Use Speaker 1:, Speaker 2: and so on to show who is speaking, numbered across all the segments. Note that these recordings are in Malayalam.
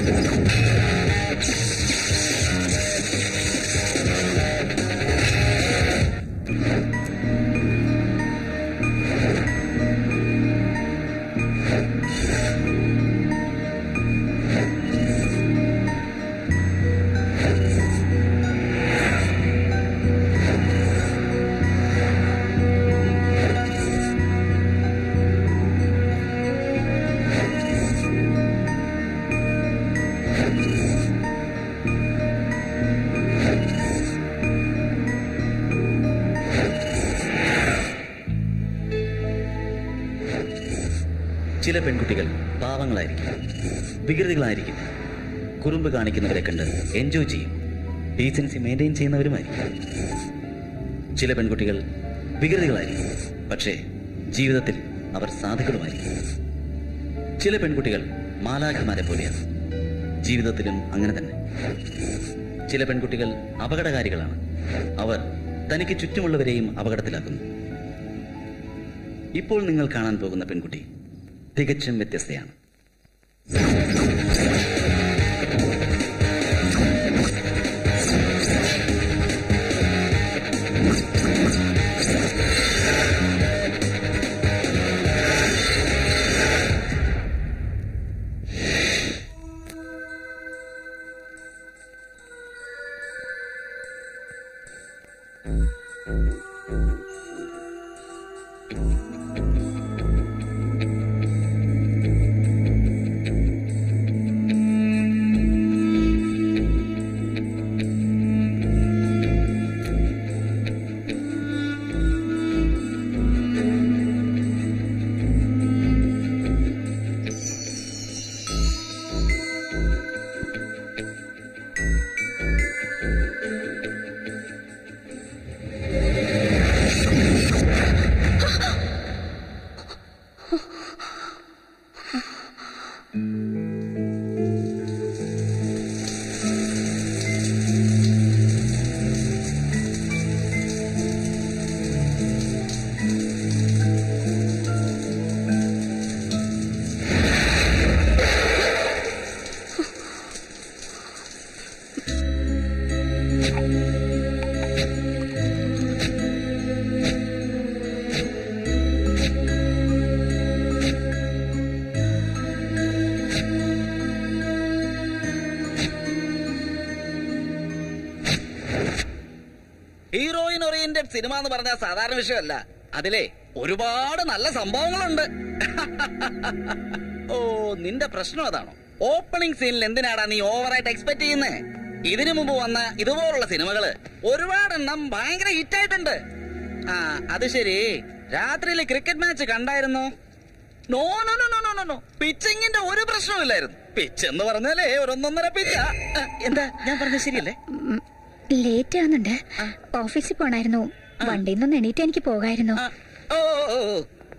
Speaker 1: ചില പെൺകുട്ടികൾ പാവങ്ങളായിരിക്കും വികൃതികളായിരിക്കും കുറുമ്പ് കാണിക്കുന്നവരെ കണ്ട് എൻജോയ് ചെയ്യും ഡീസൻസി മെയിൻറ്റെയിൻ ചെയ്യുന്നവരുമായിരിക്കും ചില പെൺകുട്ടികൾ വികൃതികളായിരിക്കും പക്ഷേ ജീവിതത്തിൽ അവർ സാധുക്കളുമായിരിക്കും ചില പെൺകുട്ടികൾ മാലാഖമാരെ പോലെയാണ് ജീവിതത്തിലും അങ്ങനെ തന്നെ ചില പെൺകുട്ടികൾ അപകടകാരികളാണ് അവർ തനിക്ക് ചുറ്റുമുള്ളവരെയും അപകടത്തിലാക്കുന്നു ഇപ്പോൾ നിങ്ങൾ കാണാൻ പോകുന്ന പെൺകുട്ടി തികച്ചും വ്യത്യസ്തയാണ്
Speaker 2: ഹീറോയിൻ ഓറിയന്റഡ് സിനിമ എന്ന് പറഞ്ഞാൽ സാധാരണ വിഷയമല്ല അതിലെ ഒരുപാട് നല്ല സംഭവങ്ങളുണ്ട് ഓ നിന്റെ പ്രശ്നം അതാണോ ഓപ്പണിംഗ് സീനിൽ എന്തിനാടാ നീ ഓവറായിട്ട് എക്സ്പെക്ട് ചെയ്യുന്നേ ഇതിനു മുമ്പ് വന്ന ഇതുപോലുള്ള സിനിമകള് ഒരുപാടെണ്ണം ഭയങ്കര ഹിറ്റായിട്ടുണ്ട് ആ അത് ശരി രാത്രിയില് ക്രിക്കറ്റ് മാച്ച് കണ്ടായിരുന്നോ no no no no no no no പിച്ചിങ്ങിന്റെ ഒരു പ്രശ്നമില്ലായിരുന്നു പിച്ച് എന്ന് പറഞ്ഞാലേ ഒരൊന്നൊന്നര പിച്ച എന്താ ഞാൻ പറഞ്ഞത് ശരിയല്ലേ
Speaker 3: ലേറ്റ് ആവുന്നുണ്ട് ഓഫീസിൽ പോണായിരുന്നു വണ്ടിയിൽ നിന്ന് എണീറ്റ് എനിക്ക് പോകായിരുന്നു
Speaker 2: ആ, ഓ ഓ, ഓ.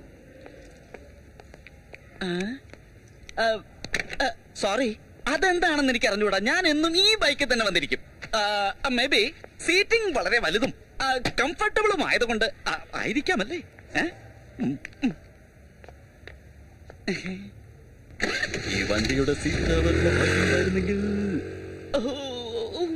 Speaker 2: ആ? ആ, ആ, സോറി അതെന്താണെന്ന് എനിക്ക് അറിഞ്ഞൂടാ ഞാൻ എന്നും ഈ ബൈക്കിൽ തന്നെ വന്നിരിക്കും മേ ബി സീറ്റിംഗ് വളരെ വലുതും കംഫർട്ടബിളും ആയതുകൊണ്ട് ആ, ആയിരിക്കാമല്ലേ ഏ? ഉം, ഉം.
Speaker 1: ഈ വണ്ടിയുടെ സീറ്റ് അവരുടെ പക്കലായിരുന്നെങ്കിൽ
Speaker 2: ഓ, ഓ.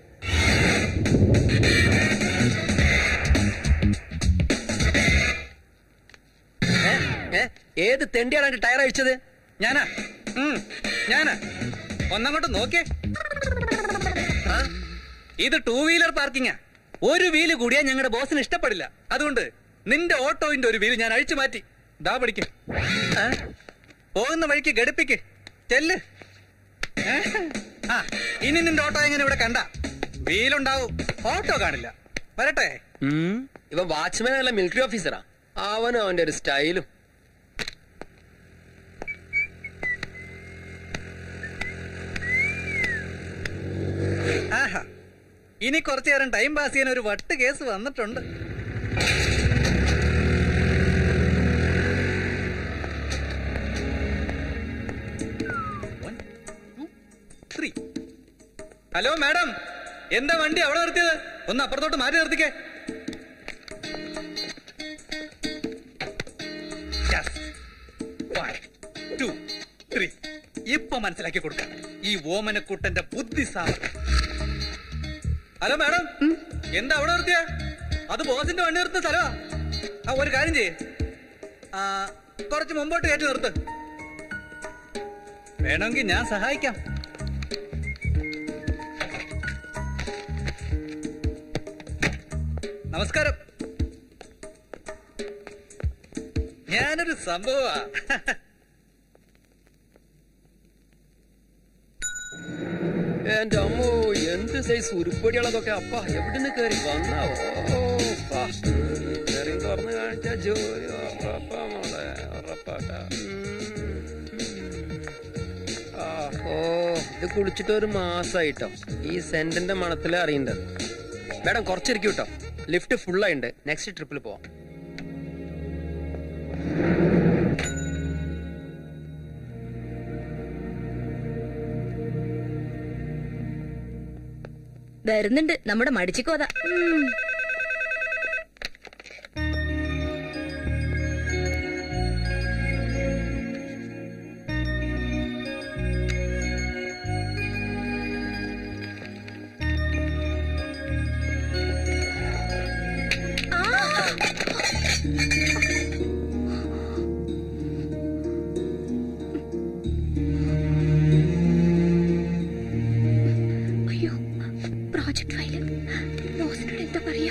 Speaker 4: ഏ? ഏത് തെണ്ടിയാണ് ടയർ അഴിച്ചത്
Speaker 2: ഞാനാ ഉം, ഞാനാ ഒന്നങ്ങോട്ട് നോക്കിയേ
Speaker 4: ആ?
Speaker 2: ഇത് ടൂ വീലർ പാർക്കിങ്ങാ ഒരു വീല് കൂടിയാ ഞങ്ങളുടെ ബോസിന് ഇഷ്ടപ്പെടില്ല അതുകൊണ്ട് നിന്റെ ഓട്ടോയിന്റെ ഒരു വീല് ഞാൻ അഴിച്ചു മാറ്റി ദാ പിടിക്ക്
Speaker 4: ആ?
Speaker 2: പോകുന്ന വഴിക്ക് ഘടിപ്പിക്ക് ചെല്ല് ഏ? ആ ഇനി നിന്റെ ഓട്ടോ എങ്ങനെ ഇവിടെ കണ്ട വീലുണ്ടാവും ഓട്ടോ കാണില്ല വരട്ടെ
Speaker 4: ഉം. ഇവ വാച്ച്മാൻ അല്ല മിലിറ്ററി ഓഫീസറാ അവനും അവന്റെ ഒരു സ്റ്റൈലും
Speaker 2: ആഹാ ഇനി കുറച്ചു നേരം ടൈം പാസ് ചെയ്യാൻ ഒരു വട്ട് കേസ് വന്നിട്ടുണ്ട് ത്രീ ഹലോ മാഡം എന്താ വണ്ടി അവിടെ നിർത്തിയത് ഒന്ന് അപ്പുറത്തോട്ട് മാറ്റി നിർത്തിക്കേ Yes. One, two, three.
Speaker 5: ഇപ്പൊ മനസ്സിലാക്കി കൊടുക്കാം ഈ ഓമനക്കുട്ടന്റെ ബുദ്ധിസാമർത്ഥ്യം ഹലോ മാഡം എന്താ അവിടെ നിർത്തിയ അത് ബോസിന്റെ വണ്ടി നിർത്തുന്ന സ്ഥലമാ ആ ഒരു കാര്യം ചെയ്യേ ആ കുറച്ച് മുമ്പോട്ട് കയറ്റി നിർത്ത് വേണമെങ്കിൽ ഞാൻ സഹായിക്കാം നമസ്കാരം ഞാനൊരു സംഭവ
Speaker 4: എന്റെ അമ്മോ എന്ത് സൈസ് ഉരുപ്പടികളതൊക്കെ അപ്പ എവിടുന്ന് കയറി വന്നാവോ ഓ, ആ. ഇത്രയും തുറന്നു കാണിച്ച ജോലി ഉറപ്പാ മോളെ ഉറപ്പാക്ക ആ, ഓ ഇത് കുളിച്ചിട്ട് ഒരു മാസായിട്ടോ ഈ സെന്റിന്റെ മണത്തിലെ അറിയണ്ടത് മേഡം കുറച്ചിരിക്കും കേട്ടോ ലിഫ്റ്റ് ഫുൾ ആയിണ്ട് നെക്സ്റ്റ് ട്രിപ്പിൽ പോവാം
Speaker 6: വരുന്നുണ്ട് നമ്മുടെ മടിച്ചിക്കോത
Speaker 3: അയ്യോ പ്രോജക്ട് ഫയല് ബോസിനോട് എന്താ പറയാ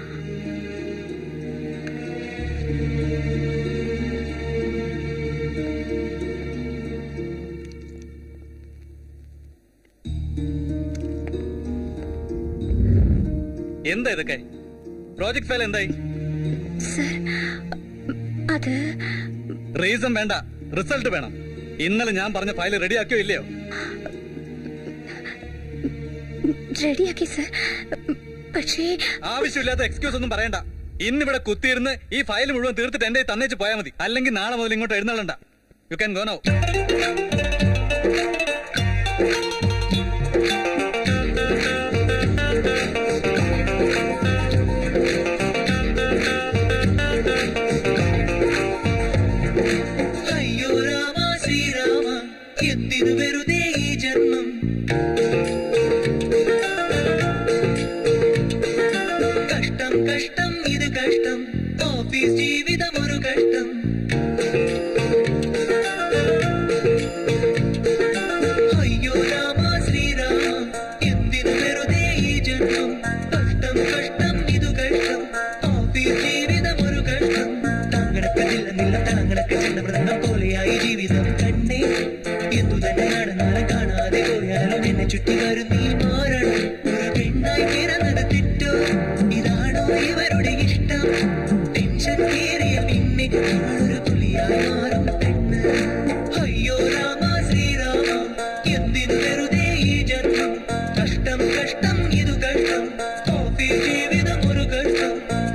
Speaker 5: എന്താ ഇതൊക്കെ പ്രോജക്ട് ഫയൽ എന്തായി
Speaker 3: സർ അത്
Speaker 5: റീസൺ വേണ്ട റിസൾട്ട് വേണം ഇന്നലെ ഞാൻ പറഞ്ഞ ഫയൽ റെഡിയാക്കിയോ ഇല്ലയോ
Speaker 3: റെഡിയാക്കി സർ പക്ഷേ
Speaker 5: ആവശ്യമില്ലാത്ത എക്സ്ക്യൂസ് ഒന്നും പറയണ്ട ഇന്നിവിടെ കുത്തിയിരുന്ന് ഈ ഫയൽ മുഴുവൻ തീർത്തിട്ട് എന്റെ കയ്യിൽ തന്നേച്ച് പോയാൽ മതി അല്ലെങ്കിൽ നാളെ മുതൽ ഇങ്ങോട്ട് എഴുന്നള്ളണ്ട യു ക്യാൻ ഗോ നൗ
Speaker 7: അയ്യോ രാമ ശ്രീരാമ എന്തിനു വെറുതെ ഈ ജന്മം കഷ്ടം കഷ്ടം ഇത് കഷ്ടം ഓഫീസ് ജീവിതം ഒരു കഷ്ടം അയ്യോ രാമ ശ്രീരാമ എന്തിനു വെറുതെ ഈ ജന്മം കഷ്ടം കഷ്ടം ഇതു കഷ്ടം ഓഫീസ് ജീവിതം ഒരു കഷ്ടം താങ്കടക്കതില്ല നില്ല തളങ്ങടക്ക ചെന്ന മൃതം പോലെയായി ജീവിതം കണ്ണേ എന്തു തന്നെ നടന്നാലും കാണാതെ പോയാലും എന്നെ ചുറ്റി വരും നീ മാറണം ഒരു പെണ്ണായി പിറന്നത് തെറ്റോ ഇതാണോ ഇവരുടെ ഇഷ്ടം ടെൻഷൻ കയറിയ പിന്നെ ഇവളൊരു പുലിയായി മാറും പെണ്ണ് അയ്യോ രാമ ശ്രീരാമ എന്തിനു വെറുതെ ഈ ജന്മം കഷ്ടം കഷ്ടം ഇതു കഷ്ടം ഓഫീസ് ജീവിതം ഒരു കഷ്ടം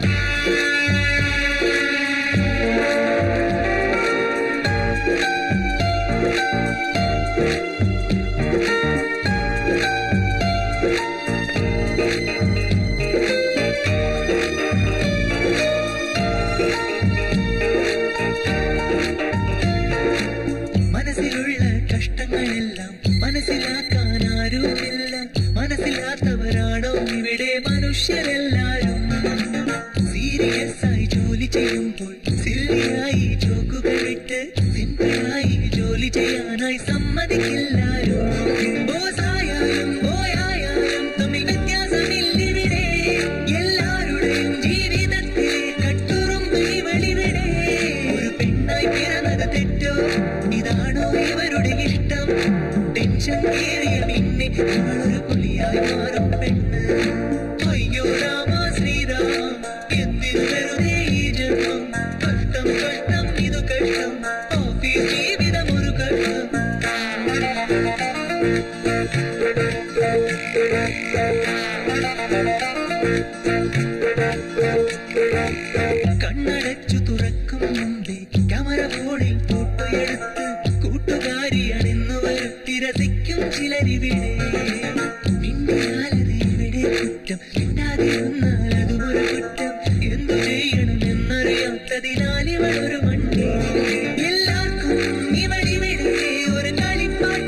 Speaker 7: മനസ്സിലുള്ള കഷ്ടങ്ങളെല്ലാം മനസ്സിലാക്കാൻ ആരുമില്ല മനസ്സിലാത്തവരാണോ ഇവിടെ മനുഷ്യരെല്ലാരും സീരിയസ് ആയി ജോലി ചെയ്യുമ്പോൾ സില്ലിയായി ചോക്കുകളിട്ട് സിമ്പിളായി ജോലി ചെയ്യാനായി സമ്മതിക്കില്ലാരും ബോസായാലും ബോയായാലും തമ്മിൽ വ്യത്യാസമില്ലിവിടെ എല്ലാവരുടെയും ജീവിതത്തിലെ കട്ടുറുമ്പ് ഇവളിവിടെ ഒരു പെണ്ണായി പിറന്നത് തെറ്റോ ഇതാണോ ഇവരുടെ ഇഷ്ടം ടെൻഷൻ കയറിയ പിന്നെ ഇവളൊരു പുലിയായി മാറും പെണ്ണ് അയ്യോ രാമ ശ്രീരാമ എന്തിനു വെറുതെ ഈ ജന്മം കഷ്ടം കഷ്ടം ഇതു കഷ്ടം ഓഫീസ് ജീവിതം ഒരു കഷ്ടം കണ്ണടച്ചു തുറക്കും മുമ്പേ ക്യാമറ ഫോണിൽ ഫോട്ടോ എടുത്ത് കൂട്ടുകാരി അണിന്നു വരുത്തി രസിക്കും ചിലരിവിടെ മിണ്ടിയാലത് ഇവിടെ കുറ്റം മിണ്ടാതിരുന്നാൽ അതും ഒരു കുറ്റം എന്തു ചെയ്യണം എന്നറിയാത്തതിനാൽ ഇവളൊരു മണ്ടി എല്ലാവർക്കും ഇവളിവിടെ ഒരു കളിപ്പാട്ട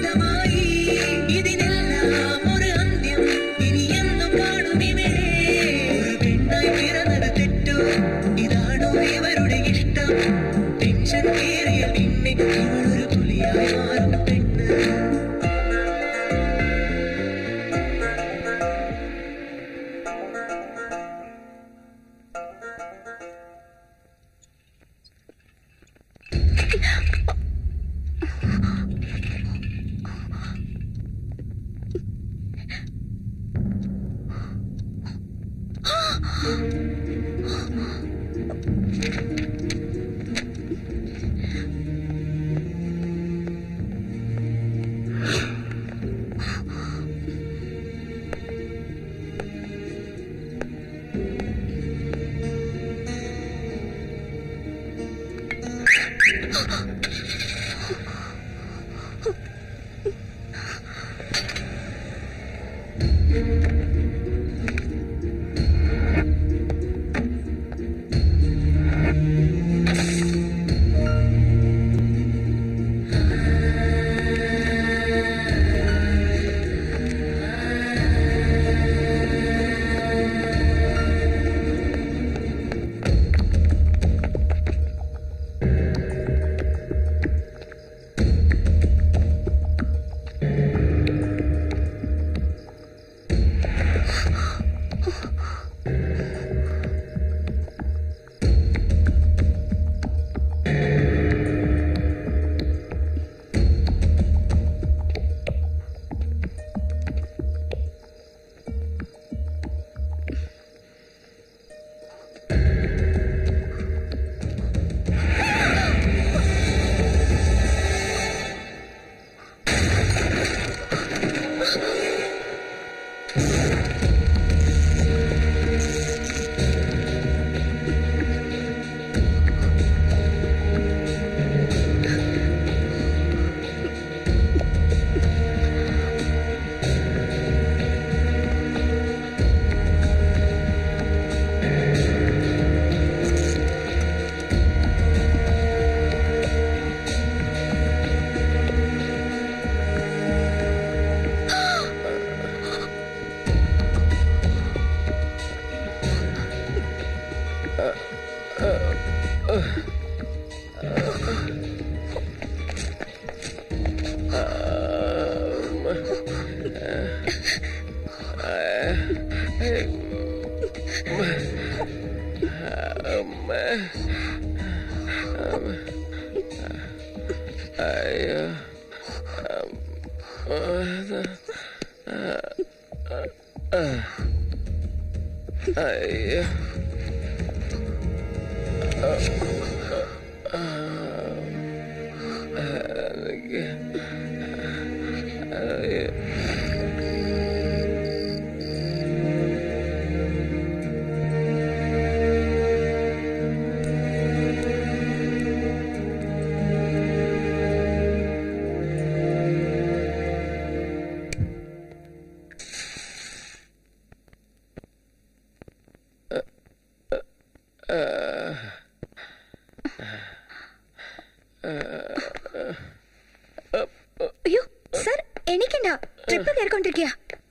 Speaker 3: അയ്യോ സർ എണീക്കണ്ട ട്രിപ്പ് കയറിക്കൊണ്ടിരിക്കുക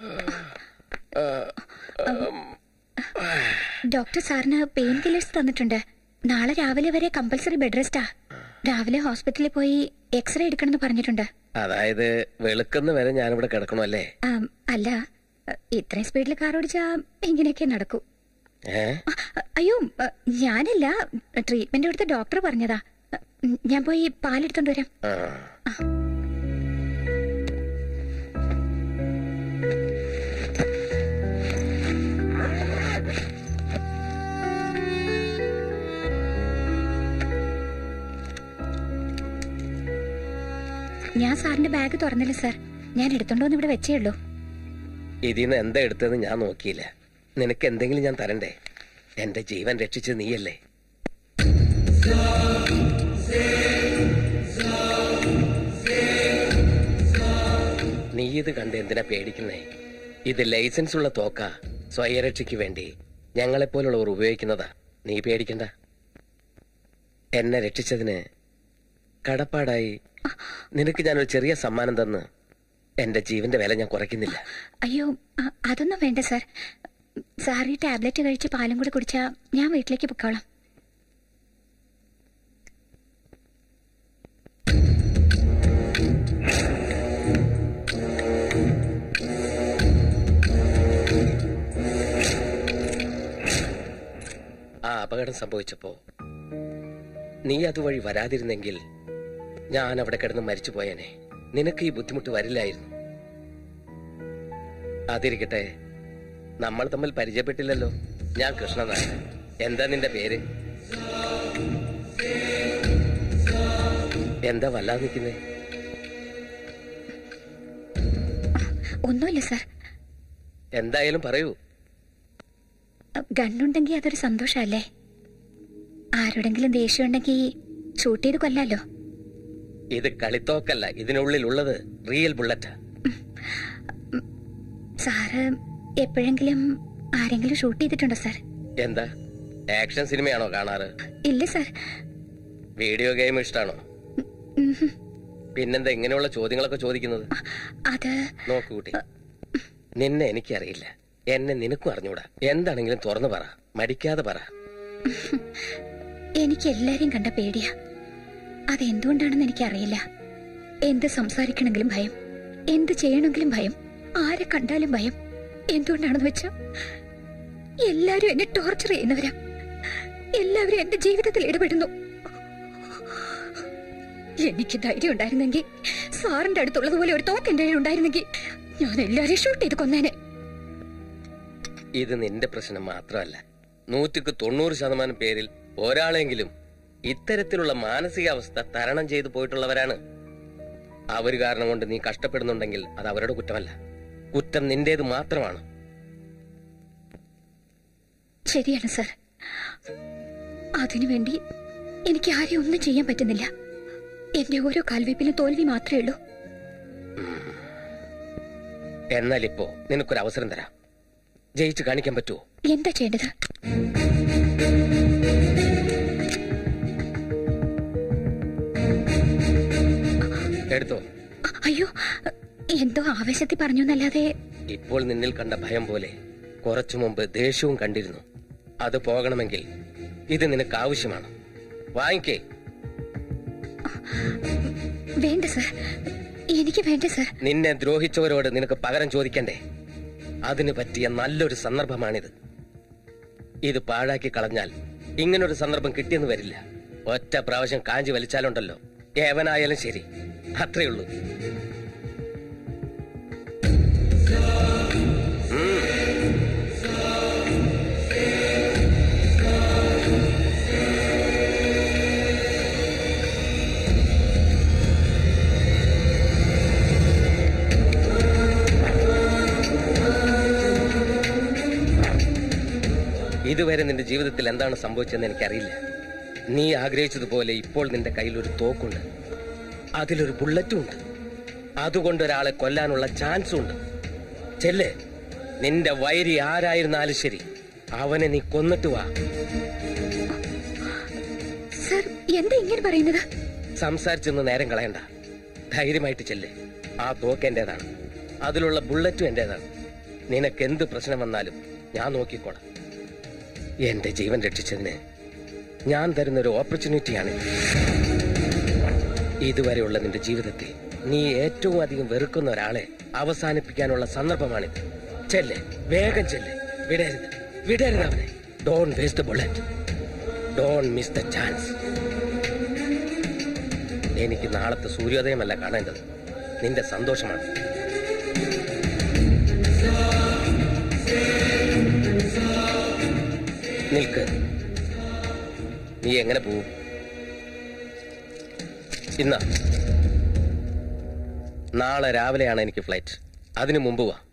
Speaker 3: ഡോക്ടർ സാറിന് പെയിൻ കില്ലേഴ്സ് തന്നിട്ടുണ്ട് നാളെ രാവിലെ വരെ കമ്പൽസറി ബെഡ് റെസ്റ്റാ രാവിലെ ഹോസ്പിറ്റലിൽ പോയി എക്സ്റേ എടുക്കണമെന്ന് പറഞ്ഞിട്ടുണ്ട്
Speaker 4: അതായത് വെളുക്കുന്ന വരെ ഞാനിവിടെ കിടക്കണോ അല്ലേ
Speaker 3: ആം, അല്ല ഇത്രയും സ്പീഡിൽ കാർ ഓടിച്ചാ ഇങ്ങനെയൊക്കെ നടക്കൂ
Speaker 4: ഏ
Speaker 3: അ- അയ്യോ അ, ഞാനല്ല ട്രീറ്റ്മെന്റ് എടുത്ത ഡോക്ടർ പറഞ്ഞതാ അ, ഞാൻ പോയി പാലെടുത്തോണ്ട് വരാം
Speaker 4: ആ
Speaker 3: ഞാൻ സാറിന്റെ ബാഗ് തുറന്നില്ല സാർ ഞാൻ എടുത്തോണ്ട് വന്ന് ഇവിടെ വെച്ചേ ഉള്ളൂ
Speaker 4: ഇതിന്ന് എന്താ എടുത്തതെന്ന് ഞാൻ നോക്കിയില്ല നിനക്ക് എന്തെങ്കിലും ഞാൻ തരണ്ടേ എന്റെ ജീവൻ രക്ഷിച്ചത് നീയല്ലേ നീ ഇത് കണ്ട് എന്തിനാ പേടിക്കുന്നേ ഇത് ലൈസൻസ് ഉള്ള തോക്ക സ്വയരക്ഷയ്ക്ക് വേണ്ടി ഞങ്ങളെപ്പോലുള്ളവർ ഉപയോഗിക്കുന്നതാ നീ പേടിക്കണ്ട എന്നെ രക്ഷിച്ചതിന് കടപ്പാടായി നിനക്ക് ഞാനൊരു ചെറിയ സമ്മാനം തന്ന് എന്റെ ജീവന്റെ വില ഞാൻ കുറയ്ക്കുന്നില്ല
Speaker 3: അയ്യോ അ- അതൊന്നും വേണ്ട സാർ സാർ ഈ ടാബ്ലറ്റ് കഴിച്ച് പാലും കൂടി കുടിച്ചാ ഞാൻ വീട്ടിലേക്ക് പൊക്കോളാം
Speaker 4: ആ അപകടം സംഭവിച്ചപ്പോ നീ അതുവഴി വരാതിരുന്നെങ്കിൽ ഞാൻ അവിടെ കിടന്ന് മരിച്ചു പോയേനെ നിനക്ക് ഈ ബുദ്ധിമുട്ട് വരില്ലായിരുന്നു അതിരിക്കട്ടെ നമ്മൾ തമ്മിൽ പരിചയപ്പെട്ടില്ലല്ലോ ഞാൻ കൃഷ്ണനാണ് എന്താ നിന്റെ പേര് എന്താ വല്ലാതെ നിൽക്കുന്നേ
Speaker 3: ഒന്നുമില്ല സാർ
Speaker 4: എന്തായാലും പറയൂ
Speaker 3: ഗണ്ണുണ്ടെങ്കിൽ അതൊരു സന്തോഷമല്ലേ ആരോടെങ്കിലും ദേഷ്യം ഉണ്ടെങ്കിൽ ഷൂട്ട് ചെയ്ത് കൊല്ലാലോ
Speaker 4: ഇത് കളിത്തോക്കല്ല ഇതിനുള്ളിൽ ഉള്ളത് റിയൽ ബുള്ളറ്റാ
Speaker 3: സാറ് എപ്പോഴെങ്കിലും ആരെങ്കിലും ഷൂട്ട് ചെയ്തിട്ടുണ്ടോ സാർ
Speaker 4: എന്താ ആക്ഷൻ സിനിമയാണോ കാണാറ്
Speaker 3: ഇല്ല സാർ
Speaker 4: വീഡിയോ ഗെയിം ഇഷ്ടാണോ
Speaker 3: ഉം ഹും.
Speaker 4: പിന്നെന്താ ഇങ്ങനെയുള്ള ചോദ്യങ്ങളൊക്കെ ചോദിക്കുന്നത്
Speaker 3: അത്
Speaker 4: നോക്കൂ കുട്ടി നിന്നെ എനിക്കറിയില്ല എന്നെ നിനക്കും അറിഞ്ഞൂടാ എന്താണെങ്കിലും തുറന്നു പറ മടിക്കാതെ പറ
Speaker 3: എനിക്ക് എല്ലാരെയും കണ്ട പേടിയാ അതെന്തുകൊണ്ടാണെന്ന് എനിക്കറിയില്ല എന്ത് സംസാരിക്കണമെങ്കിലും ഭയം എന്ത് ചെയ്യണമെങ്കിലും ഭയം ആരെ കണ്ടാലും ഭയം എന്തുകൊണ്ടാണെന്ന് വെച്ചാ എല്ലാരും എന്നെ ടോർച്ചർ ചെയ്യുന്നവരാ എല്ലാവരും എന്റെ ജീവിതത്തിൽ ഇടപെടുന്നു എനിക്ക് ധൈര്യം ഉണ്ടായിരുന്നെങ്കിൽ സാറിന്റെ അടുത്തുള്ളതുപോലെ ഒരു തോക്ക് എന്റെ കയ്യിൽ ഉണ്ടായിരുന്നെങ്കിൽ ഞാൻ എല്ലാരെയും ഷൂട്ട് ചെയ്ത് കൊന്നേനെ
Speaker 4: ഇത് നിന്റെ പ്രശ്നം മാത്രമല്ല നൂറ്റിക്ക് തൊണ്ണൂറ് ശതമാനം പേരിൽ ഒരാളെങ്കിലും ഇത്തരത്തിലുള്ള മാനസികാവസ്ഥ തരണം ചെയ്തു പോയിട്ടുള്ളവരാണ് അവർ കാരണം കൊണ്ട് നീ കഷ്ടപ്പെടുന്നുണ്ടെങ്കിൽ അത് അവരുടെ കുറ്റമല്ല കുറ്റം നിന്റേത് മാത്രമാണ്
Speaker 3: ശരിയാണ് സർ അതിനുവേണ്ടി എനിക്ക് ആരെയും ഒന്നും ചെയ്യാൻ പറ്റുന്നില്ല എന്റെ ഓരോ കാൽവയ്പിലും തോൽവി മാത്രമേ ഉള്ളൂ
Speaker 4: എന്നാൽ ഇപ്പോ നിനക്കൊരു അവസരം തരാം ജയിച്ചു കാണിക്കാൻ പറ്റുമോ
Speaker 3: എന്താ ചെയ്യേണ്ടത്
Speaker 4: എടുത്തോ
Speaker 3: അയ്യോ എന്തോ ആവേശത്തിൽ പറഞ്ഞു എന്നല്ലാതെ
Speaker 4: ഇപ്പോൾ നിന്നിൽ കണ്ട ഭയം പോലെ കുറച്ചു മുമ്പ് ദേഷ്യവും കണ്ടിരുന്നു അത് പോകണമെങ്കിൽ ഇത് നിനക്ക് ആവശ്യമാണ് വാങ്ങിക്കേ
Speaker 3: വേണ്ട സർ എനിക്ക് വേണ്ട സർ
Speaker 4: നിന്നെ ദ്രോഹിച്ചവരോട് നിനക്ക് പകരം ചോദിക്കണ്ടേ അതിന് പറ്റിയ നല്ലൊരു സന്ദർഭമാണിത് ഇത് പാഴാക്കി കളഞ്ഞാൽ ഇങ്ങനൊരു സന്ദർഭം കിട്ടിയെന്ന് വരില്ല ഒറ്റ പ്രാവശ്യം കാഞ്ചി വലിച്ചാലുണ്ടല്ലോ ഏവനായാലും ശരി അത്രേ ഉള്ളൂ ഇതുവരെ നിന്റെ ജീവിതത്തിൽ എന്താണ് സംഭവിച്ചതെന്ന് എനിക്കറിയില്ല നീ ആഗ്രഹിച്ചതുപോലെ ഇപ്പോൾ നിന്റെ കയ്യിൽ ഒരു തോക്കുണ്ട് അതിലൊരു ബുള്ളറ്റും ഉണ്ട് അതുകൊണ്ട് ഒരാളെ കൊല്ലാനുള്ള ചാൻസും ഉണ്ട് ചെല്ല് നിന്റെ വൈരി ആരായിരുന്നാലും ശരി അവനെ നീ കൊന്നിട്ട് വാ
Speaker 3: സർ എന്താ ഇങ്ങനെ പറയുന്നത്
Speaker 4: സംസാരിച്ചൊന്ന് നേരം കളയണ്ട ധൈര്യമായിട്ട് ചെല്ല് ആ തോക്ക് എന്റേതാണ് അതിലുള്ള ബുള്ളറ്റും എന്റേതാണ് നിനക്ക് എന്ത് പ്രശ്നം വന്നാലും ഞാൻ നോക്കിക്കോളാം എന്റെ ജീവൻ രക്ഷിച്ചതിന് ഞാൻ തരുന്ന ഒരു ഓപ്പർച്യൂണിറ്റിയാണ് ഇതുവരെയുള്ള നിന്റെ ജീവിതത്തിൽ നീ ഏറ്റവും അധികം വെറുക്കുന്ന ഒരാളെ അവസാനിപ്പിക്കാനുള്ള സന്ദർഭമാണിത് ചെല്ല് വേഗം ചെല്ല് വിടരുത് വിടരുത് അവനെ don't waste the bullet don't miss the chance എനിക്ക് നാളത്തെ സൂര്യോദയമല്ല കാണേണ്ടത് നിന്റെ സന്തോഷമാണ് നിൽക്ക് നീ എങ്ങനെ പോവും ഇന്ന നാളെ രാവിലെയാണ് എനിക്ക് ഫ്ലൈറ്റ് അതിനു മുമ്പ് വാ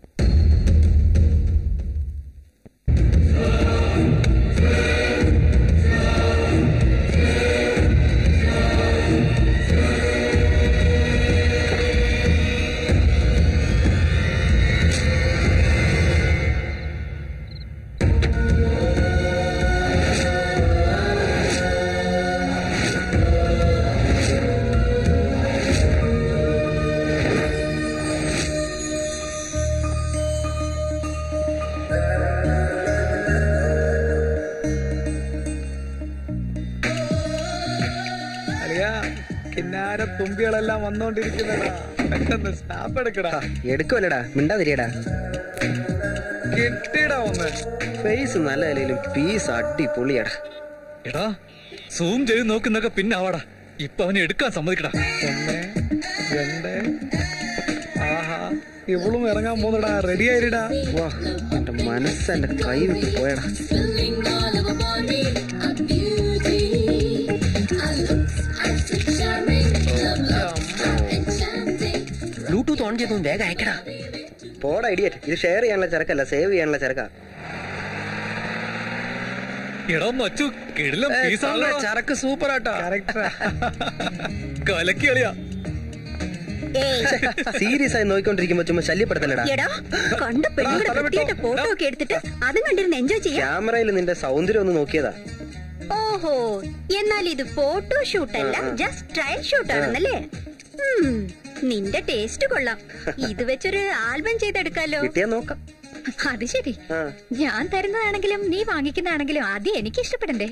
Speaker 5: അളിയ കിന്നാര തുമ്പികളെല്ലാം വന്നോണ്ടിരിക്കുന്നടാ പെട്ടെന്ന് സ്നാപ്പ് എടുക്കടാ
Speaker 8: എടുക്കുമല്ലടാ മിണ്ടാതിരിയടാ
Speaker 5: കിട്ടിടാ ഒന്ന്
Speaker 8: ഫേസ് നല്ല അല്ലെങ്കിലും പീസ് അടിപൊളിയാടാ
Speaker 5: എടാ സൂം ചെയ്ത് നോക്കുന്നൊക്കെ പിന്നെ ആവാടാ ഇപ്പൊ അവനെ എടുക്കാൻ സമ്മതിക്കടാ ഒന്ന് രണ്ട് ആഹാ
Speaker 9: ഇവളും ഇറങ്ങാൻ പോന്നടാ റെഡി ആയിരടാ
Speaker 8: വാ എന്റെ മനസ്സ് എന്റെ കൈ വിട്ട് പോയടാ
Speaker 4: ബ്ലൂടൂത്ത് ഓൺ ചെയ്തൊന്നും വേഗം അയക്കടാ
Speaker 8: പോടാ ഇടിയറ്റ് ഇത് ഷെയർ ചെയ്യാനുള്ള ചരക്കല്ല സേവ് ചെയ്യാനുള്ള ചരക്കാ
Speaker 5: എടാ മച്ചു കിടിലം പീസാണല്ലോ
Speaker 4: ചരക്ക് സൂപ്പർ ആട്ടാ
Speaker 5: കലക്കി കളിയാ
Speaker 8: സീരിയസ് ആയി നോക്കിക്കൊണ്ടിരിക്കുമ്പോ ചുമ്മാ ശല്യപ്പെടുത്തലടാ
Speaker 6: എടാ കണ്ട പെണ്ണുങ്ങളുടെ വൃത്തിയായിട്ട് ഫോട്ടോ ഒക്കെ എടുത്തിട്ട് അതും കണ്ടിരുന്ന് എൻജോയ് ചെയ്യാം
Speaker 8: ക്യാമറയിൽ നിന്റെ സൗന്ദര്യം ഒന്ന് നോക്കിയതാ
Speaker 6: ഓഹോ എന്നാൽ ഇത് ഫോട്ടോ ഷൂട്ട് അല്ല ജസ്റ്റ് ട്രയൽ ഷൂട്ട് ആണെന്നല്ലേ ഉം, നിന്റെ ടേസ്റ്റ് കൊള്ളാം ഇത് വെച്ചൊരു ആൽബം ചെയ്തെടുക്കാലോ
Speaker 8: കിട്ടിയാ നോക്കാം
Speaker 3: അത് ശരി
Speaker 8: ആ
Speaker 3: ഞാൻ തരുന്നതാണെങ്കിലും നീ വാങ്ങിക്കുന്നതാണെങ്കിലും ആദ്യം എനിക്ക് ഇഷ്ടപ്പെടണ്ടേ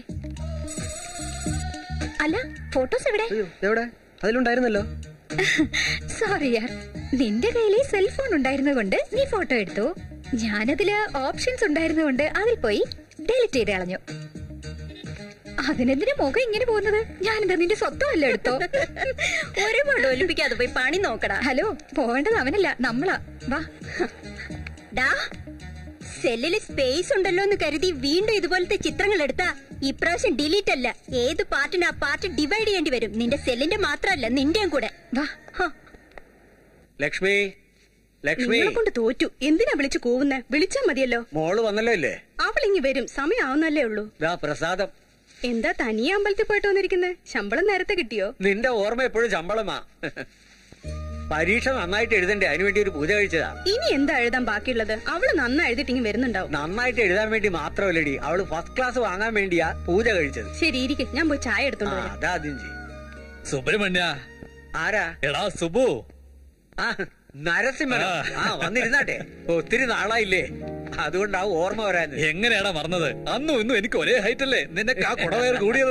Speaker 3: അല്ല ഫോട്ടോസ് എവിടെ
Speaker 8: അയ്യോ എവിടെ അതിലുണ്ടായിരുന്നല്ലോ
Speaker 3: സോറി യാർ നിന്റെ കയ്യിൽ സെൽഫോൺ ഉണ്ടായിരുന്നതുകൊണ്ട് നീ ഫോട്ടോ എടുത്തു ഞാനതില് ഓപ്ഷൻസ് ഉണ്ടായിരുന്നതുകൊണ്ട് അതിൽ പോയി ഡെലിറ്റ് ചെയ്ത് കളഞ്ഞു അതിനെന്തിനാ മുഖം ഇങ്ങനെ പോകുന്നത് ഞാനെന്താ നിന്റെ സ്വത്തമല്ല എടുത്തോ
Speaker 6: ഒരുപാട് ഒലിപ്പിക്കാതെ പോയി പണി നോക്കടാ
Speaker 3: ഹലോ പോവേണ്ടത് അവനല്ല നമ്മളാ വാ
Speaker 6: ഡാ സെല്ലില് സ്പേസ് ഉണ്ടല്ലോ എന്ന് കരുതി വീണ്ടും ഇതുപോലത്തെ ചിത്രങ്ങൾ എടുത്താ ഇപ്രാവശ്യം ഡിലീറ്റ് അല്ല ഏത് പാർട്ടിന് ആ പാർട്ട് ഡിവൈഡ് ചെയ്യേണ്ടി വരും നിന്റെ സെല്ലിന്റെ മാത്രമല്ല നിന്റെയും കൂടെ
Speaker 3: വാ
Speaker 4: ലക്ഷ്മി ലക്ഷ്മി
Speaker 10: നിങ്ങളെ കൊണ്ട് തോറ്റു എന്തിനാ വിളിച്ചു കൂവുന്നെ വിളിച്ചാ മതിയല്ലോ
Speaker 4: മോള് വന്നല്ലോ ഇല്ലേ
Speaker 10: അവളിങ്ങി വരും സമയാവുന്നല്ലേ ഉള്ളൂ
Speaker 4: ദാ പ്രസാദം
Speaker 10: എന്താ തനിയെ അമ്പലത്തിൽ പോയിട്ട് വന്നിരിക്കുന്നെ ശമ്പളം നേരത്തെ കിട്ടിയോ
Speaker 4: നിന്റെ ഓർമ്മ എപ്പോഴും ശമ്പളമാ പരീക്ഷ നന്നായിട്ട് എഴുതണ്ടേ അതിനുവേണ്ടി ഒരു പൂജ കഴിച്ചതാ
Speaker 10: ഇനി എന്താ എഴുതാൻ ബാക്കിയുള്ളത് അവള് നന്നായി എഴുതിട്ട് ഇങ്ങ് വരുന്നുണ്ടാവും
Speaker 4: നന്നായിട്ട് എഴുതാൻ വേണ്ടി മാത്രമല്ലടി അവള് ഫസ്റ്റ് ക്ലാസ് വാങ്ങാൻ വേണ്ടിയാ പൂജ കഴിച്ചത്
Speaker 10: ശരി ഇരിക്കെ ഞാൻ പോയി ചായ
Speaker 4: ആ
Speaker 10: എടുത്തോണ്ട് വരാം
Speaker 4: അതാ ആദ്യം ചെയ്യും
Speaker 5: സുബ്രഹ്മണ്യ
Speaker 4: ആരാ
Speaker 5: എടാ സുബു
Speaker 4: ആ നരസിംഹനോ ആ വന്നിരുന്നാട്ടെ ഒത്തിരി നാളായില്ലേ അതുകൊണ്ടാ ഓർമ്മ വരാൻ
Speaker 5: എങ്ങനെയാടാ മറന്നത് അന്നും ഇന്നും എനിക്ക് ഒരേ ഹൈറ്റ് അല്ലേ നിന്നെ ആ കുടവയർ കൂടിയത്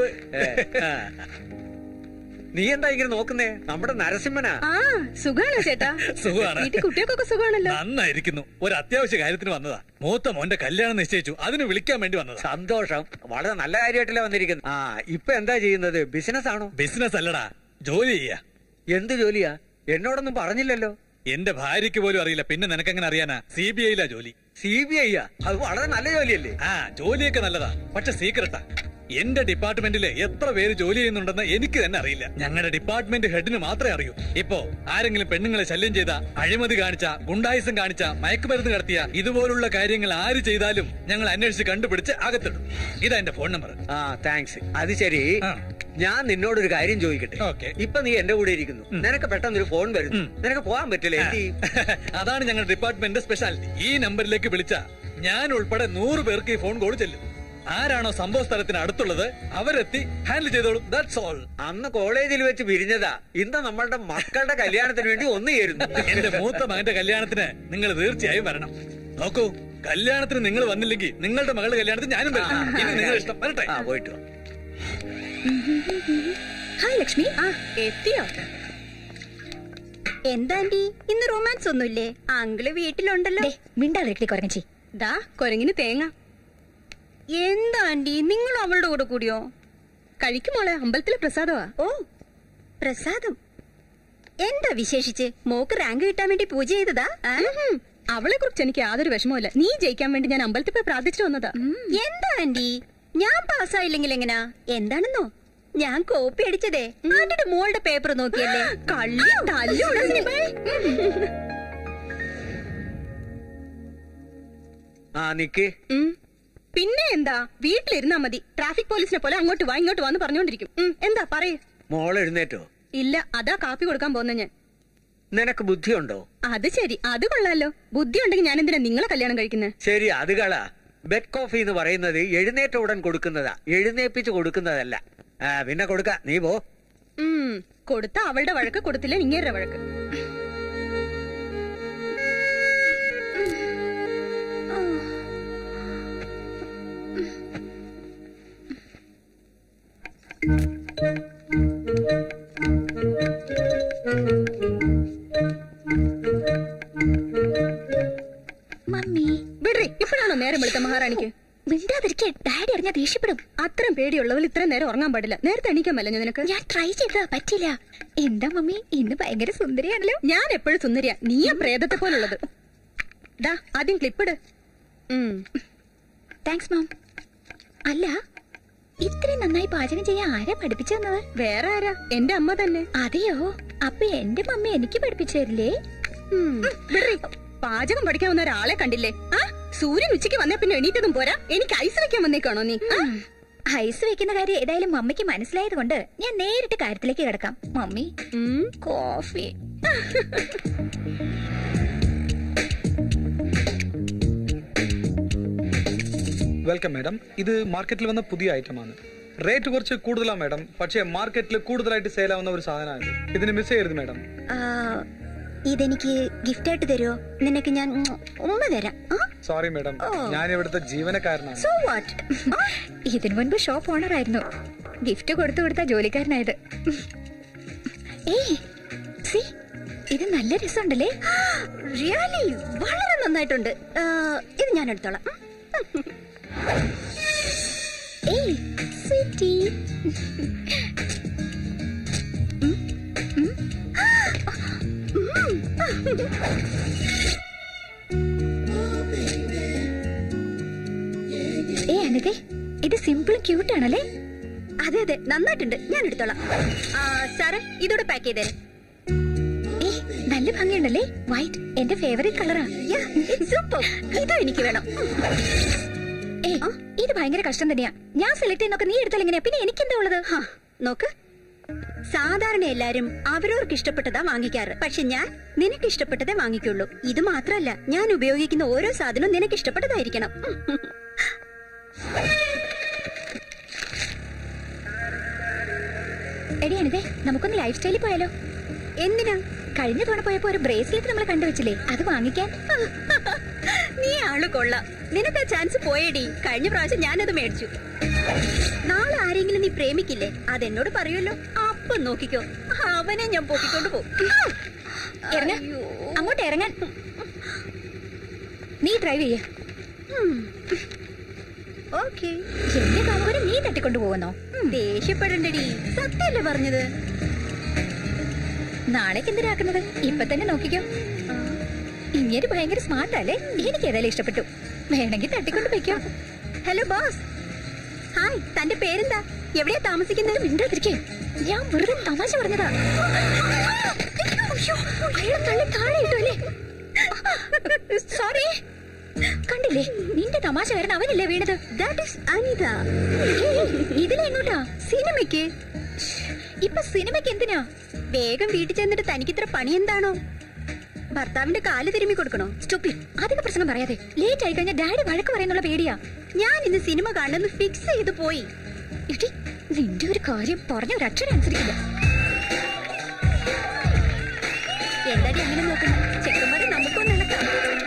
Speaker 4: നീ എന്താ ഇങ്ങനെ നോക്കുന്നേ നമ്മുടെ നരസിംഹനാ
Speaker 10: ആ സുഖാണോ ചേട്ടാ
Speaker 5: സുഖമാണ്
Speaker 10: വീട്ടിൽ കുട്ടികൾക്കൊക്കെ സുഖാണല്ലോ
Speaker 5: നന്നായിരിക്കുന്നു ഒരു അത്യാവശ്യ കാര്യത്തിന് വന്നതാ മൂത്ത മോന്റെ കല്യാണം നിശ്ചയിച്ചു അതിന് വിളിക്കാൻ വേണ്ടി വന്നതാ
Speaker 4: സന്തോഷം വളരെ നല്ല കാര്യമായിട്ടല്ലേ വന്നിരിക്കുന്നത് ആ ഇപ്പൊ എന്താ ചെയ്യുന്നത് ബിസിനസ് ആണോ
Speaker 5: ബിസിനസ് അല്ലടാ ജോലി ചെയ്യാ
Speaker 4: എന്ത് ജോലിയാ എന്നോടൊന്നും പറഞ്ഞില്ലല്ലോ
Speaker 5: എന്റെ ഭാര്യയ്ക്ക് പോലും അറിയില്ല പിന്നെ നിനക്കെങ്ങനെ അറിയാനാ സി ബി ഐയിലാ ജോലി
Speaker 4: സി ബി ഐ അത് വളരെ നല്ല ജോലിയല്ലേ
Speaker 5: ആ ജോലിയൊക്കെ നല്ലതാ പക്ഷെ സീക്രട്ടാ എന്റെ ഡിപ്പാർട്ട്മെന്റില് എത്ര പേര് ജോലി ചെയ്യുന്നുണ്ടെന്ന് എനിക്ക് തന്നെ അറിയില്ല ഞങ്ങളുടെ ഡിപ്പാർട്ട്മെന്റ് ഹെഡിന് മാത്രമേ അറിയൂ ഇപ്പോ ആരെങ്കിലും പെണ്ണുങ്ങളെ ശല്യം ചെയ്ത അഴിമതി കാണിച്ച ഗുണ്ടായുസം കാണിച്ച മയക്കുമരുന്ന് കടത്തിയ ഇതുപോലുള്ള കാര്യങ്ങൾ ആര് ചെയ്താലും ഞങ്ങൾ അന്വേഷിച്ച് കണ്ടുപിടിച്ച് അകത്തിടും ഇതാ എന്റെ ഫോൺ നമ്പർ
Speaker 4: ആ താങ്ക്സ് അത് ശരി
Speaker 5: ആ.
Speaker 4: ഞാൻ നിന്നോടൊരു കാര്യം ചോദിക്കട്ടെ
Speaker 5: ഓക്കേ.
Speaker 4: ഇപ്പൊ നീ എന്റെ കൂടെ ഇരിക്കുന്നു നിനക്ക് പെട്ടെന്ന് ഒരു ഫോൺ വരുന്നു നിനക്ക് പോകാൻ പറ്റില്ല എന്ത് ചെയ്യും?
Speaker 5: അതാണ് ഞങ്ങളുടെ ഡിപ്പാർട്ട്മെന്റ് സ്പെഷ്യാലിറ്റി ഈ നമ്പറിലേക്ക് വിളിച്ച ഞാൻ ഉൾപ്പെടെ നൂറ് പേർക്ക് ഈ ഫോൺ കോൾ ചെല്ലും ആരാണോ സംഭവ സ്ഥലത്തിന് അടുത്തുള്ളത് അവരെത്തി ഹാൻഡിൽ ചെയ്തോളും ദാറ്റ്സ് ഓൾ
Speaker 4: അന്ന് കോളേജിൽ വെച്ച് പിരിഞ്ഞതാ ഇന്ന് നമ്മളുടെ മക്കളുടെ കല്യാണത്തിന് വേണ്ടി ഒന്ന് ചേരുന്നു
Speaker 5: എന്റെ മൂത്ത മകന്റെ കല്യാണത്തിന് നിങ്ങൾ തീർച്ചയായും വരണം നോക്കൂ കല്യാണത്തിന് നിങ്ങൾ വന്നില്ലെങ്കിൽ നിങ്ങളുടെ മകളുടെ കല്യാണത്തിന് ഞാനും വരണം ഇനി നിങ്ങളുടെ ഇഷ്ടം വരട്ടെ
Speaker 4: ആ പോയിട്ട് വാ.
Speaker 3: ഹായ് ലക്ഷ്മി
Speaker 10: ആ എത്തിയോ
Speaker 6: എന്താ ആന്റി ഇന്ന് റൊമാൻസ് ഒന്നുമില്ലേ അങ്കിള് വീട്ടിലുണ്ടല്ലോ
Speaker 3: ദേ, മിണ്ടാതിരിക്കടി കുറങ്ങച്ചി
Speaker 10: ദാ കൊരങ്ങിന് തേങ്ങ
Speaker 6: എന്താ ആന്റി നിങ്ങൾ അവളുടെ കൂടെ കൂടിയോ
Speaker 10: കഴിക്കുമോളെ അമ്പലത്തിലെ പ്രസാദമാ
Speaker 6: ഓ പ്രസാദം എന്താ വിശേഷിച്ച് മോക്ക് റാങ്ക് കിട്ടാൻ വേണ്ടി പൂജ ചെയ്തതാ ആ?
Speaker 10: അവളെ കുറിച്ച് എനിക്ക് യാതൊരു വിഷമവുമില്ല നീ ജയിക്കാൻ വേണ്ടി ഞാൻ അമ്പലത്തിൽ പോയി പ്രാർത്ഥിച്ചു വന്നതാ
Speaker 6: എന്താ ആന്റി ഞാൻ പാസ്സായില്ലെങ്കിൽ എങ്ങനാ എന്താണെന്നോ ഞാൻ കോപ്പി അടിച്ചതേ ആന്റിയുടെ മോളുടെ പേപ്പർ നോക്കിയല്ലേ
Speaker 10: കള്ളി തല്ലുള്ള
Speaker 4: ആ നിക്ക്
Speaker 10: ഉം. പിന്നെ എന്താ വീട്ടിലിരുന്നാ മതി ട്രാഫിക് പോലീസിനെ പോലെ അങ്ങോട്ട് വാ ഇങ്ങോട്ട് വാന്ന് പറഞ്ഞോണ്ടിരിക്കും ഉം, എന്താ പറയേ
Speaker 4: മോൾ എഴുന്നേറ്റോ
Speaker 10: ഇല്ല അതാ കാപ്പി കൊടുക്കാൻ പോകുന്ന ഞാൻ
Speaker 4: നിനക്ക് ബുദ്ധിയുണ്ടോ
Speaker 10: അത് ശരി അത് കൊള്ളാലോ ബുദ്ധി ഉണ്ടെങ്കിൽ ഞാൻ എന്തിനാ നിങ്ങളെ കല്യാണം കഴിക്കുന്നത്
Speaker 4: ശരി അത് കള ബെഡ് കോഫി എന്ന് പറയുന്നത് എഴുന്നേറ്റ ഉടൻ കൊടുക്കുന്നതാ എഴുന്നേപ്പിച്ച് കൊടുക്കുന്നതല്ല ആ പിന്നെ കൊടുക്ക നീ പോ
Speaker 10: ഉം കൊടുത്ത അവളുടെ വഴക്ക് കൊടുത്തില്ല ഇങ്ങേരുടെ വഴക്ക്
Speaker 3: മമ്മി
Speaker 10: വിടറി ഇപ്പോഴാണോ നേരം വെളുത്ത മഹാറാണിക്ക്
Speaker 3: മിണ്ടാതിരിക്കെ ഡാഡി അറിഞ്ഞാ ദേഷ്യപ്പെടും
Speaker 10: അത്രയും പേടിയുള്ളവൾ ഇത്രയും നേരം ഉറങ്ങാൻ പാടില്ല നേരത്തെ എണീക്കാൻ പറ്റില്ല നിനക്ക്
Speaker 3: ഞാൻ ട്രൈ ചെയ്തതാ പറ്റില്ല എന്താ മമ്മി ഇന്ന് ഭയങ്കര സുന്ദരിയാണല്ലോ
Speaker 10: ഞാൻ എപ്പോഴും സുന്ദരിയ നീയാ പ്രേതത്തെ പോലുള്ളത് ഡാ ആദ്യം ക്ലിപ്പിട്
Speaker 3: താങ്ക്സ് മാം അല്ല ഇത്രയും നന്നായി പാചകം ചെയ്യാൻ ആരാ പഠിപ്പിച്ചു തന്നത്
Speaker 10: വേറെ ആരാ എന്റെ അമ്മ തന്നെ
Speaker 3: അതെയോ അപ്പൊ എന്റെ മമ്മി എനിക്ക് പഠിപ്പിച്ചു തരില്ലേ
Speaker 10: ഉം, വിടറി. പാചകം പഠിക്കാൻ ഒരാളെ കണ്ടില്ലേ ആ സൂര്യൻ ഉച്ചയ്ക്ക് വന്നേ പിന്നെ എണീറ്റതും പോരാ എനിക്ക് ഐസ് വെക്കാൻ വന്നേക്കാണോ നീ ആ?
Speaker 3: ഐസ് വെക്കുന്ന കാര്യം ഏതായാലും മമ്മിക്ക് മനസ്സിലായത് കൊണ്ട് ഞാൻ നേരിട്ട് കാര്യത്തിലേക്ക് കിടക്കാം മമ്മി
Speaker 10: ഉം.
Speaker 3: കോഫി
Speaker 9: വെൽക്കം മാഡം ഇത് മാർക്കറ്റിൽ വന്ന പുതിയ ഐറ്റമാണ് റേറ്റ് കുറച്ച് കൂടുതലാണ് മാഡം പക്ഷേ മാർക്കറ്റിൽ കൂടുതലായിട്ട് സെയിൽ ആവുന്ന ഒരു സാധനമാണ് ഇതിന് മിസ് ചെയ്യരുത് മാഡം
Speaker 6: ആ, ഇതെനിക്ക് ഗിഫ്റ്റ് ആയിട്ട് തരുമോ നിനക്ക് ഞാൻ ഉമ്മ തരാം
Speaker 9: സോറി മാഡം ഞാൻ ഇവിടുത്തെ ജീവനക്കാരനാണ്
Speaker 6: സോ വാട്ട്
Speaker 3: ഇതിനു മുൻപ് ഷോപ്പ് ഓണർ ആയിരുന്നു ഗിഫ്റ്റ് കൊടുത്തു കൊടുത്ത ജോലിക്കാരനായത് ഏയ് സി ഇത് നല്ല രസമുണ്ടല്ലേ
Speaker 6: റിയലി വളരെ നന്നായിട്ടുണ്ട് ആ, ഇത് ഞാൻ എടുത്തോളാം ഉം.
Speaker 3: ഏയ് സ്വീറ്റി ഏ അനിതേ ഇത് സിമ്പിളും ക്യൂട്ട് ആണല്ലേ
Speaker 6: അതെ അതെ നന്നായിട്ടുണ്ട് ഞാൻ എടുത്തോളാം ആ, സാറേ ഇതോടെ പാക്ക് ചെയ്തേ
Speaker 3: ഏ നല്ല ഭംഗിയുണ്ടല്ലേ വൈറ്റ് എന്റെ ഫേവറേറ്റ് കളറാ
Speaker 6: സൂപ്പർ ഇതും എനിക്ക് വേണം
Speaker 3: ഏ ഇത് ഭയങ്കര കഷ്ടം തന്നെയാ ഞാൻ സെലക്ട് ചെയ്യുന്നൊക്കെ നീ എടുത്താൽ എങ്ങനെയാ പിന്നെ എനിക്കെന്താ ഉള്ളത്
Speaker 6: ഹാ, നോക്ക് സാധാരണ എല്ലാരും അവരവർക്ക് ഇഷ്ടപ്പെട്ടതാ വാങ്ങിക്കാറ് പക്ഷെ ഞാൻ നിനക്ക് ഇഷ്ടപ്പെട്ടതേ വാങ്ങിക്കുള്ളൂ ഇത് മാത്രല്ല ഞാൻ ഉപയോഗിക്കുന്ന ഓരോ സാധനവും നിനക്ക് ഇഷ്ടപ്പെട്ടതായിരിക്കണം
Speaker 3: എടി അനിതേ നമുക്കൊന്ന് ലൈഫ് സ്റ്റൈലിൽ പോയാലോ
Speaker 6: എന്തിനാ
Speaker 3: കഴിഞ്ഞ തവണ പോയപ്പോ ഒരു ബ്രേസ്ലെറ്റ് നമ്മൾ കണ്ടുവച്ചില്ലേ അത് വാങ്ങിക്കാൻ
Speaker 6: നീ ആള് കൊള്ളാം നിനക്ക് ആ ചാൻസ് പോയേടി കഴിഞ്ഞ പ്രാവശ്യം ഞാനത് മേടിച്ചു നാളെ ആരെങ്കിലും നീ പ്രേമിക്കില്ലേ അതെന്നോട് പറയുമല്ലോ അപ്പൊ നോക്കിക്കോ അവനെ ഞാൻ പൊക്കിക്കൊണ്ട് പോകും
Speaker 3: ഇറങ്ങ അങ്ങോട്ട് ഇറങ്ങാൻ നീ ഡ്രൈവ് ചെയ്യ
Speaker 6: ഓക്കെ
Speaker 3: എന്റെ കാമുകനെ നീ തട്ടിക്കൊണ്ടു പോകുന്നോ
Speaker 6: ദേഷ്യപ്പെടണ്ടടി സത്യല്ലേ പറഞ്ഞത്
Speaker 3: നാളേക്ക് എന്തിനാക്കുന്നത് ഇപ്പൊ തന്നെ നോക്കിക്കോ ഇങ്ങനെ ഭയങ്കര സ്മാർട്ട് അല്ലേ എനിക്ക് ഏതായാലും ഇഷ്ടപ്പെട്ടു വേണമെങ്കിൽ തട്ടിക്കൊണ്ട് പോയിക്കോ
Speaker 6: ഹലോ ബോസ് ഹായ് തന്റെ പേരെന്താ എവിടെയാ താമസിക്കുന്നത്
Speaker 3: മിണ്ടാതിരിക്കേ ഞാൻ വെറുതെ തമാശ പറഞ്ഞതാ അയ്യോ, അയാളെ തള്ളി താഴെ ഇട്ടു അല്ലേ സോറി കണ്ടില്ലേ നിന്റെ തമാശ കാരണം അവനല്ലേ വീണത്
Speaker 6: ദാറ്റ് ഇസ് അനിത
Speaker 3: ഇതിലെങ്ങോട്ടാ
Speaker 6: സിനിമയ്ക്ക്
Speaker 3: ഇപ്പൊ സിനിമയ്ക്ക് എന്തിനാ
Speaker 6: വേഗം വീട്ടിൽ ചെന്നിട്ട് തനിക്കിത്ര പണി എന്താണോ ഭർത്താവിന്റെ കാല് തിരുമ്മി കൊടുക്കണോ
Speaker 3: സ്റ്റോപ്പി അധിക പ്രശ്നം പറയാതെ ലേറ്റ് ആയി കഴിഞ്ഞാൽ ഡാഡി വഴക്ക് പറയുന്നുള്ള പേടിയാ
Speaker 6: ഞാൻ ഇന്ന് സിനിമ കാണുന്നത് ഫിക്സ് ചെയ്ത് പോയി
Speaker 3: ഇടി നിന്റെ ഒരു കാര്യം പറഞ്ഞ ഒരു അക്ഷരം അനുസരിക്കില്ല
Speaker 6: എന്താടി അങ്ങനെ നോക്കുന്നത് ചെക്കന്മാരെ നമുക്കൊന്നും നടക്കാം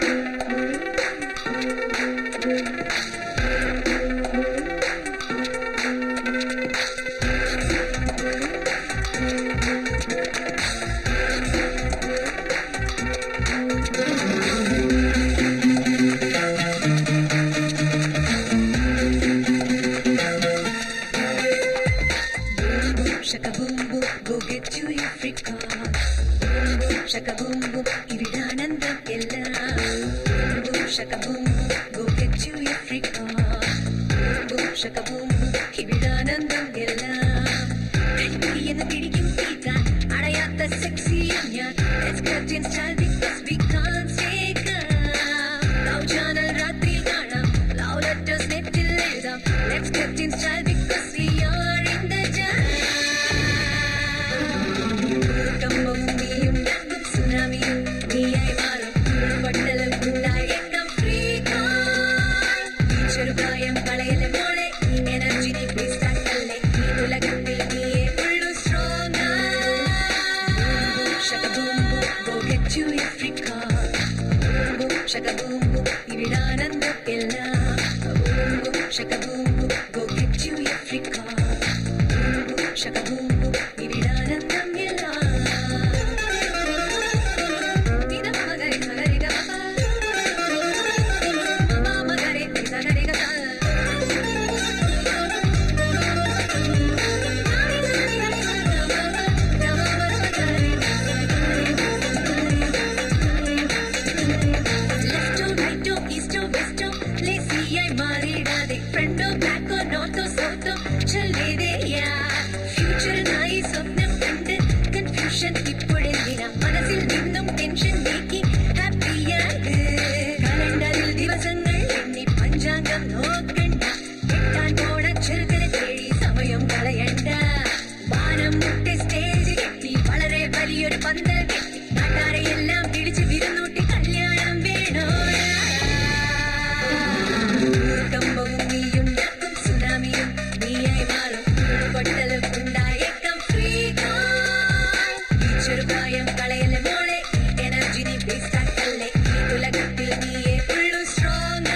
Speaker 7: Shaka boom boom, go get you your freak on. Boom boom, shaka boom boom, ഇവിടാനന്ദം എല്ലാം. Boom boom, shaka boom boom, go get you your freak on. Boom boom, shaka boom boom, ഇവിടാനന്ദം എല്ലാം. എന്ന് പിടിക്കും തീറ്റാൻ അടയാത്ത സെക്സിയാണ് ഞാൻ Let's get in style because we can't stay calm. Love channel രാത്രിയിൽ കാണാം Love letters നെറ്റിൽ എഴുതാം Let's get in style because we are in the jam. ഭൂകമ്പവും നീയും രണ്ടും സുനാമിയും നീയായി മാറും ഉരുൾപൊട്ടലും ഉണ്ടായേക്കാം freak on. ഈ ചെറുപ്രായം കളയലെ മോളെ ഈ എനർജി നീ waste ആക്കല്ലേ ഈ ഉലകത്തിൽ നീയേ ഉള്ളു strong Shaka boom boom, go get you a freak on. Boom boom, shaka boom boom, ഇവിടാനന്ദം എല്ലാം. Boom boom, shaka boom boom, go get you a freak on. Boom boom, shaka boom boom, ഇവിടാനന്ദം എല്ലാം. നിദ മഗരി സഗരി ഗ മ. മ മഗരി സഗരി ഗ സ. നീക്കി ഹാപ്പിയാണ് കലണ്ടറിൽ ദിവസങ്ങൾ എണ്ണി പഞ്ചാംഗം നോക്കണ്ട കെട്ടാൻ പോണ ചെറുക്കനെ തേടി സമയം കളയണ്ട വാനം മുട്ടി സ്റ്റേജ് കെട്ടി വളരെ വലിയൊരു പന്തൽ കെട്ടി നാട്ടാരെയെല്ലാം പിടിച്ച് വിരുന്നൂട്ടി കല്യാണം വേണോ ഭൂകമ്പവും നീയുണ്ടാക്കും സുനാമിയും നീയായി മാറും പൊട്ടലും ഉണ്ടായേക്കാം ഫ്രീ ചെറുപ്രായം കളയല്ലേ മോളെ എനർജി നീ വേസ്റ്റ് ആക്കല്ലേ ഈ ഉലകത്തിൽ നീയേ ഉള്ളു സ്ട്രോങ്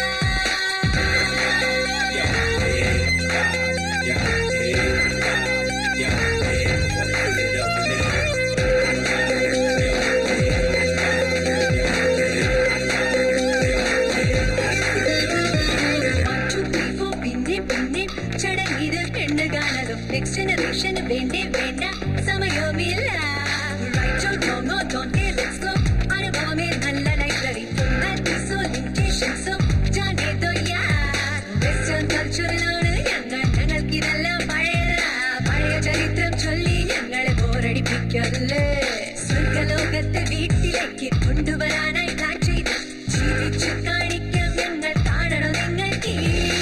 Speaker 7: പിന്നെ പിന്നെ ചടങ്ങിത് പെണ്ണ് കാണലും നെക്സ്റ്റ് ജനറേഷന് വേണ്ടേ വേണ്ട സമയവുമില്ല Right or wrong or don't care, let's go. അനുഭവമേ നല്ല ലൈബ്രറി പ്രാക്ടീസോ ലിമിറ്റേഷൻസോ ജാനേതോ യാ വെസ്റ്റേൺ കൾച്ചറിലാണ് ഞങ്ങൾ ഞങ്ങൾക്കിതെല്ലാം പഴയതാ പഴയ ചരിത്രം ചൊല്ലി ഞങ്ങളെ ബോറടിപ്പിക്കല്ലേ സ്വർഗലോകത്തെ വീട്ടിലേക്ക് കൊണ്ടുവരാനായി പ്ലാൻ ചെയ്ത് ജീവിച്ചു കാണിക്കാം ഞങ്ങൾ കാണണം നിങ്ങൾക്ക്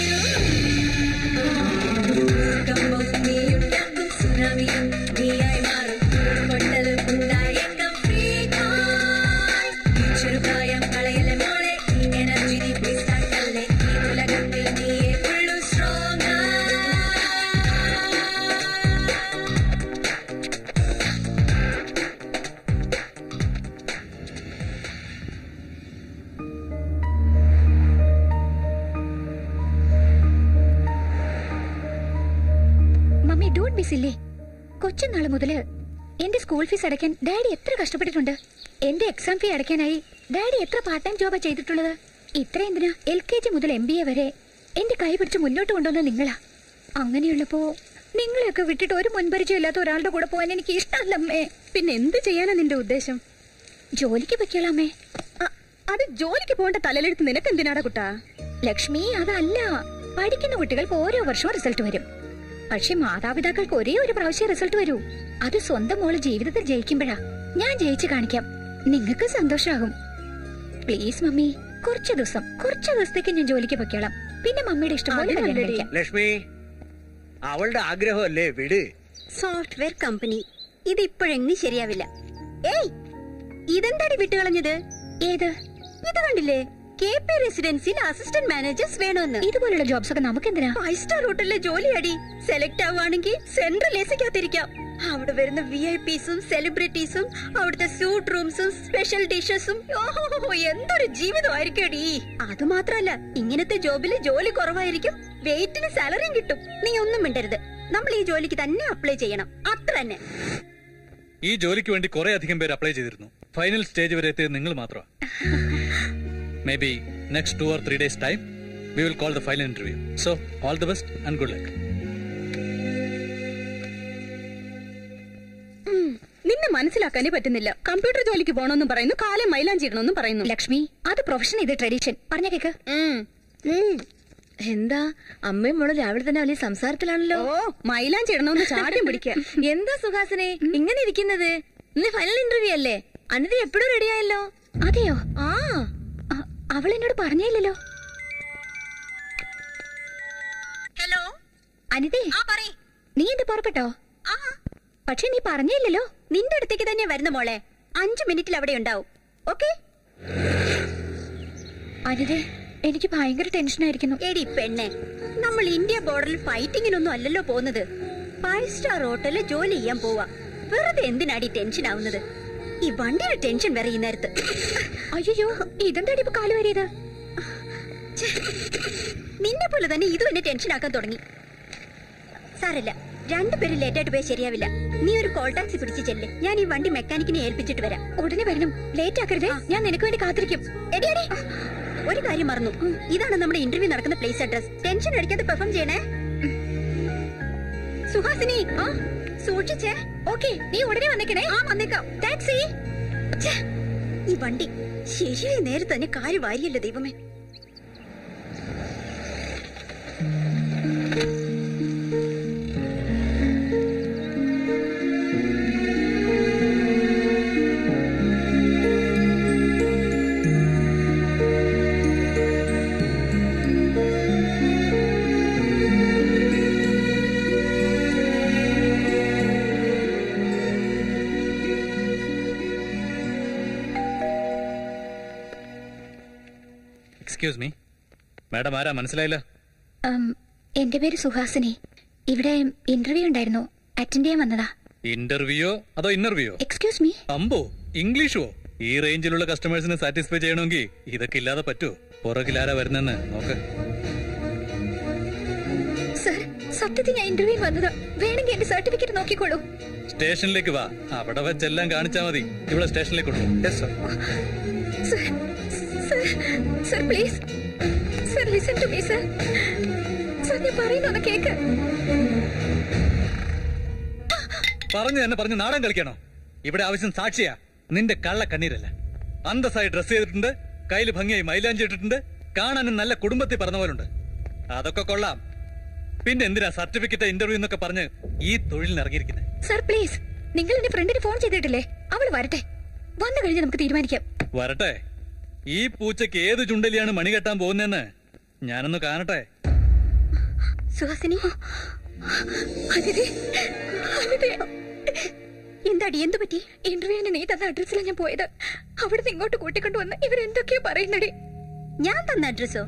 Speaker 7: ഭൂകമ്പവും നീയുണ്ടാക്കും സുനാമിയും നീയായി മാറും പൊട്ടലും ഉണ്ടായേക്കാം free fall. ഈ ചെറുപ്രായം കളയല്ലേ മോളെ ഈ എനർജി നീ waste ആക്കല്ലേ ഈ ഉലകത്തിൽ നീയേ ഉള്ളു strong
Speaker 3: mummy don't be silly കൊച്ചുനാള് മുതല് എന്റെ സ്കൂൾ ഫീസ് അടയ്ക്കാൻ ഡാഡി എത്ര കഷ്ടപ്പെട്ടിട്ടുണ്ട് എന്റെ എക്സാം ഫീ അടയ്ക്കാനായി ഡാഡി എത്ര പാർട്ട് ടൈം ജോബാ ചെയ്തിട്ടുള്ളത് ഇത്ര എന്തിനാ എൽ കെ ജി മുതൽ എം ബി എ വരെ എന്റെ കൈ പിടിച്ച് മുന്നോട്ട് കൊണ്ടുവന്ന നിങ്ങളാ അങ്ങനെയുള്ളപ്പോ നിങ്ങളെയൊക്കെ വിട്ടിട്ട് ഒരു മുൻപരിചയം ഇല്ലാത്ത ഒരാളുടെ കൂടെ പോകാൻ എനിക്ക് ഇഷ്ടമല്ലമ്മേ
Speaker 10: പിന്നെ എന്ത് ചെയ്യാനാ നിന്റെ ഉദ്ദേശം
Speaker 3: ജോലിക്ക് പൊയ്ക്കോളാമേ
Speaker 10: അ- അത് ജോലിക്ക് പോകേണ്ട തലയിലെടുത്ത് നിനക്ക് എന്തിനാടാ കുട്ടാ
Speaker 3: ലക്ഷ്മി അതല്ല പഠിക്കുന്ന കുട്ടികൾക്ക് ഓരോ വർഷവും റിസൾട്ട് വരും പക്ഷെ മാതാപിതാക്കൾക്ക് ഒരേ ഒരു പ്രാവശ്യം റിസൾട്ട് വരൂ അത് സ്വന്തം മോള് ജീവിതത്തിൽ ജയിക്കുമ്പോഴാ ഞാൻ ജയിച്ചു കാണിക്കാം നിങ്ങൾക്ക് സന്തോഷാകും പ്ലീസ് മമ്മി കുറച്ച് ദിവസം കുറച്ച് ദിവസത്തേക്ക് ഞാൻ ജോലിക്ക് പൊയ്ക്കോളാം പിന്നെ മമ്മിയുടെ ഇഷ്ടം പോലെ കല്യാണം
Speaker 10: അതിനല്ലടി.
Speaker 3: കഴിക്കാം
Speaker 8: ലക്ഷ്മി അവളുടെ ആഗ്രഹമല്ലേ വിട്
Speaker 6: സോഫ്റ്റ്വെയർ കമ്പനി ഇത് ഇപ്പോഴെങ്ങും ശരിയാവില്ല ഏയ് ഇതെന്താടി വിട്ടുകളഞ്ഞത്
Speaker 3: ഏത്
Speaker 6: ഇത് കണ്ടില്ലേ കെ പി റെസിഡൻസിയിൽ അസിസ്റ്റന്റ് മാനേജേഴ്സ് വേണമെന്ന്
Speaker 3: ഇതുപോലുള്ള ജോബ്സ് ഒക്കെ നമുക്കെന്തിനാ
Speaker 6: ഫൈവ് സ്റ്റാർ ഹോട്ടലിലെ ജോലിയടി സെലക്ട് ആവുകയാണെങ്കിൽ സെൻട്രൽ എസിക്കകത്തിരിക്കാം അവിടെ വരുന്ന വി ഐ പിസും സെലിബ്രിറ്റീസും അവിടുത്തെ സ്യൂട്ട് റൂംസും സ്പെഷ്യൽ ഡിഷസും ഓഹോ എന്തൊരു ജീവിതമായിരിക്കടി അത് മാത്രല്ല ഇങ്ങനത്തെ ജോബില് ജോലി കുറവായിരിക്കും വെയിറ്റിന് സാലറിയും കിട്ടും നീ ഒന്നും മിണ്ടരുത് നമ്മൾ ഈ ജോലിക്ക് തന്നെ അപ്ലൈ ചെയ്യണം അത്ര തന്നെ
Speaker 5: ഈ ജോലിക്ക് വേണ്ടി കുറെ അധികം പേര് അപ്ലൈ ചെയ്തിരുന്നു ഫൈനൽ സ്റ്റേജ് വരെ എത്തിയത് നിങ്ങൾ മാത്രമാണ് maybe next two or three days time we will call the final interview so all the best and good luck
Speaker 10: നിന്നെ മനസ്സിലാക്കാനേ പറ്റുന്നില്ല കമ്പ്യൂട്ടർ ജോലിക്ക് പോകണമെന്നും പറയുന്നു കാലം മൈലാഞ്ചി ഇടണമെന്നും പറയുന്നു
Speaker 3: ലക്ഷ്മി അത് പ്രൊഫഷൻ ഇത് ട്രഡീഷൻ പറഞ്ഞ കേക്ക്
Speaker 11: എന്താ അമ്മയും മോളും രാവിലെ തന്നെ വലിയ സംസാരത്തിലാണല്ലോ
Speaker 10: ഓ മൈലാഞ്ചി ഇടണമെന്ന് ചാടിയും പിടിക്കുക
Speaker 11: എന്താ സുഹാസിനെ ഇങ്ങനെ ഇരിക്കുന്നത് ഇന്ന് ഫൈനൽ ഇന്റർവ്യൂ അല്ലേ അനിത എപ്പോഴും റെഡിയായല്ലോ
Speaker 3: അതെയോ
Speaker 11: ആ
Speaker 3: അ- അവൾ എന്നോട് പറഞ്ഞില്ലല്ലോ
Speaker 6: ഹലോ
Speaker 3: അനിതേ
Speaker 6: ആ പറയ്
Speaker 3: നീ എന്ത് പുറപ്പെട്ടോ
Speaker 6: ആ
Speaker 3: പക്ഷെ നീ പറഞ്ഞില്ലല്ലോ
Speaker 6: നിന്റെ അടുത്തേക്ക് തന്നെ വരുന്ന മോളെ അഞ്ചു മിനിറ്റിൽ അവിടെ ഉണ്ടാവും ഓക്കെ
Speaker 3: അനിതേ എനിക്ക് ഭയങ്കര ടെൻഷനായിരിക്കുന്നു
Speaker 6: എടി പെണ്ണെ നമ്മൾ ഇന്ത്യ ബോർഡറിൽ ഫൈറ്റിങ്ങിനൊന്നും അല്ലല്ലോ പോകുന്നത് ഫൈവ് സ്റ്റാർ ഹോട്ടലിൽ ജോലി ചെയ്യാൻ പോവാ വെറുതെ എന്തിനാടി ടെൻഷൻ ആവുന്നത് ഈ വണ്ടിയുടെ ടെൻഷൻ വരെ ഈ നേരത്ത്
Speaker 3: അയ്യോ ഇതെന്താടി ഇപ്പൊ കാല് വരിയത്
Speaker 6: ഛെ, നിന്നെ പോലെ തന്നെ ഇതും എന്നെ ടെൻഷൻ ആക്കാൻ തുടങ്ങി സാരല്ല രണ്ടുപേരും ലേറ്റ് ആയിട്ട് പോയാൽ ശരിയാവില്ല നീ ഒരു കോൾ ടാക്സി പിടിച്ച് ചെല്ല് ഞാൻ ഈ വണ്ടി മെക്കാനിക്കിനെ ഏൽപ്പിച്ചിട്ട് വരാം
Speaker 3: ഉടനെ വരണം ലേറ്റ് ആക്കരുതേ ഞാൻ നിനക്ക് വേണ്ടി കാത്തിരിക്കും
Speaker 6: എടി എടി ഒരു കാര്യം മറന്നു ഇതാണ് നമ്മുടെ ഇന്റർവ്യൂ നടക്കുന്ന പ്ലേസ് അഡ്രസ് ടെൻഷൻ അടിക്കാതെ പെർഫോം ചെയ്യണേ സുഹാസിനി ആ സൂക്ഷിച്ചേ
Speaker 3: ഓക്കെ നീ ഉടനെ വന്നേക്കണേ
Speaker 6: ആ വന്നേക്കാം ടാക്സി ഛെ, ഈ വണ്ടി ശരിയായ നേരത്തെ തന്നെ കാര്യം വാരിയല്ലോ ദൈവമേ
Speaker 5: എക്സ്ക്യൂസ് മീ മാഡം ആരാ മനസ്സിലായില്ല
Speaker 3: ഉം, എന്റെ പേര് സുഹാസിനി ഇവിടെ ഇന്റർവ്യൂ ഉണ്ടായിരുന്നു അറ്റൻഡ് ചെയ്യാൻ വന്നതാ
Speaker 5: ഇന്റർവ്യൂയോ അതോ ഇന്റർവ്യൂയോ
Speaker 3: എക്സ്ക്യൂസ് മീ
Speaker 5: അമ്പോ ഇംഗ്ലീഷോ ഈ റേഞ്ചിലുള്ള കസ്റ്റമേഴ്സിനെ സാറ്റിസ്ഫൈ ചെയ്യണമെങ്കിൽ ഇതൊക്കെ ഇല്ലാതെ പറ്റുമോ പുറകിലാരാ വരുന്നെന്ന് നോക്ക്
Speaker 3: സർ സത്യത്തിൽ ഞാൻ ഇന്റർവ്യൂ വന്നതാ വേണമെങ്കിൽ എന്റെ സർട്ടിഫിക്കറ്റ് നോക്കിക്കോളൂ
Speaker 5: സ്റ്റേഷനിലേക്ക് വാ അവിടെ വെച്ചെല്ലാം കാണിച്ചാ മതി ഇവിടെ സ്റ്റേഷനിലേക്ക് കൊണ്ടുപോകും
Speaker 3: sir sir sir please sir listen to me sir sir ഞാൻ പറയുന്നൊന്ന് കേക്ക്
Speaker 5: പറഞ്ഞു തന്നെ പറഞ്ഞ് നാടൻ കളിക്കണോ ഇവിടെ ആവശ്യം സാക്ഷിയാ നിന്റെ കള്ള കണ്ണീരല്ല അന്തസ്സായി ഡ്രസ് ചെയ്തിട്ടുണ്ട് കയ്യിൽ ഭംഗിയായി മൈലാഞ്ചി ഇട്ടിട്ടുണ്ട് കാണാനും നല്ല കുടുംബത്തിൽ പറഞ്ഞ പോലുണ്ട് അതൊക്കെ കൊള്ളാം പിന്നെ എന്തിനാ സർട്ടിഫിക്കറ്റ് ഇന്റർവ്യൂ എന്നൊക്കെ പറഞ്ഞ് ഈ തൊഴിലിന് ഇറങ്ങിയിരിക്കുന്നത്
Speaker 3: സർ പ്ലീസ് നിങ്ങൾ എന്റെ ഫ്രണ്ടിന് ഫോൺ ചെയ്തിട്ടില്ലേ അവൾ വരട്ടെ വന്നു കഴിഞ്ഞ് നമുക്ക് തീരുമാനിക്കാം
Speaker 5: വരട്ടെ ഈ പൂച്ചയ്ക്ക് ഏത് ചുണ്ടലിയാണ് മണി കെട്ടാൻ പോകുന്നതെന്ന് ഞാനൊന്ന് കാണട്ടെ
Speaker 6: സുഹാസിനി
Speaker 3: അതിഥി അതിഥി
Speaker 6: എന്താടി എന്തു പറ്റി
Speaker 3: ഇന്റർവ്യൂവിന് നീ തന്ന അഡ്രസ്സിലാണ് ഞാൻ പോയത് അവിടുന്ന് ഇങ്ങോട്ട് കൂട്ടിക്കൊണ്ടുവന്ന് ഇവരെന്തൊക്കെയോ പറയുന്നടി
Speaker 6: ഞാൻ തന്ന അഡ്രസ്സോ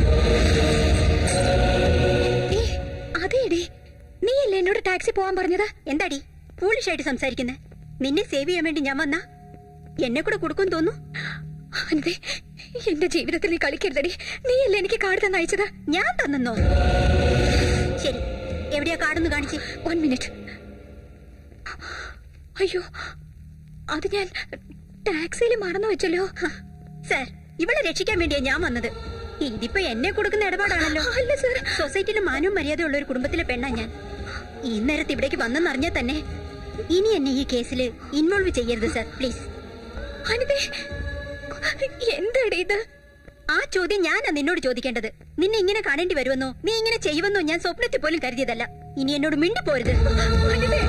Speaker 3: അതേടി നീയല്ലേ എന്നോട് ടാക്സി പോവാൻ പറഞ്ഞത്
Speaker 6: എന്താടി ഫോളിഷായിട്ട് സംസാരിക്കുന്നേ നിന്നെ സേവ് ചെയ്യാൻ വേണ്ടി ഞാൻ വന്നാ എന്നെ കൂടെ കൊടുക്കും തോന്നുന്നു
Speaker 3: അനിതേ എന്റെ ജീവിതത്തിൽ നീ കളിക്കരുതടി നീയല്ലേ എനിക്ക് കാർഡ് തന്നെ അയച്ചത്
Speaker 6: ഞാൻ തന്നോ ശരി എവിടെയാ കാർഡൊന്ന് കാണിച്ചേ
Speaker 3: വൺ മിനിറ്റ് അയ്യോ അത് ഞാൻ ടാക്സിയിൽ മറന്നു വെച്ചല്ലോ
Speaker 6: സാർ ഇവളെ രക്ഷിക്കാൻ വേണ്ടിയാ ഞാൻ വന്നത് ഇതിപ്പോ എന്നെ കൊടുക്കുന്ന ഇടപാടാണല്ലോ
Speaker 3: അല്ല സാർ
Speaker 6: സൊസൈറ്റിയിൽ മാനവും മര്യാദയുള്ള ഒരു കുടുംബത്തിലെ പെണ്ണാ ഞാൻ ഈ നേരത്ത് ഇവിടേക്ക് വന്നെന്നറിഞ്ഞാൽ തന്നെ ഇനി എന്നെ ഈ കേസിൽ ഇൻവോൾവ് ചെയ്യരുത് സാർ പ്ലീസ്
Speaker 3: അനിതേ എന്താടി ഇത്
Speaker 6: ആ ചോദ്യം ഞാനാ നിന്നോട് ചോദിക്കേണ്ടത് നിന്നെ ഇങ്ങനെ കാണേണ്ടി വരുമെന്നോ നീ ഇങ്ങനെ ചെയ്യുമെന്നോ ഞാൻ സ്വപ്നത്തിൽ പോലും കരുതിയതല്ല ഇനി എന്നോട് മിണ്ടി പോരുത്
Speaker 3: അനിതേ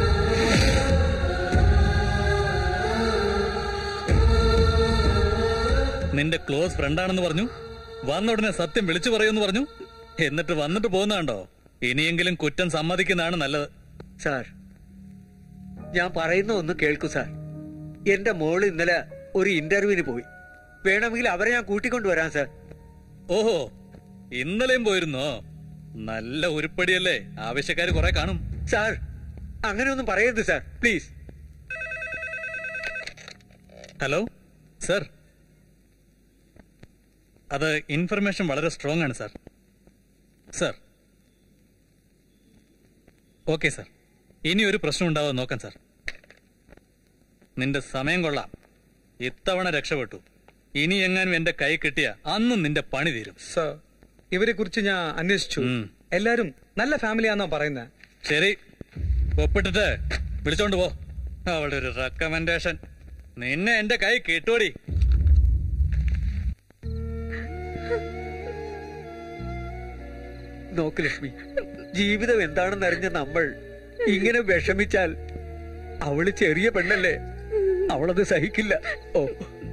Speaker 5: നിന്റെ ക്ലോസ് ഫ്രണ്ടാണെന്ന് പറഞ്ഞു വന്ന ഉടനെ സത്യം വിളിച്ചു പറയുമെന്ന് പറഞ്ഞു എന്നിട്ട് വന്നിട്ട് പോകുന്നതാണ്ടോ ഇനിയെങ്കിലും കുറ്റം സമ്മതിക്കുന്നതാണ് നല്ലത്
Speaker 12: സാർ ഞാൻ പറയുന്ന ഒന്ന് കേൾക്കൂ സാർ എന്റെ മോള് ഇന്നലെ ഒരു ഇന്റർവ്യൂവിന് പോയി വേണമെങ്കിൽ അവരെ ഞാൻ കൂട്ടിക്കൊണ്ടുവരാം സാർ
Speaker 5: ഓഹോ ഇന്നലെയും പോയിരുന്നോ നല്ല ഉരുപ്പടിയല്ലേ ആവശ്യക്കാര് കുറെ കാണും
Speaker 12: സാർ അങ്ങനെയൊന്നും പറയരുത് സാർ പ്ലീസ്
Speaker 5: ഹലോ സർ അത് ഇൻഫർമേഷൻ വളരെ സ്ട്രോങ് ആണ് സർ സർ ഓക്കെ സർ ഇനി ഒരു പ്രശ്നം ഉണ്ടാവാതെ നോക്കാം സർ നിന്റെ സമയം കൊള്ളാം ഇത്തവണ രക്ഷപ്പെട്ടു ഇനി എങ്ങാനും എന്റെ കൈ കിട്ടിയ അന്നും നിന്റെ പണി തീരും
Speaker 9: സർ ഇവരെ കുറിച്ച് ഞാൻ അന്വേഷിച്ചു എല്ലാരും നല്ല ഫാമിലിയാന്നാ പറയുന്നത്
Speaker 5: ശരി ഒപ്പിട്ടിട്ട് വിളിച്ചോണ്ട് പോ അവളുടെ ഒരു റെക്കമെൻഡേഷൻ നിന്നെ എന്റെ കൈ കിട്ടോടി
Speaker 12: നോക്ക് ലക്ഷ്മി ജീവിതം എന്താണെന്നറിഞ്ഞ നമ്മൾ ഇങ്ങനെ വിഷമിച്ചാൽ അവള് ചെറിയ പെണ്ണല്ലേ അവളത് സഹിക്കില്ല ഓ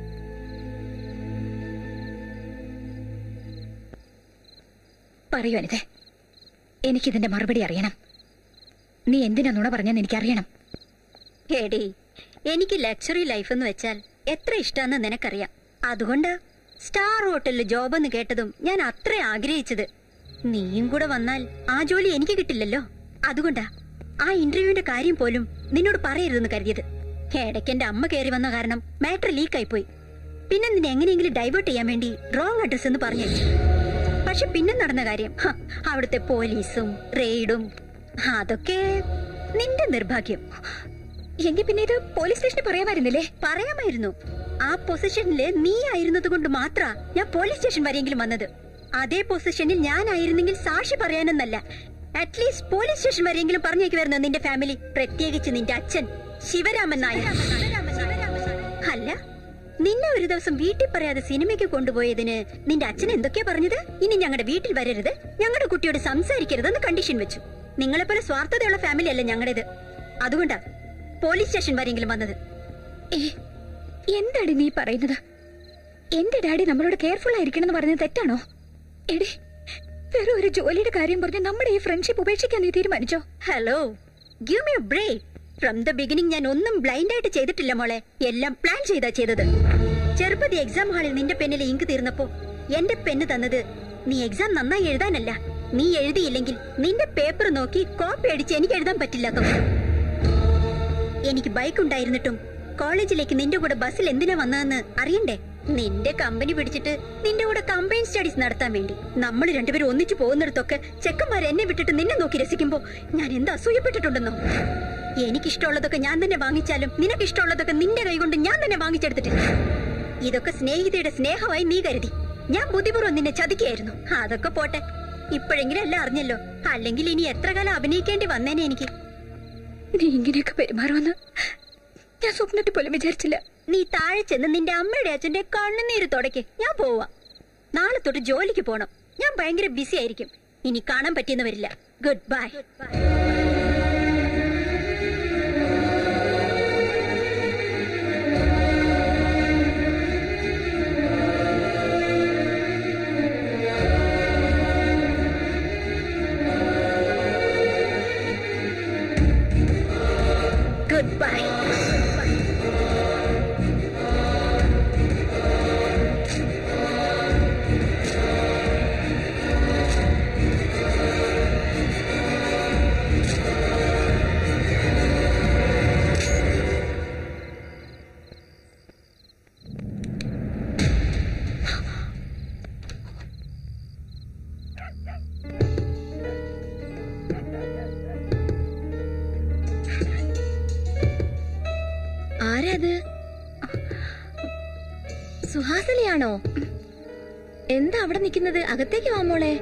Speaker 3: പറയൂ അനിതേ എനിക്കിതിന്റെ മറുപടി അറിയണം നീ എന്തിനാ നുണ പറഞ്ഞെന്ന് എനിക്കറിയണം
Speaker 6: ഹേടി എനിക്ക് ലക്ഷറി ലൈഫ് എന്ന് വെച്ചാൽ എത്ര ഇഷ്ടാന്ന് നിനക്കറിയാം അതുകൊണ്ടാ സ്റ്റാർ ഹോട്ടലിൽ ജോബ് എന്ന് കേട്ടതും ഞാൻ അത്ര ആഗ്രഹിച്ചത് നീയും കൂടെ വന്നാൽ ആ ജോലി എനിക്ക് കിട്ടില്ലല്ലോ അതുകൊണ്ടാ ആ ഇന്റർവ്യൂവിന്റെ കാര്യം പോലും നിന്നോട് പറയരുതെന്ന് കരുതിയത് ഇടയ്ക്ക് എന്റെ അമ്മ കയറി വന്ന കാരണം മാറ്റർ ലീക്കായി പോയി പിന്നെ നിന്നെ എങ്ങനെയെങ്കിലും ഡൈവേർട്ട് ചെയ്യാൻ വേണ്ടി റോങ് അഡ്രസ് എന്ന് പറഞ്ഞു പക്ഷെ പിന്നെ നടന്ന കാര്യം ഹ, അവിടുത്തെ പോലീസും റെയ്ഡും അതൊക്കെ നിന്റെ നിർഭാഗ്യം
Speaker 3: എങ്കിൽ പിന്നെ ഇത് പോലീസ് സ്റ്റേഷനിൽ പറയാമായിരുന്നില്ലേ
Speaker 6: പറയാമായിരുന്നു ആ പൊസിഷനില് നീ ആയിരുന്നത് കൊണ്ട് മാത്ര ഞാൻ പോലീസ് സ്റ്റേഷൻ വരെയെങ്കിലും വന്നത് അതേ പൊസിഷനിൽ ഞാനായിരുന്നെങ്കിൽ സാക്ഷി പറയാനെന്നല്ല അറ്റ്ലീസ്റ്റ് പോലീസ് സ്റ്റേഷൻ വരെയെങ്കിലും പറഞ്ഞേക്കുമായിരുന്നു നിന്റെ ഫാമിലി പ്രത്യേകിച്ച് നിന്റെ അച്ഛൻ ശിവരാമൻ നായർ അല്ല നിന്നെ ഒരു ദിവസം വീട്ടിൽ പറയാതെ സിനിമയ്ക്ക് കൊണ്ടുപോയതിന് നിന്റെ അച്ഛൻ എന്തൊക്കെയാ പറഞ്ഞത് ഇനി ഞങ്ങളുടെ വീട്ടിൽ വരരുത് ഞങ്ങളുടെ കുട്ടിയോട് സംസാരിക്കരുതെന്ന് കണ്ടീഷൻ വെച്ചു നിങ്ങളെപ്പോലെ സ്വാർത്ഥതയുള്ള ഫാമിലി അല്ല ഞങ്ങളുടേത് അതുകൊണ്ടാ പോലീസ് സ്റ്റേഷൻ വരെയെങ്കിലും വന്നത്
Speaker 3: ഏ എന്താണ് നീ പറയുന്നത് എന്റെ ഡാഡി നമ്മളോട് കെയർഫുൾ ആയിരിക്കണം എന്ന് പറഞ്ഞത് തെറ്റാണോ എടി വെറും ഒരു ജോലിയുടെ കാര്യം പറഞ്ഞ് നമ്മുടെ ഈ ഫ്രണ്ട്ഷിപ്പ് ഉപേക്ഷിക്കാൻ നീ തീരുമാനിച്ചോ
Speaker 6: hello give me break from the beginning ഞാൻ ഒന്നും ബ്ലൈൻഡ് ആയിട്ട് ചെയ്തിട്ടില്ല മോളെ എല്ലാം പ്ലാൻ ചെയ്താ ചെയ്തത് ചെറുപ്പതി എക്സാം ഹാളിൽ നിന്റെ പെന്നിലെ ഇങ്ക് തീർന്നപ്പോ എന്റെ പെണ്ണ് തന്നത് നീ എക്സാം നന്നായി എഴുതാനല്ല നീ എഴുതിയില്ലെങ്കിൽ നിന്റെ പേപ്പർ നോക്കി കോപ്പി അടിച്ച് എനിക്ക് എഴുതാൻ പറ്റില്ല കമൽ എനിക്ക് ബൈക്ക് ഉണ്ടായിരുന്നിട്ടും കോളേജിലേക്ക് നിന്റെ കൂടെ ബസ്സിൽ എന്തിനാ വന്നതെന്ന് അറിയണ്ടേ നിന്റെ കമ്പനി പിടിച്ചിട്ട് നിന്റെ കൂടെ കമ്പൈൻ സ്റ്റഡീസ് നടത്താൻ വേണ്ടി നമ്മൾ രണ്ടുപേരും ഒന്നിച്ചു പോകുന്നിടത്തൊക്കെ ചെക്കന്മാർ എന്നെ വിട്ടിട്ട് നിന്നെ നോക്കി രസിക്കുമ്പോ ഞാൻ എന്ത് അസൂയപ്പെട്ടിട്ടുണ്ടെന്നോ എനിക്കിഷ്ടമുള്ളതൊക്കെ ഞാൻ തന്നെ വാങ്ങിച്ചാലും നിനക്കിഷ്ടമുള്ളതൊക്കെ നിന്റെ കൈകൊണ്ട് ഞാൻ തന്നെ വാങ്ങിച്ചെടുത്തിട്ടില്ല ഇതൊക്കെ സ്നേഹിതയുടെ സ്നേഹമായി നീ കരുതി ഞാൻ ബുദ്ധിപൂർവ്വം നിന്നെ ചതിക്കായിരുന്നു അതൊക്കെ പോട്ടെ ഇപ്പോഴെങ്കിലും എല്ലാം അറിഞ്ഞല്ലോ അല്ലെങ്കിൽ ഇനി എത്ര കാലം അഭിനയിക്കേണ്ടി വന്നേനെ എനിക്ക്
Speaker 3: നീ ഇങ്ങനെയൊക്കെ പെരുമാറുമെന്ന് ഞാൻ സ്വപ്നത്തിൽ പോലും വിചാരിച്ചില്ല
Speaker 6: നീ താഴെ ചെന്ന് നിന്റെ അമ്മയുടെ അച്ഛന്റെ കണ്ണുനീര് തുടയ്ക്ക് ഞാൻ പോവാ നാളെ തൊട്ട് ജോലിക്ക് പോണം ഞാൻ ഭയങ്കര ബിസി ആയിരിക്കും ഇനി കാണാൻ പറ്റിയെന്ന് വരില്ല ഗുഡ് ബൈ ഗുഡ് ബൈ
Speaker 11: ആരാ അത് സുഹാസിനിയാണോ എന്താ അവിടെ നിൽക്കുന്നത് അകത്തേക്ക് വാ മോളെ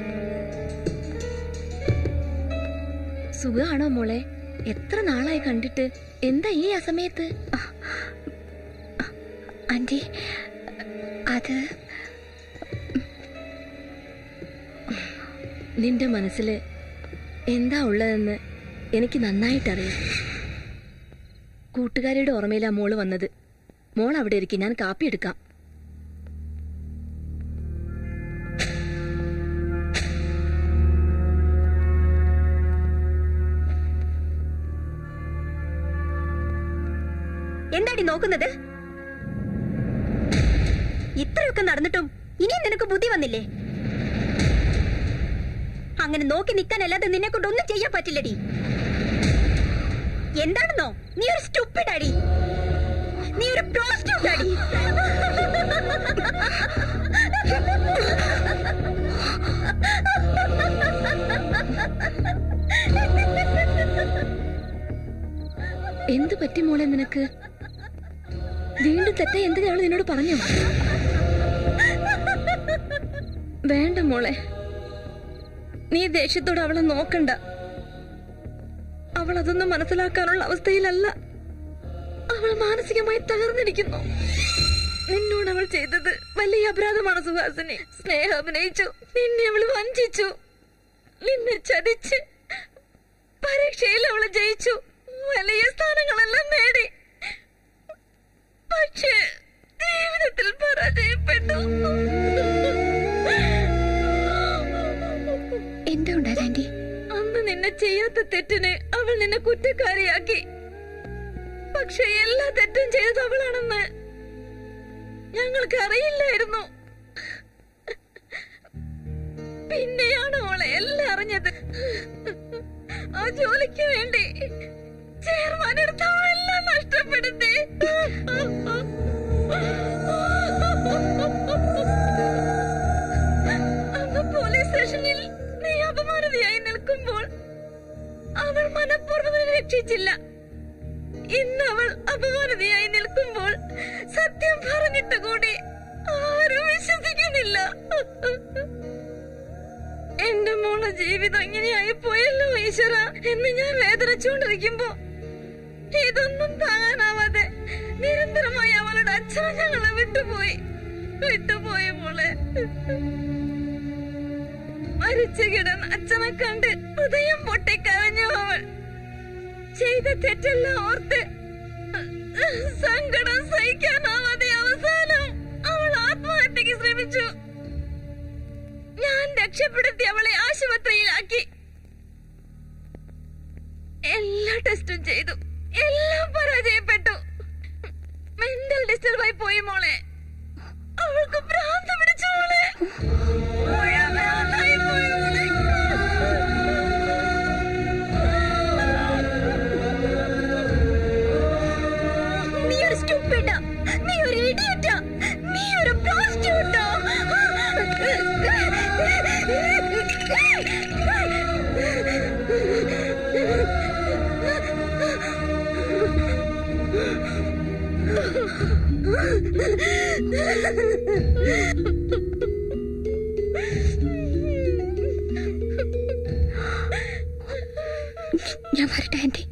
Speaker 11: സുഖാണോ മോളെ എത്ര നാളായി കണ്ടിട്ട് എന്താ ഈ അസമയത്ത്
Speaker 3: ആന്റി അത്
Speaker 11: നിന്റെ മനസ്സില് എന്താ ഉള്ളതെന്ന് എനിക്ക് നന്നായിട്ടറിയാം കൂട്ടുകാരിയുടെ ഓർമ്മയിലാ മോള് വന്നത് മോൾ അവിടെ ഇരിക്കും ഞാൻ കാപ്പി എടുക്കാം
Speaker 6: എന്താടി നോക്കുന്നത് ഇത്രയൊക്കെ നടന്നിട്ടും ഇനിയും നിനക്ക് ബുദ്ധി വന്നില്ലേ അങ്ങനെ നോക്കി നിൽക്കാനല്ലാതെ നിന്നെ കൊണ്ട് ഒന്നും ചെയ്യാൻ പറ്റില്ലടി എന്താണെന്നോ നീ ഒരു സ്റ്റുപ്പിഡ് അടി നീ ഒരു പ്രോസ്റ്റിറ്റ്യൂട്ട് അടി
Speaker 11: എന്ത് പറ്റി മോളെ നിനക്ക് വീണ്ടും തെറ്റ എന്തിനാ അവള് നിന്നോട് പറഞ്ഞു വേണ്ട മോളെ നീ ദേഷ്യത്തോട് അവളെ നോക്കണ്ട അവൾ അതൊന്നും മനസ്സിലാക്കാനുള്ള അവസ്ഥയിലല്ല അവൾ മാനസികമായി തകർന്നിരിക്കുന്നു നിന്നോട് അവൾ ചെയ്തത് വലിയ അപരാധമാണ് സുഹാസിനി സ്നേഹം അഭിനയിച്ചു നിന്നെ അവൾ വഞ്ചിച്ചു നിന്നെ ചതിച്ച് പരീക്ഷയിൽ അവൾ ജയിച്ചു വലിയ സ്ഥാനങ്ങളെല്ലാം നേടി പക്ഷേ ജീവിതത്തിൽ പരാജയപ്പെട്ടു
Speaker 3: എന്താ ഉണ്ടായത് ആന്റി
Speaker 11: അന്ന് നിന്നെ ചെയ്യാത്ത തെറ്റിന് അവൾ നിന്നെ കുറ്റക്കാരിയാക്കി പക്ഷെ എല്ലാ തെറ്റും ചെയ്തത് അവളാണെന്ന് ഞങ്ങൾക്ക് അറിയില്ലായിരുന്നു പിന്നെയാണ് അവളെ എല്ലാം അറിഞ്ഞത് ആ ജോലിക്ക് വേണ്ടി ചെയർമാൻ എടുത്ത എല്ലാം നഷ്ടപ്പെടുത്തി അന്ന് പോലീസ് സ്റ്റേഷനിൽ നീ അപമാനതയായി നിൽക്കുമ്പോൾ അവൾ മനഃപൂർവ്വം നിന്നെ രക്ഷിച്ചില്ല ഇന്ന് അവൾ അപമാനതയായി നിൽക്കുമ്പോൾ സത്യം പറഞ്ഞിട്ട് കൂടി ആരും വിശ്വസിക്കുന്നില്ല എന്റെ മോളെ ജീവിതം ഇങ്ങനെയായി പോയല്ലോ ഈശ്വര എന്ന് ഞാൻ വേദനിച്ചുകൊണ്ടിരിക്കുമ്പോ ഇതൊന്നും താങ്ങാനാവാതെ നിരന്തരമായി അവളുടെ അച്ഛൻ ഞങ്ങളെ വിട്ടുപോയി വിട്ടുപോയി മോളെ മരിച്ചു കിടന്ന് അച്ഛനെ കണ്ട് ഹൃദയം പൊട്ടിക്കരഞ്ഞു അവൾ ചെയ്ത തെറ്റെല്ലാം ഓർത്ത് സങ്കടം സഹിക്കാനാവാതെ അവസാനം അവൾ ആത്മഹത്യക്ക് ശ്രമിച്ചു ഞാൻ രക്ഷപ്പെടുത്തി അവളെ ആശുപത്രിയിലാക്കി എല്ലാ ടെസ്റ്റും ചെയ്തു എല്ലാം പരാജയപ്പെട്ടു മെന്റൽ ഡിസ്റ്റർബായി പോയി മോളെ അവൾക്ക് ഭ്രാന്ത് പിടിച്ചു മോളെ
Speaker 3: ഞാൻ വരട്ടെ ആന്റി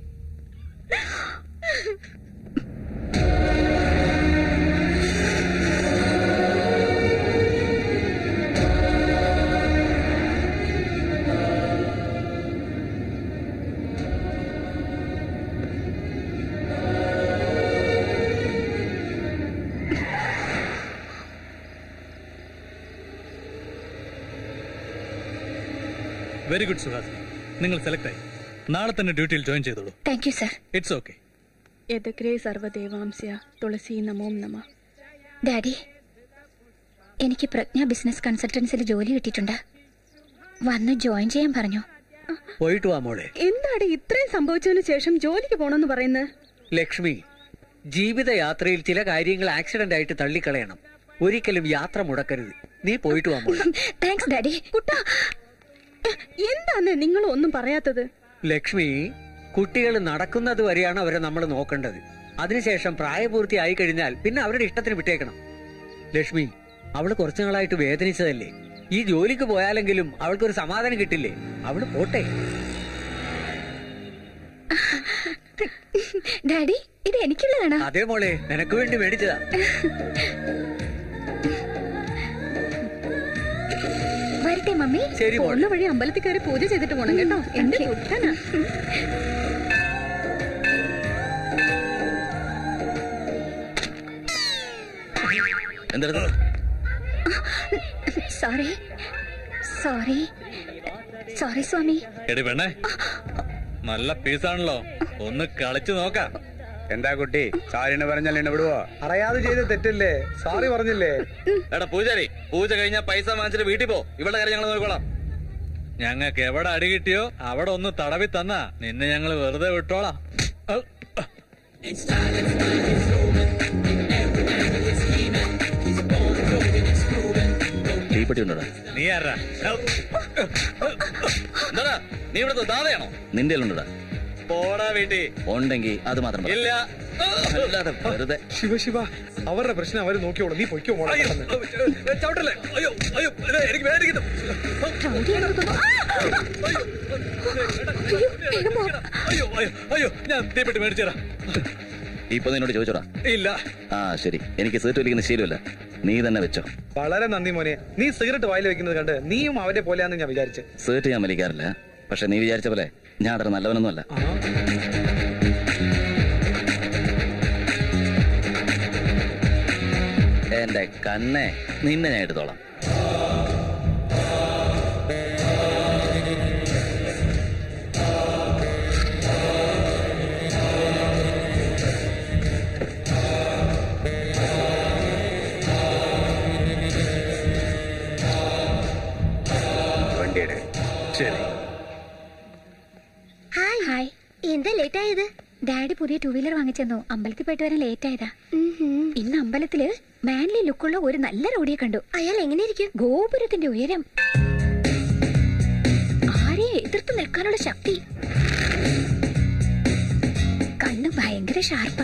Speaker 13: വെരി ഗുഡ് സുഹാസ് നിങ്ങൾ സെലക്ട് ആയി നാളെ തന്നെ ഡ്യൂട്ടിയിൽ ജോയിൻ ചെയ്തോളൂ
Speaker 3: thank you sir
Speaker 13: it's okay
Speaker 10: യദഗ്രേ സർവദേവാംസ്യ തുളസി നമോം നമ
Speaker 3: ഡാഡി എനിക്ക് പ്രജ്ഞ ബിസിനസ് കൺസൾട്ടൻസിൽ ജോലി കിട്ടിയിട്ടുണ്ട് വന്ന് ജോയിൻ ചെയ്യാൻ പറഞ്ഞു
Speaker 12: പോയിട്ട് വാ മോളെ
Speaker 10: എന്താണ് ഇത്രയും സംഭവിച്ചതിന് ശേഷം ജോലിക്ക് പോണെന്ന് പറയുന്നത്
Speaker 12: ലക്ഷ്മി ജീവിതയാത്രയിൽ ചില കാര്യങ്ങൾ ആക്സിഡന്റ് ആയിട്ട് തള്ളിക്കളയണം ഒരിക്കലും യാത്ര മുടക്കരുത് നീ പോയിട്ട് വാ മോളെ
Speaker 3: താങ്ക്സ് ഡാഡി
Speaker 10: കുട്ടാ എന്താന്ന് നിങ്ങൾ ഒന്നും പറയാത്തത്
Speaker 12: ലക്ഷ്മി കുട്ടികൾ നടക്കുന്നത് വരെയാണ് അവരെ നമ്മൾ നോക്കേണ്ടത് അതിനുശേഷം പ്രായപൂർത്തിയായി കഴിഞ്ഞാൽ പിന്നെ അവരുടെ ഇഷ്ടത്തിന് വിട്ടേക്കണം ലക്ഷ്മി അവള് കുറച്ചു നാളായിട്ട് വേദനിച്ചതല്ലേ ഈ ജോലിക്ക് പോയാലെങ്കിലും അവൾക്കൊരു സമാധാനം കിട്ടില്ലേ അവള് പോട്ടെ
Speaker 3: ഡാഡി ഇത് എനിക്കുള്ളതാണോ
Speaker 12: അതേ മോളെ നിനക്ക് വേണ്ടി മേടിച്ചതാ
Speaker 3: വരട്ടെ മമ്മി
Speaker 12: ശരി മോളെ
Speaker 10: പോകുന്ന വഴി അമ്പലത്തിൽ കയറി പൂജ ചെയ്തിട്ട് പോണം കേട്ടോ എന്റെ കുട്ടനാ
Speaker 2: എന്തെടുത്തു
Speaker 3: സോറി സോറി സോറി സ്വാമി
Speaker 13: എടി പെണ്ണേ നല്ല പീസാണല്ലോ ഒന്ന് കളിച്ചു നോക്കാം
Speaker 14: എന്താ കുട്ടി സാരിന് പറഞ്ഞാൽ എന്നെ വിടുവോ
Speaker 9: അറിയാതെ ചെയ്ത് തെറ്റില്ലേ സാറി പറഞ്ഞില്ലേ
Speaker 2: എടാ പൂജാരി പൂജ കഴിഞ്ഞാൽ പൈസ വാങ്ങിച്ചിട്ട് വീട്ടിൽ പോ ഇവിടെ കാര്യം ഞങ്ങൾ നോക്കിക്കോളാം
Speaker 13: ഞങ്ങൾക്ക് എവിടെ അടി കിട്ടിയോ അവിടെ ഒന്ന് തടവി തന്നാ നിന്നെ ഞങ്ങൾ വെറുതെ വിട്ടോളാം ഔ.
Speaker 2: തീപ്പെട്ടി ഉണ്ടോടാ
Speaker 13: നീ ആരാ ഔ.
Speaker 2: എന്താടാ നീ ഇവിടുത്തെ ദാതയാണോ നിന്റെ ഉണ്ടോടാ പോടാ വീട്ടിൽ ഉണ്ടെങ്കിൽ അത് മാത്രം പറ.
Speaker 9: ഇല്ല.
Speaker 2: അല്ലാതെ വെറുതെ
Speaker 9: ശിവ ശിവ അവരുടെ പ്രശ്നം അവര് നോക്കിയോളൂ നീ പൊയ്ക്കോ മോളെ പെട്ടെന്ന്.
Speaker 13: ചവിട്ടല്ലേ അയ്യോ അയ്യോ ഇല്ല, എനിക്ക് വേദനിക്കുന്നു അയ്യോ അയ്യോ അയ്യോ ഞാൻ തീപ്പെട്ടി മേടിച്ചു തരാം
Speaker 2: ഇപ്പൊ നിന്നോട് ചോദിച്ചോടാ
Speaker 13: ഇല്ല
Speaker 2: ആ ശരി എനിക്ക് സീറ്റ് വലിക്കുന്ന ശീലമില്ല നീ തന്നെ വെച്ചോ
Speaker 9: വളരെ നന്ദി മോനെ നീ സിഗരറ്റ് വായിൽ വെക്കുന്നത് കണ്ട് നീയും അവരെ പോലെയാന്ന് ഞാൻ വിചാരിച്ചു
Speaker 2: സീറ്റ് ഞാൻ വലിക്കാറില്ല പക്ഷെ നീ വിചാരിച്ച പോലെ ഞാൻ അത്ര നല്ലവനൊന്നുമല്ല എന്റെ കണ്ണെ നിന്നെ ഞാൻ എടുത്തോളാം
Speaker 14: വണ്ടിയുടെ
Speaker 13: ശരി
Speaker 3: ഹായ് ഹായ് എന്താ ലേറ്റ് ആയത് ഡാഡി പുതിയ ടൂ വീലർ വാങ്ങിച്ചെന്നു അമ്പലത്തിൽ പോയിട്ട് വരാൻ ലേറ്റ് ആയതാ ഇന്ന് അമ്പലത്തില് മാൻലി ലുക്കുള്ള ഒരു നല്ല റോഡിയെ കണ്ടു അയാൾ എങ്ങനെയിരിക്കും ഗോപുരത്തിന്റെ ഉയരം ആരെയും എതിർത്ത് നിൽക്കാനുള്ള ശക്തി കണ്ണ് ഭയങ്കര ഷാർപ്പാ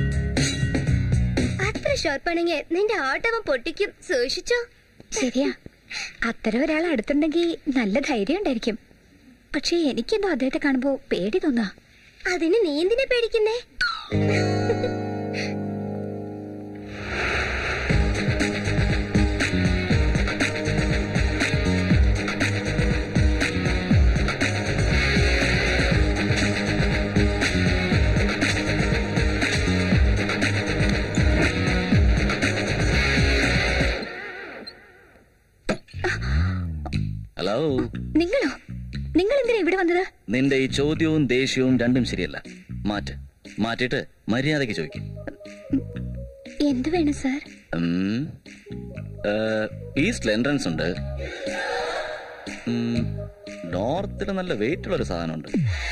Speaker 6: അത്ര ഷോർപ്പാണെങ്കിൽ നിന്റെ ആട്ടവൻ പൊട്ടിക്കും സൂക്ഷിച്ചോ
Speaker 3: ശരിയാ അത്തരം ഒരാൾ അടുത്തുണ്ടെങ്കിൽ നല്ല ധൈര്യം ഉണ്ടായിരിക്കും പക്ഷേ എനിക്കെന്തോ അദ്ദേഹത്തെ കാണുമ്പോ പേടി തോന്നാ
Speaker 6: അതിന് നീ എന്തിനാ പേടിക്കുന്നേ
Speaker 2: ഹലോ
Speaker 3: നിങ്ങളോ നിങ്ങൾ എന്തിനാ ഇവിടെ വന്നത്
Speaker 2: നിന്റെ ഈ ചോദ്യവും ദേഷ്യവും രണ്ടും ശരിയല്ല മാറ്റ് മാറ്റിയിട്ട് മര്യാദയ്ക്ക് ചോദിക്കും
Speaker 3: എന്ത് വേണം സാർ
Speaker 2: ഈസ്റ്റിൽ എൻട്രൻസ് ഉണ്ട് നോർത്തിൽ നല്ല വെയിറ്റ് ഉള്ള ഒരു സാധനമുണ്ട്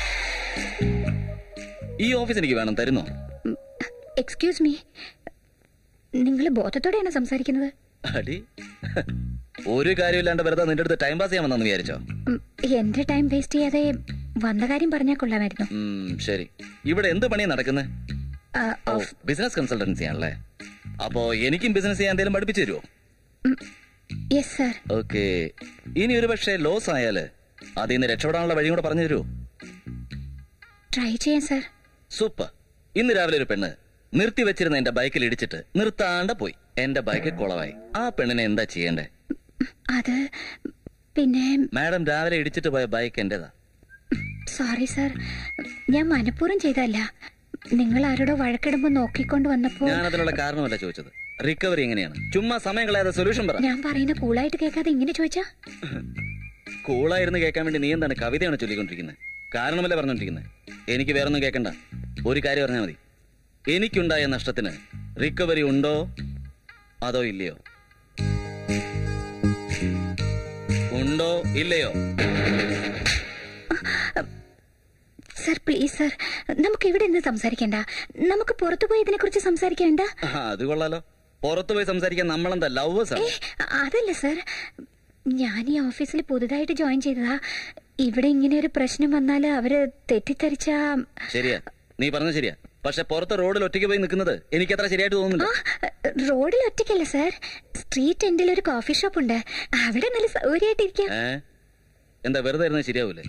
Speaker 2: ഈ ഓഫീസ് എനിക്ക് വേണം തരുന്നോ
Speaker 3: എക്സ്ക്യൂസ് മീ നിങ്ങൾ ബോധത്തോടെയാണ് സംസാരിക്കുന്നത്
Speaker 2: അടി ഒരു കാര്യമില്ലാണ്ട് വെറുതെ നിന്റെ അടുത്ത് ടൈം പാസ് ചെയ്യാൻ വന്നെന്ന് വിചാരിച്ചോ
Speaker 3: ഉം, എന്റെ ടൈം വേസ്റ്റ് ചെയ്യാതെ വന്ന കാര്യം പറഞ്ഞാൽ കൊള്ളാമായിരുന്നു
Speaker 2: ഉം, ശരി ഇവിടെ എന്ത് പണിയാ നടക്കുന്നത്
Speaker 3: ആ,
Speaker 2: ഓ ബിസിനസ് കൺസൾട്ടൻസി ആണല്ലേ അപ്പോ എനിക്കും ബിസിനസ് ചെയ്യാൻ എന്തെങ്കിലും പഠിപ്പിച്ചു തരുമോ
Speaker 3: യെസ് സർ
Speaker 2: ഓക്കെ ഇനി ഒരു പക്ഷേ ലോസ് ആയാല് അതിൽ നിന്ന് രക്ഷപ്പെടാനുള്ള വഴിയും കൂടെ പറഞ്ഞു തരുമോ
Speaker 3: ട്രൈ ചെയ്യാം സർ
Speaker 2: സൂപ്പർ ഇന്ന് രാവിലെ ഒരു പെണ്ണ് നിർത്തി വെച്ചിരുന്ന എന്റെ ബൈക്കിൽ ഇടിച്ചിട്ട് നിർത്താണ്ട് പോയി എന്റെ ബൈക്ക് കുളവായി ആ പെണ്ണിനെ എന്താ ചെയ്യണ്ടേ
Speaker 3: അത് പിന്നെ
Speaker 2: മാഡം രാവിലെ ഇടിച്ചിട്ട് പോയ ബൈക്ക് എന്റേതാ
Speaker 3: സോറി സർ ഞാൻ മനഃപൂർവ്വം ചെയ്തല്ല നിങ്ങൾ ആരോടോ വഴക്കിടുമ്പോ നോക്കിക്കൊണ്ട് വന്നപ്പോ
Speaker 2: ഞാൻ അതിനുള്ള കാരണമല്ല ചോദിച്ചത് റിക്കവറി എങ്ങനെയാണ് ചുമ്മാ സമയം കളയാതെ സൊല്യൂഷൻ പറ
Speaker 3: ഞാൻ പറയുന്ന കൂളായിട്ട് കേൾക്കാതെ ഇങ്ങനെ ചോദിച്ചാ
Speaker 2: കൂളായിരുന്നു കേൾക്കാൻ വേണ്ടി നീ എന്താണ് കവിതയാണ് ചൊല്ലിക്കൊണ്ടിരിക്കുന്നത് കാരണമല്ലേ പറഞ്ഞോണ്ടിരിക്കുന്നത് എനിക്ക് വേറൊന്നും കേൾക്കണ്ട ഒരു കാര്യം പറഞ്ഞാൽ മതി എനിക്കുണ്ടായ നഷ്ടത്തിന് റിക്കവറി ഉണ്ടോ അതോ ഇല്ലയോ ഉണ്ടോ ഇല്ലയോ
Speaker 3: സർ പ്ലീസ് സർ നമുക്ക് ഇവിടെ നിന്ന് സംസാരിക്കണ്ട നമുക്ക് പുറത്തു പോയി ഇതിനെ കുറിച്ച് സംസാരിക്കണ്ട
Speaker 2: ആ, അത് കൊള്ളാലോ പുറത്തു പോയി സംസാരിക്കാൻ നമ്മളെന്താ ലവേഴ്സ് ആണ്
Speaker 3: അതല്ല സർ ഞാൻ ഈ ഓഫീസിൽ പുതുതായിട്ട് ജോയിൻ ചെയ്തതാ ഇവിടെ ഇങ്ങനെ ഒരു പ്രശ്നം വന്നാല് അവര് തെറ്റിദ്ധരിച്ച
Speaker 2: ശരിയാ നീ പറഞ്ഞ ശരിയാ പക്ഷെ പുറത്ത് റോഡിൽ ഒറ്റയ്ക്ക് പോയി നിൽക്കുന്നത് എനിക്ക് അത്ര ശരിയായിട്ട് തോന്നുന്നില്ല
Speaker 3: റോഡിൽ ഒറ്റയ്ക്കല്ല സർ സ്ട്രീറ്റ് എൻഡിൽ ഒരു കോഫി ഷോപ്പ് ഉണ്ട് അവിടെ നല്ല സൗകര്യമായിട്ടിരിക്കാം
Speaker 2: ഏ എന്താ വെറുതെ ഇരുന്നത് ശരിയാവൂലേ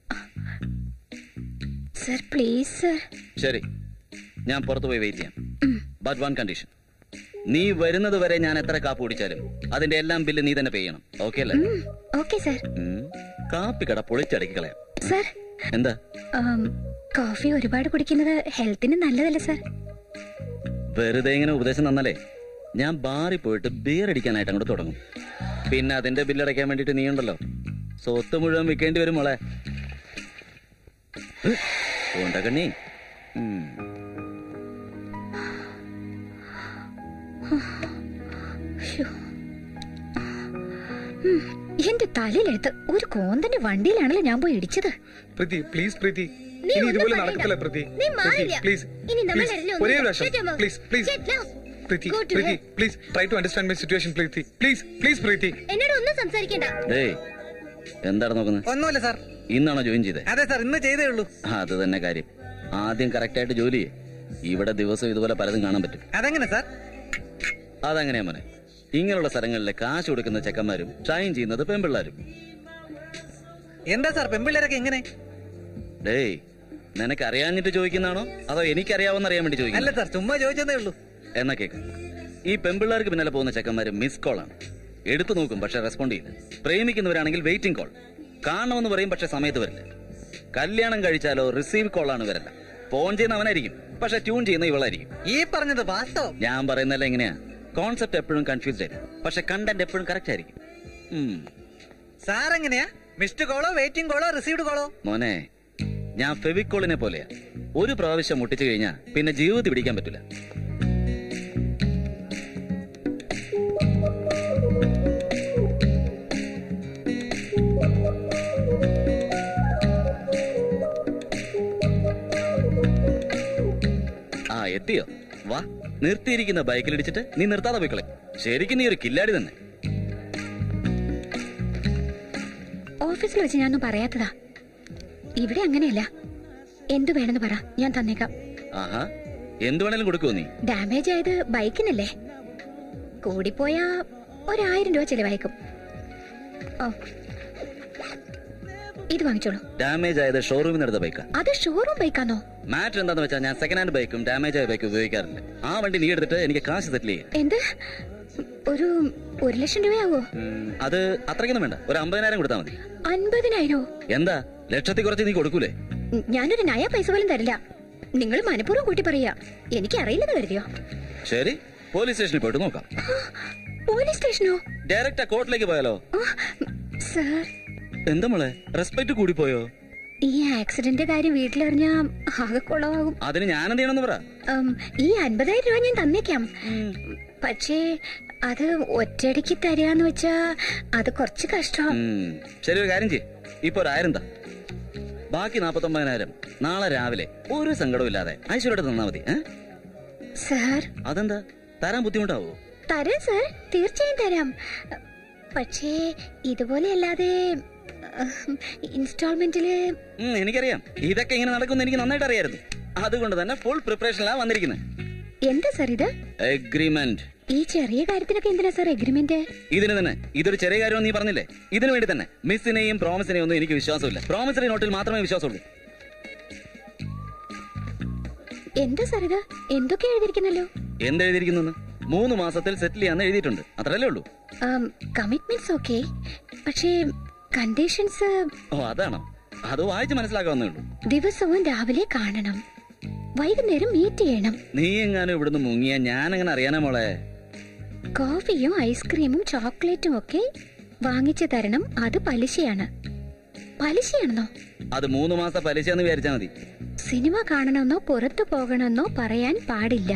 Speaker 3: സർ പ്ലീസ് സർ
Speaker 2: ശരി ഞാൻ പുറത്തു പോയി വെയിറ്റ് ചെയ്യാം ബട്ട് വൺ കണ്ടീഷൻ നീ വരുന്നത് വരെ ഞാൻ എത്ര കാപ്പ് കുടിച്ചാലും അതിന്റെ എല്ലാം ബില്ല് നീ തന്നെ പേ ചെയ്യണം ഓക്കെ അല്ലേ
Speaker 3: ഓക്കെ സർ
Speaker 2: ഉം. കാപ്പി കട പൊളിച്ചടക്കി കളയാം
Speaker 3: സർ
Speaker 2: എന്താ
Speaker 3: ആം, കോഫി ഒരുപാട് കുടിക്കുന്നത് ഹെൽത്തിന് നല്ലതല്ല സർ
Speaker 2: വെറുതെ ഇങ്ങനെ ഉപദേശം തന്നാലേ ഞാൻ ബാറിൽ പോയിട്ട് ബിയർ അടിക്കാനായിട്ട് അങ്ങോട്ട് തുടങ്ങും പിന്നെ അതിന്റെ ബില്ല് അടയ്ക്കാൻ വേണ്ടിട്ട് നീ ഉണ്ടല്ലോ സ്വത്ത് മുഴുവൻ വിൽക്കേണ്ടി വരും മോളെ പോണ്ട കണ്ണി ഉം.
Speaker 3: ശ്ശോ. ഉം, എന്റെ തലയിലെടുത്ത് ഒരു കോന്തന്റെ വണ്ടിയിലാണല്ലോ ഞാൻ പോയി ഇടിച്ചത്
Speaker 9: പ്രീതി പ്ലീസ് പ്രീതി
Speaker 3: നീ
Speaker 9: ഇനി
Speaker 3: ഒന്നും
Speaker 9: ഇതുപോലെ
Speaker 3: പറയണ്ട.
Speaker 9: നടക്കത്തില്ല പ്രീതി
Speaker 3: നീ
Speaker 9: പ്രീതി
Speaker 3: മാറില്ല.
Speaker 9: പ്ലീസ്
Speaker 3: ഇനി നമ്മൾ
Speaker 9: പ്ലീസ്
Speaker 3: രണ്ടിലും
Speaker 9: ഒരേ
Speaker 3: ഒന്നും
Speaker 9: പ്രാവശ്യം
Speaker 3: Get him out.
Speaker 9: Please please
Speaker 3: Get lost.
Speaker 9: Preethi
Speaker 3: Go to
Speaker 9: Preethi
Speaker 3: hell.
Speaker 9: Please try to understand my situation Preethi please please Preethi
Speaker 3: എന്നോട് ഒന്നും സംസാരിക്കണ്ട
Speaker 2: ഡേയ് എന്താണ് നോക്കുന്നത്
Speaker 5: ഒന്നുമില്ല സാർ
Speaker 2: ഇന്നാണോ ജോയിൻ ചെയ്തേ
Speaker 5: അതെ സാർ ഇന്ന് ചെയ്തേ ഉള്ളൂ
Speaker 2: അത് തന്നെ കാര്യം ആദ്യം കറക്റ്റ് ആയിട്ട് ജോലി ചെയ്യ്. ഇവിടെ ദിവസം ഇതുപോലെ പലതും കാണാൻ പറ്റും
Speaker 5: അതെങ്ങനെ സാർ
Speaker 2: അതെങ്ങനെയാ മോനെ ഇങ്ങനെയുള്ള സ്ഥലങ്ങളിലെ കാശ് കൊടുക്കുന്ന ചെക്കന്മാരും ഷൈൻ ചെയ്യുന്നത് പെൺപിള്ളാരും
Speaker 5: എന്താ സാർ പെൺപിള്ളേരൊക്കെ എങ്ങനെ
Speaker 2: ഡേയ് നിനക്ക് അറിയാഞ്ഞിട്ട് ചോദിക്കുന്നതാണോ അതോ എനിക്കറിയാവുന്ന അറിയാൻ വേണ്ടി
Speaker 5: അല്ല
Speaker 2: ചോദിക്കുന്നു
Speaker 5: സാർ ചുമ്മാ ചോദിച്ചതേ ഉള്ളൂ
Speaker 2: എന്നാ കേക്ക് ഈ പെൺപിള്ളേർക്ക് പിന്നാലെ പോകുന്ന ചെക്കന്മാര് മിസ് കോൾ ആണ് എടുത്തു നോക്കും പക്ഷെ റെസ്പോണ്ട് ചെയ്യില്ല പ്രേമിക്കുന്നവരാണെങ്കിൽ വെയിറ്റിംഗ് കോൾ കാണണമെന്ന് പറയും പക്ഷെ സമയത്ത് വരില്ല കല്യാണം കഴിച്ചാലോ റിസീവ് കോൾ ആണ് വരല്ല ഫോൺ ചെയ്യുന്ന അവനായിരിക്കും പക്ഷെ ട്യൂൺ ചെയ്യുന്ന ഇവളായിരിക്കും
Speaker 5: ഈ പറഞ്ഞത് വാസ്തവം
Speaker 2: ഞാൻ പറയുന്നല്ല എങ്ങനെയാ കോൺസെപ്റ്റ് എപ്പോഴും കൺഫ്യൂസ്ഡ് ആയിരിക്കും പക്ഷെ കണ്ടന്റ് എപ്പോഴും കറക്റ്റ് ആയിരിക്കും ഉം.
Speaker 5: സാർ എങ്ങനെയാ മിസ്ഡ് കോളോ വെയിറ്റിംഗ് കോളോ റിസീവ്ഡ് കോളോ
Speaker 2: മോനെ ഞാൻ ഫെവിക്കോളിനെ പോലെയാ ഒരു പ്രാവശ്യം മുട്ടിച്ചു കഴിഞ്ഞാൽ പിന്നെ ജീവിതത്തിൽ പിടിക്കാൻ പറ്റില്ല ആ എത്തിയോ വാ നിർത്തിയിരിക്കുന്ന ബൈക്കിലിടിച്ചിട്ട് നീ നിർത്താതെ പോയിക്കളെ ശരിക്കും നീ ഒരു കില്ലാടി തന്നെ
Speaker 3: ഓഫീസിൽ വെച്ച് ഞാനൊന്നും പറയാത്തതാ ഇവിടെ അങ്ങനെയല്ല എന്തു വേണമെന്ന് പറ ഞാൻ തന്നേക്കാം
Speaker 2: ആഹാ എന്ത് വേണേലും കൊടുക്കുവോ നീ
Speaker 3: ഡാമേജ് ആയത് ബൈക്കിനല്ലേ കൂടിപ്പോയാ ഒരായിരം രൂപ ചെലവായിക്കും ഓ ഇത് വാങ്ങിച്ചോളൂ
Speaker 2: ഡാമേജ് ആയത് ഷോറൂമിൽ നിന്ന് എടുത്ത ബൈക്കാ
Speaker 3: അത് ഷോറൂം ബൈക്കാണോ
Speaker 2: മാറ്റർ എന്താന്ന് വെച്ചാൽ ഞാൻ സെക്കൻഡ് ഹാൻഡ് ബൈക്കും ഡാമേജ് ആയ ബൈക്കും ഉപയോഗിക്കാറുണ്ട് ആ വണ്ടി നീ എടുത്തിട്ട് എനിക്ക് കാശ് സെറ്റിൽ ചെയ്യും
Speaker 3: എന്ത് ഒരു ഒരു ലക്ഷം രൂപയാവോ
Speaker 2: ഉം, അത് അത്രയ്ക്കൊന്നും വേണ്ട ഒരു അമ്പതിനായിരം കൊടുത്താൽ മതി
Speaker 3: അൻപതിനായിരോ
Speaker 2: എന്താ ലക്ഷത്തിൽ കുറച്ച് നീ കൊടുക്കൂലേ
Speaker 3: ഉം, ഞാനൊരു നയ പൈസ പോലും തരില്ല നിങ്ങൾ മനഃപൂർവ്വം കൂട്ടി പറയാ എനിക്ക് അറിയില്ലെന്ന് കരുതിയോ
Speaker 2: ശരി പോലീസ് സ്റ്റേഷനിൽ പോയിട്ട് നോക്കാം
Speaker 3: പോലീസ് സ്റ്റേഷനോ
Speaker 2: ഡയറക്റ്റ് ആ കോർട്ടിലേക്ക് പോയാലോ
Speaker 3: സാർ
Speaker 2: എന്താ മോളെ റെസ്പെക്ട് കൂടിപ്പോയോ
Speaker 3: ഈ ആക്സിഡന്റ് കാര്യം വീട്ടിലറിഞ്ഞാ ആകെ കുളമാകും
Speaker 2: അതിന് ഞാൻ എന്ത് ചെയ്യണമെന്ന് പറ
Speaker 3: ഉം, ഈ അൻപതായിരം രൂപ ഞാൻ തന്നേക്കാം പക്ഷേ അത് ഒറ്റയടിക്ക് തരാന്ന് വെച്ചാ അത് കുറച്ച് കഷ്ടം
Speaker 2: ഉം, ശരി ഒരു കാര്യം ചെയ്യ് ഇപ്പൊ ഒരു ആയിരം താ ബാക്കി നാപ്പത്തൊമ്പതിനായിരം നാളെ രാവിലെ ഒരു സങ്കടവും ഇല്ലാതെ ഐശ്വര്യോടെ തന്നാ മതി ഏ?
Speaker 3: സാർ
Speaker 2: അതെന്താ തരാൻ ബുദ്ധിമുട്ടാവോ
Speaker 3: തരാം സാർ തീർച്ചയായും തരാം പക്ഷേ ഇതുപോലെ അല്ലാതെ ഇൻസ്റ്റാൾമെന്റില്
Speaker 2: ഉം, എനിക്കറിയാം ഇതൊക്കെ ഇങ്ങനെ നടക്കുമെന്ന് എനിക്ക് നന്നായിട്ട് അറിയായിരുന്നു അതുകൊണ്ട് തന്നെ ഫുൾ പ്രിപ്പറേഷനിലാണ് വന്നിരിക്കുന്നത്
Speaker 3: എന്താ സാർ ഇത്
Speaker 2: എഗ്രിമെന്റ്
Speaker 3: ഈ ചെറിയ കാര്യത്തിനൊക്കെ എന്തിനാ സാർ എഗ്രിമെന്റ്
Speaker 2: ഇതിന് തന്നെ ഇതൊരു ചെറിയ കാര്യമെന്ന് നീ പറഞ്ഞില്ലേ ഇതിനു വേണ്ടി തന്നെ മിസ്സിനെയും പ്രോമിസിനെയും ഒന്നും എനിക്ക് വിശ്വാസമില്ല പ്രോമിസറി നോട്ടിൽ മാത്രമേ വിശ്വാസമുള്ളൂ
Speaker 3: എന്താ സാർ ഇത് എന്തൊക്കെ എഴുതിയിരിക്കുന്നല്ലോ
Speaker 2: എന്തെഴുതിയിരിക്കുന്നു മൂന്ന് മാസത്തിൽ സെറ്റിൽ ചെയ്യാന്ന് എഴുതിയിട്ടുണ്ട് അത്രല്ലേ ഉള്ളൂ
Speaker 3: കമ്മിറ്റ്മെന്റ്സ് ഓക്കെ പക്ഷേ കണ്ടീഷൻസ്
Speaker 2: ഓ അതാണോ അത് വായിച്ച് മനസ്സിലാക്കാവുന്നേ ഉള്ളൂ
Speaker 3: ദിവസവും രാവിലെ കാണണം വൈകുന്നേരം മീറ്റ് ചെയ്യണം
Speaker 2: നീ എങ്ങാനും ഇവിടുന്ന് മുങ്ങിയ ഞാൻ എങ്ങനെ അറിയാനാ മോളെ
Speaker 3: കോഫിയും ഐസ്ക്രീമും ചോക്ലേറ്റും ഒക്കെ വാങ്ങിച്ചു തരണം അത് പലിശയാണ് പലിശയാണെന്നോ
Speaker 2: അത് മൂന്ന് മാസത്തെ പലിശ എന്ന് വിചാരിച്ചാ മതി
Speaker 3: സിനിമ കാണണമെന്നോ പുറത്തു പോകണമെന്നോ പറയാൻ പാടില്ല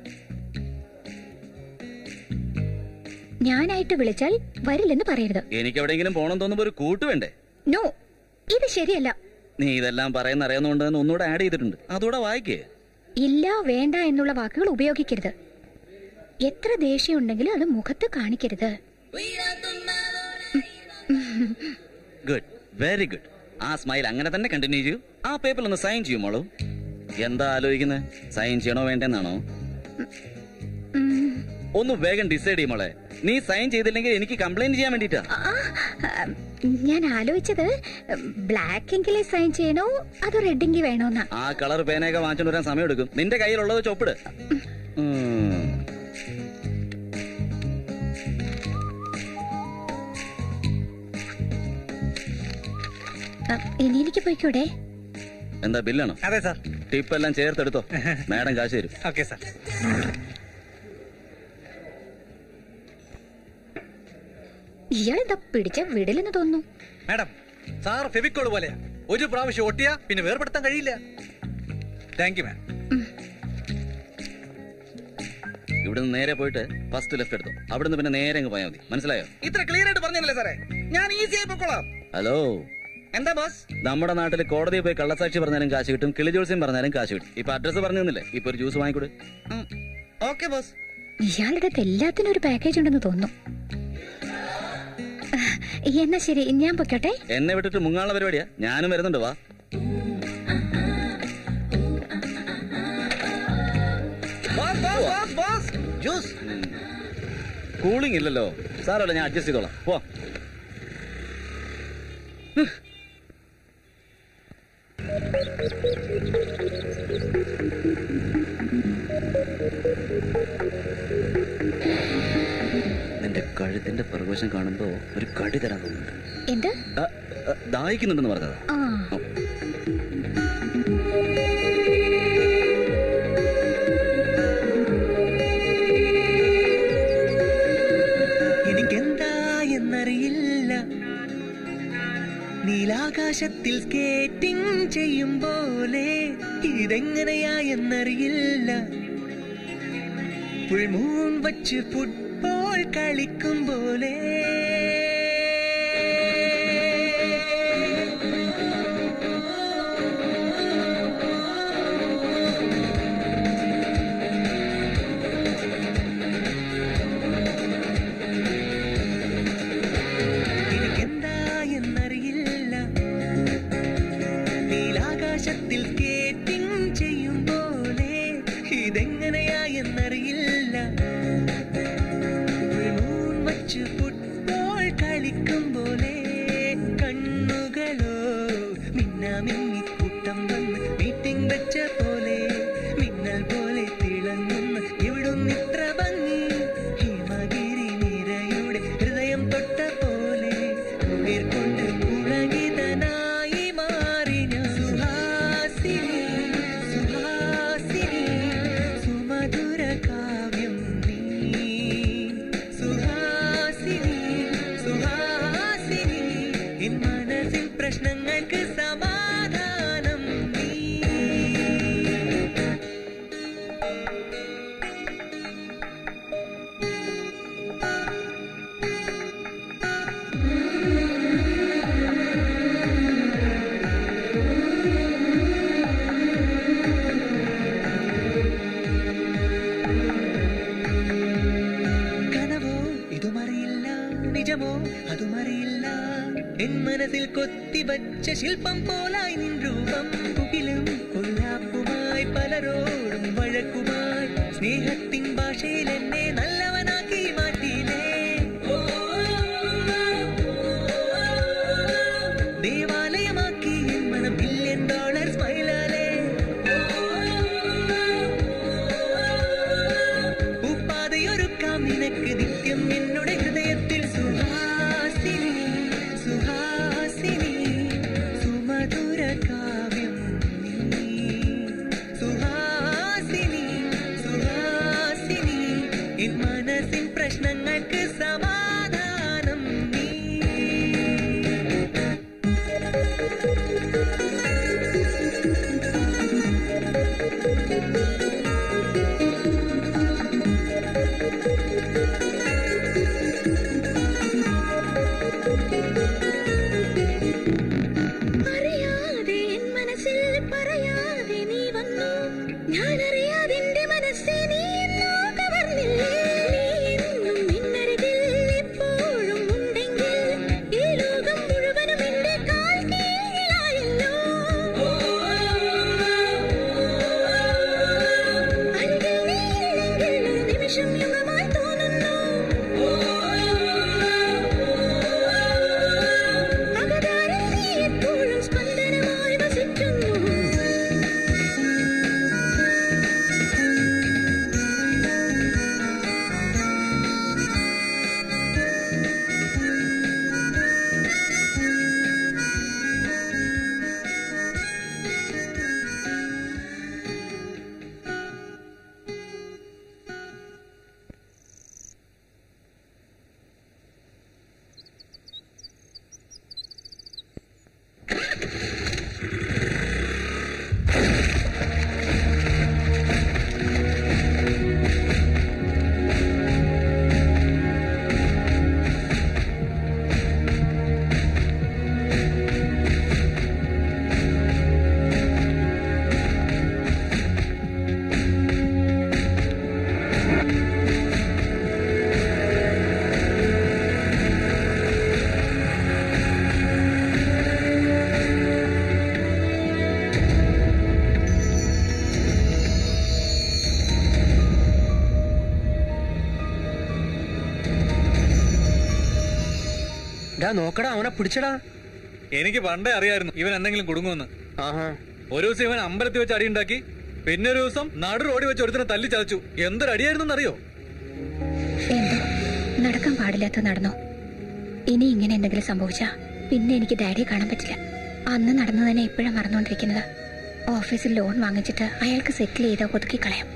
Speaker 3: ഞാനായിട്ട് വിളിച്ചാൽ വരില്ലെന്ന് പറയരുത്
Speaker 2: എനിക്ക് എവിടെയെങ്കിലും പോകണം തോന്നുമ്പോ ഒരു കൂട്ട് വേണ്ടേ
Speaker 3: നോ ഇത് ശരിയല്ല
Speaker 2: നീ ഇതെല്ലാം പറയുന്ന അറിയാവുന്നതുകൊണ്ട് തന്നെ ഒന്നുകൂടെ ആഡ് ചെയ്തിട്ടുണ്ട് അതുകൂടെ വായിക്കേ
Speaker 3: ഇല്ല വേണ്ട എന്നുള്ള വാക്കുകൾ ഉപയോഗിക്കരുത് എത്ര ദേഷ്യമുണ്ടെങ്കിലും അത് മുഖത്ത് കാണിക്കരുത്
Speaker 2: ഗുഡ് വെരി ഗുഡ് ആ സ്മൈൽ അങ്ങനെ തന്നെ കണ്ടിന്യൂ ചെയ്യൂ ആ പേപ്പറിൽ ഒന്ന് സൈൻ ചെയ്യും മോളൂ എന്താ ആലോചിക്കുന്നത് സൈൻ ചെയ്യണോ വേണ്ടെന്നാണോ ഒന്ന് വേഗം ഡിസൈഡ് ചെയ്യും മോളെ നീ സൈൻ ചെയ്തില്ലെങ്കിൽ എനിക്ക് കംപ്ലൈന്റ് ചെയ്യാൻ വേണ്ടിട്ടാ
Speaker 3: ആ, ഞാൻ ആലോചിച്ചത് ബ്ലാക്ക് എങ്കിലേ സൈൻ ചെയ്യണോ അതോ റെഡ് എങ്കിൽ വേണോന്നാ
Speaker 2: ആ കളർ പേനയൊക്കെ വാങ്ങിച്ചോണ്ട് വരാൻ സമയം എടുക്കും നിന്റെ കയ്യിലുള്ളത് ചൊപ്പിട് ഉം.
Speaker 3: ആ, ഇനി എനിക്ക് പോയിക്കൂടെ
Speaker 2: എന്താ ബില്ലാണോ
Speaker 9: അതെ സാർ
Speaker 2: ടിപ്പ് എല്ലാം ചേർത്തെടുത്തോ മാഡം കാശ് തരും
Speaker 9: ഓക്കെ സാർ
Speaker 3: ഇയാളെന്താ പിടിച്ച വിടലെന്ന് തോന്നുന്നു
Speaker 5: മാഡം സാർ ഫെവിക്കോൾ പോലെയാ ഒരു പ്രാവശ്യം ഒട്ടിയാ പിന്നെ വേർപെടുത്താൻ കഴിയില്ല താങ്ക് യു മാം
Speaker 2: ഇവിടുന്ന് നേരെ പോയിട്ട് ഫസ്റ്റ് ലെഫ്റ്റ് എടുത്തോ അവിടുന്ന് പിന്നെ നേരെ അങ്ങ് പോയാൽ മതി മനസ്സിലായോ ഇത്ര ക്ലിയർ ആയിട്ട് പറഞ്ഞല്ലേ സാറേ ഞാൻ ഈസി ആയി പൊക്കോളാം ഹലോ
Speaker 5: എന്താ ബോസ്
Speaker 2: നമ്മുടെ നാട്ടിൽ കോടതിയിൽ പോയി കള്ളസാക്ഷി പറഞ്ഞാലും കാശ് കിട്ടും കിളിജോത്സ്യം പറഞ്ഞാലും കാശ് കിട്ടും ഇപ്പൊ അഡ്രസ് പറഞ്ഞു തന്നില്ലേ ഇപ്പൊ ഒരു ജ്യൂസ് വാങ്ങിക്കൊടു
Speaker 5: ഓക്കെ ബോസ്
Speaker 3: ഇയാളുടെ അടുത്ത് എല്ലാത്തിനും ഒരു പാക്കേജ് ഉണ്ടെന്ന് തോന്നുന്നു ആ, എന്നാ ശരി ഞാൻ പൊയ്ക്കോട്ടെ
Speaker 2: എന്നെ വിട്ടിട്ട് മുങ്ങാനുള്ള പരിപാടിയാ ഞാനും വരുന്നുണ്ട് വാ
Speaker 5: ജ്യൂസ്
Speaker 2: കൂളിംഗ് ഇല്ലല്ലോ സാറല്ല ഞാൻ അഡ്ജസ്റ്റ് ചെയ്തോളാം പോ നിന്റെ കഴുത്തിന്റെ പ്രവേശം കാണുമ്പോ ഒരു കടി തരാൻ തോന്നുന്നുണ്ട്
Speaker 3: എന്ത്
Speaker 2: ആ, ആ, ദാഹിക്കുന്നുണ്ടെന്ന് പറഞ്ഞതാ
Speaker 3: ആ
Speaker 7: എനിക്കെന്താ എന്നറിയില്ല നീലാകാശത്തിൽ സ്കേറ്റിംഗ് ചെയ്യും പോലെ ഇതെങ്ങനെയാ എന്നറിയില്ല പുൾമൂൺ വച്ച് ഫുട്ബോൾ കളിക്കും പോലെ എനിക്കെന്താ എന്നറിയില്ല നീലാകാശത്തിൽ സ്കേറ്റിംഗ് ചെയ്യും പോലെ ഇതെങ്ങനെയാ എന്നറിയില്ല മൂൺ വച്ച് ഫുട്ബോൾ കളിക്കും പോലെ കണ്ണുകളോ മിന്നാമിന്നി കൂട്ടം വന്ന് മീറ്റിംഗ് വെച്ച പോലെ മിന്നൽ പോലെ തിളങ്ങുന്ന ഇവിടുന്ന് ഇത്ര ഭംഗി ഹിമഗിരി നിരയുടെ ഹൃദയം തൊട്ട പോലെ ഉയിർ കൊണ്ട് പുളകിതനായി മാറി ഞാൻ സുഹാസിനി സുഹാസിനി സുമധുര കാവ്യം നീ സുഹാസിനി സുഹാസിനി എൻ മനസ്സിൻ പ്രശ്നങ്ങൾക്ക് സമാധാനം നീ കനവോ ഇതുമറിയില്ല നിജമോ അതുമറിയില്ല എൻ മനസ്സിൽ കൊത്തിവച്ച ശില്പം പോലായി നിൻ രൂപം പുകിലും കൊല്ലാപ്പുമായി പലരോടും വഴക്കുമായി സ്നേഹത്തിൻ ഭാഷയിൽ എന്നെ നല്ലവനാക്കി മാറ്റിയില്ലേ ഓ, ദേവാലയമാക്കി എൻ മനം ബില്യൺ ഡോളർ സ്മൈലാലേ ഉപ്പാതയൊരുക്കാം നിനക്ക് നിത്യം എന്നോട് ഹൃദയത്തിൽ സുഹാസിനി സുഹാസിനി സുമധുര കാവ്യം നീ. സുഹാസിനി സുഹാസിനി എൻ മനസ്സിൻ പ്രശ്നങ്ങൾക്ക് സമാധാനം നീ
Speaker 15: അറിയാതെ എൻ മനസ്സിൽ പറയാതെ നീ വന്നു ഞാൻ അറിയാതെ എന്റെ മനസ്സെ നീ എന്നോ കവർന്നില്ലേ നീ എന്നും എന്നരികിൽ എപ്പോഴും ഉണ്ടെങ്കിൽ ഈ ലോകം മുഴുവനും എന്റെ കാൽ കീഴിലായല്ലോ അരികിൽ നീ ഇല്ലെങ്കിൽ ഒരു നിമിഷം യുഗമായി തോന്നുന്നു അകതാരിൽ നീ എപ്പോഴും സ്പന്ദനമായി വസിക്കുന്നു
Speaker 4: ഡാ നോക്കടാ അവനെ പിടിച്ചടാ
Speaker 13: എനിക്ക് പണ്ടേ അറിയായിരുന്നു ഇവൻ എന്തെങ്കിലും കുടുങ്ങുമെന്ന് ഒരു ദിവസം ഇവൻ അമ്പലത്തിൽ വെച്ച് അടിയുണ്ടാക്കി പിന്നെ ഒരു ദിവസം നടു റോഡിൽ വെച്ച് ഒരുത്തിനെ തല്ലി ചതച്ചു എന്തൊരു അടിയായിരുന്നു അറിയോ
Speaker 3: എന്തോ നടക്കാൻ പാടില്ലാത്ത നടന്നോ ഇനി ഇങ്ങനെ എന്തെങ്കിലും സംഭവിച്ചാ പിന്നെ എനിക്ക് ഡാഡിയെ കാണാൻ പറ്റില്ല അന്ന് നടന്നു തന്നെ ഇപ്പോഴാ മറന്നുകൊണ്ടിരിക്കുന്നത് ഓഫീസിൽ ലോൺ വാങ്ങിച്ചിട്ട് അയാൾക്ക് സെറ്റിൽ ചെയ്ത് ഒതുക്കി കളയാം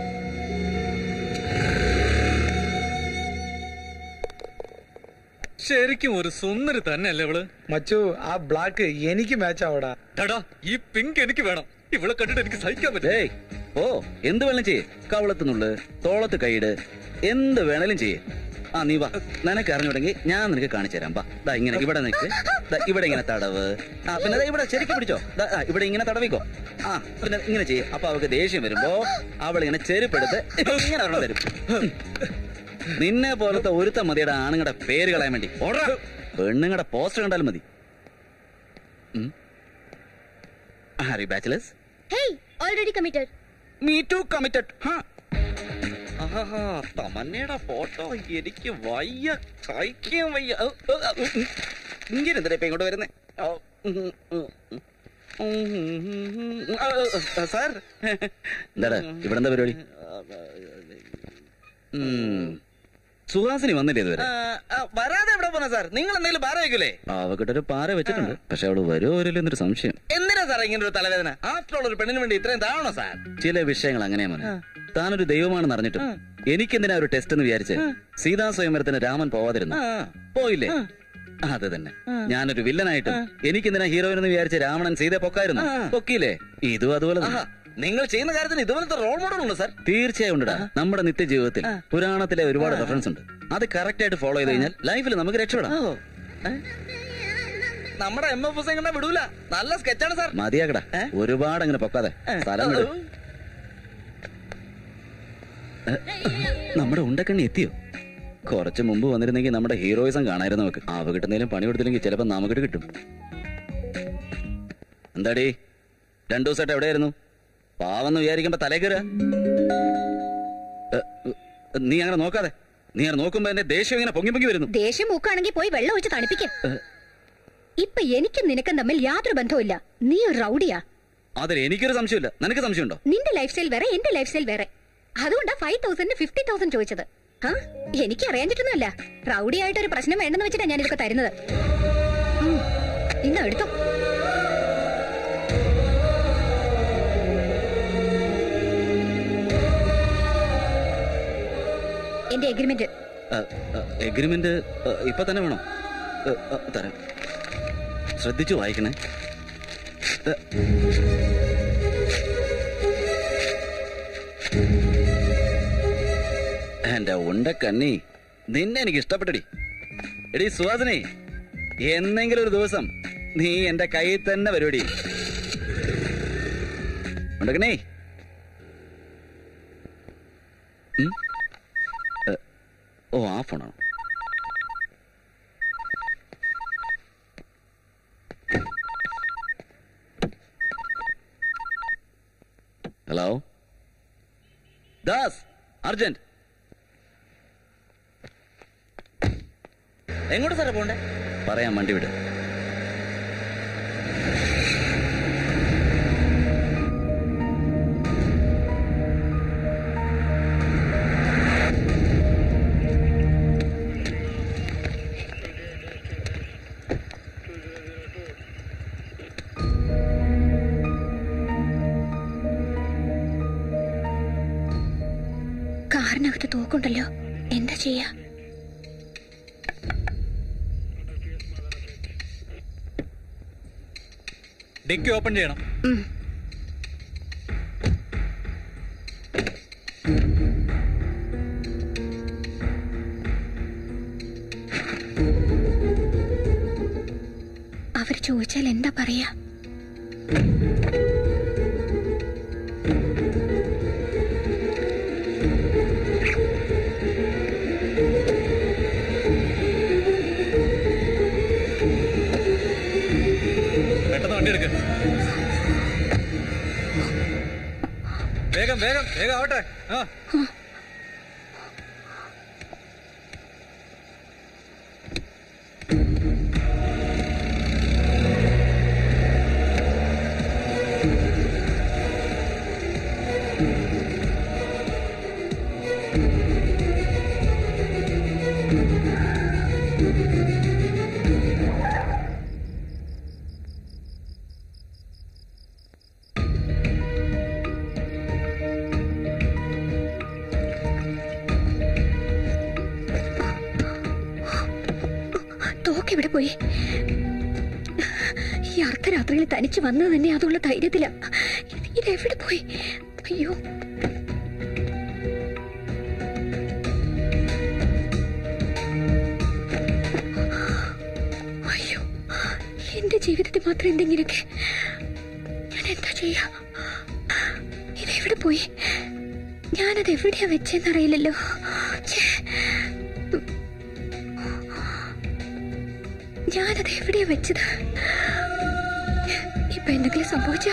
Speaker 13: ശരിക്കും ഒരു സുന്ദരി തന്നെയല്ലേ ഇവള്
Speaker 9: മച്ചു ആ ബ്ലാക്ക് എനിക്ക് മാച്ച് ആവടാ
Speaker 13: എടാ ഈ പിങ്ക് എനിക്ക് വേണം ഇവളെ കണ്ടിട്ട് എനിക്ക് സഹിക്കാൻ പറ്റും
Speaker 1: ഏയ് ഓ എന്ത് വേണം ചെയ്യേ കവളത്തുനുള്ളു തോളത്ത് കൈയിട് എന്ത് വേണേലും ചെയ്യേ ആ നീ വാ നിനക്ക് അറിഞ്ഞുണ്ടെങ്കിൽ ഞാൻ നിനക്ക് കാണിച്ചു തരാം വാ ദാ ഇങ്ങനെ ഇവിടെ നിൽക്ക് ദാ ഇവിടെ ഇങ്ങനെ തടവ് ആ പിന്നെ ദാ ഇവിടെ ശരിക്കും പിടിച്ചോ ദാ, ആ, ഇവിടെ ഇങ്ങനെ തടവിക്കോ ആ പിന്നെ ഇങ്ങനെ ചെയ്യും അപ്പൊ അവൾക്ക് ദേഷ്യം വരുമ്പോ അവൾ ഇങ്ങനെ ചെരുപ്പെടുത്ത് ഇങ്ങനെ ഒരെണ്ണം തരും നിന്നെ പോലത്തെ ഒരുത്ത മതിയുടെ ആണുങ്ങളുടെ പേര് കളയാൻ വേണ്ടി ഓടാ പെണ്ണുങ്ങളുടെ പോസ്റ്റർ കണ്ടാലും മതി are you bachelors
Speaker 15: hey already committed
Speaker 1: me too committed തമന്നയുടെ ഫോട്ടോ എനിക്ക് വയ്യ സഹിക്കാൻ വയ്യ ഔ, ഔ, ഔ, ഉം, ഉം. ഇങ്ങനെ എന്തിനാ ഇപ്പൊ ഇങ്ങോട്ട് വരുന്നേ ഓ, ഉം, ഉം, ഉം, ഉം. ഉം, ഉം, ഉം. ആ, ആ, സാർ എന്താടാ ഇവിടെ എന്താ പരിപാടി ഉം. സുഹാസിനി വന്നില്ലേ ഇതുവരെ
Speaker 2: വരാതെ എവിടെ പോണ സാർ നിങ്ങൾ എന്തെങ്കിലും പാറ വെക്കൂലേ
Speaker 1: അവക്കിട്ടൊരു പാര വെച്ചിട്ടുണ്ട് പക്ഷെ അവള് വരുമോ വരില്ല എന്നൊരു സംശയം
Speaker 2: എന്തിനാ സാർ ഇങ്ങനെ ഒരു തലവേദന ആഫ്റ്റർ ഓൾ ഒരു പെണ്ണിന് വേണ്ടി ഇത്രയും താഴണോ സാർ
Speaker 1: ചില വിഷയങ്ങൾ അങ്ങനെയാ മോനെ താനൊരു ദൈവമാണെന്ന് അറിഞ്ഞിട്ടും എനിക്കെന്തിനാ ഒരു ടെസ്റ്റ് എന്ന് വിചാരിച്ച് സീതാ സ്വയംവരത്തിന് രാമൻ പോവാതിരുന്നു പോയില്ലേ അത് തന്നെ ഞാനൊരു വില്ലനായിട്ടും എനിക്കെന്തിനാ ഹീറോയിൻ എന്ന് വിചാരിച്ച് രാവണൻ സീതയെ പൊക്കായിരുന്നു പൊക്കിയില്ലേ ഇതും അതുപോലെ തന്നെ.
Speaker 2: നിങ്ങൾ ചെയ്യുന്ന കാര്യത്തിന് ഇതുപോലത്തെ റോൾ മോഡൽ ഉണ്ടോ സാർ
Speaker 1: തീർച്ചയായും ഉണ്ടടാ നമ്മുടെ നിത്യജീവിതത്തിൽ പുരാണത്തിലെ ഒരുപാട് റെഫറൻസ് ഉണ്ട് അത് കറക്റ്റ് ആയിട്ട് ഫോളോ ചെയ്ത് കഴിഞ്ഞാൽ ലൈഫിൽ നമുക്ക് രക്ഷപ്പെടാം
Speaker 2: നമ്മുടെ എം എഫ് ഹുസൈൻ കണ്ടാ വിടൂല നല്ല സ്കെച്ചാണ് സാർ
Speaker 1: മതിയാകടാ ഒരുപാട് അങ്ങനെ പൊക്കാതെ സ്ഥലം വിട് ഏ, നമ്മുടെ ഉണ്ടക്കണ്ണി എത്തിയോ കുറച്ച് മുമ്പ് വന്നിരുന്നെങ്കിൽ നമ്മുടെ ഹീറോയിസം കാണായിരുന്നു നമുക്ക് ആവ് കിട്ടുന്നതിലും പണി കൊടുത്തില്ലെങ്കിൽ ചിലപ്പോ നമുക്കിട്ട് കിട്ടും എന്താടി രണ്ടു ദിവസമായിട്ട് എവിടെയായിരുന്നു പാവെന്ന് വിചാരിക്കുമ്പോ തലേ കയറുക ഏ, ഏ, നീ അങ്ങനെ നോക്കാതെ നീ അങ്ങനെ നോക്കുമ്പോ എന്റെ ദേഷ്യം ഇങ്ങനെ പൊങ്ങി പൊങ്ങി വരുന്നു
Speaker 3: ദേഷ്യം മൂക്കാണെങ്കിൽ പോയി വെള്ളം ഒഴിച്ച് തണുപ്പിക്കും ഇപ്പൊ എനിക്കും നിനക്കും തമ്മിൽ യാതൊരു ബന്ധവുമില്ല നീ ഒരു റൗഡിയാ
Speaker 1: അതിൽ എനിക്കൊരു സംശയമില്ല നിനക്ക് സംശയമുണ്ടോ
Speaker 3: നിന്റെ ലൈഫ് സ്റ്റൈൽ വേറെ എന്റെ ലൈഫ് സ്റ്റൈൽ വേറെ അതുകൊണ്ടാ ഫൈവ് തൗസൻഡ് ഫിഫ്റ്റി തൗസൻഡ് ചോദിച്ചത് ആ എനിക്ക് അറിയാഞ്ഞിട്ടൊന്നുമല്ല റൗഡി ആയിട്ട് ഒരു പ്രശ്നം വേണ്ടെന്ന് വെച്ചിട്ടാ ഞാൻ ഇതൊക്കെ തരുന്നത് ഉം, ഇന്നാ എടുത്തോ എന്റെ എഗ്രിമെന്റ്
Speaker 1: എഗ്രിമെന്റ് ഇപ്പൊ തന്നെ വേണം ഏ, ഏ, തരാം ശ്രദ്ധിച്ചു വായിക്കണേ ഏ, എന്റെ ഉണ്ടക്കണ്ണി നിന്നെ എനിക്ക് ഇഷ്ടപ്പെട്ടടി എടി സുഹാസിനി എന്നെങ്കിലും ഒരു ദിവസം നീ എന്റെ കയ്യിൽ തന്നെ വരുവടി ഉണ്ടക്കണ്ണേ ഉം? ഏ, ഓ ആ ഫോണാണോ ഹലോ ദാസ് അർജന്റ്
Speaker 2: എങ്ങോട്ട് സാറേ പോണ്ടേ
Speaker 1: പറയാം വണ്ടി വിട്
Speaker 3: കാറിനകത്ത് തോക്കുണ്ടല്ലോ എന്താ ചെയ്യാ
Speaker 13: ഡിക്കി ഓപ്പൺ ചെയ്യണം
Speaker 3: അവർ ചോദിച്ചാൽ എന്താ പറയാ
Speaker 13: പെട്ടെന്ന് വണ്ടി എടുക്ക് വേഗം വേഗം വേഗം ആവട്ടെ ആ
Speaker 3: തോക്കെവിടെ പോയി ഈ അർദ്ധരാത്രിയിൽ തനിച്ച് വന്നത് തന്നെ അതുള്ള ധൈര്യത്തില ഇതെവിടെ പോയി അയ്യോ അയ്യോ എന്റെ ജീവിതത്തിൽ മാത്രം എന്തെങ്കിലുമൊക്കെ ഞാൻ എന്താ ചെയ്യാ ഇതെവിടെ പോയി ഞാനത് എവിടെയാ വെച്ചെന്നറിയില്ലല്ലോ ഛേ. ഞാനത് എവിടെയാ വെച്ചത് ഇപ്പൊ എന്തെങ്കിലും സംഭവിച്ച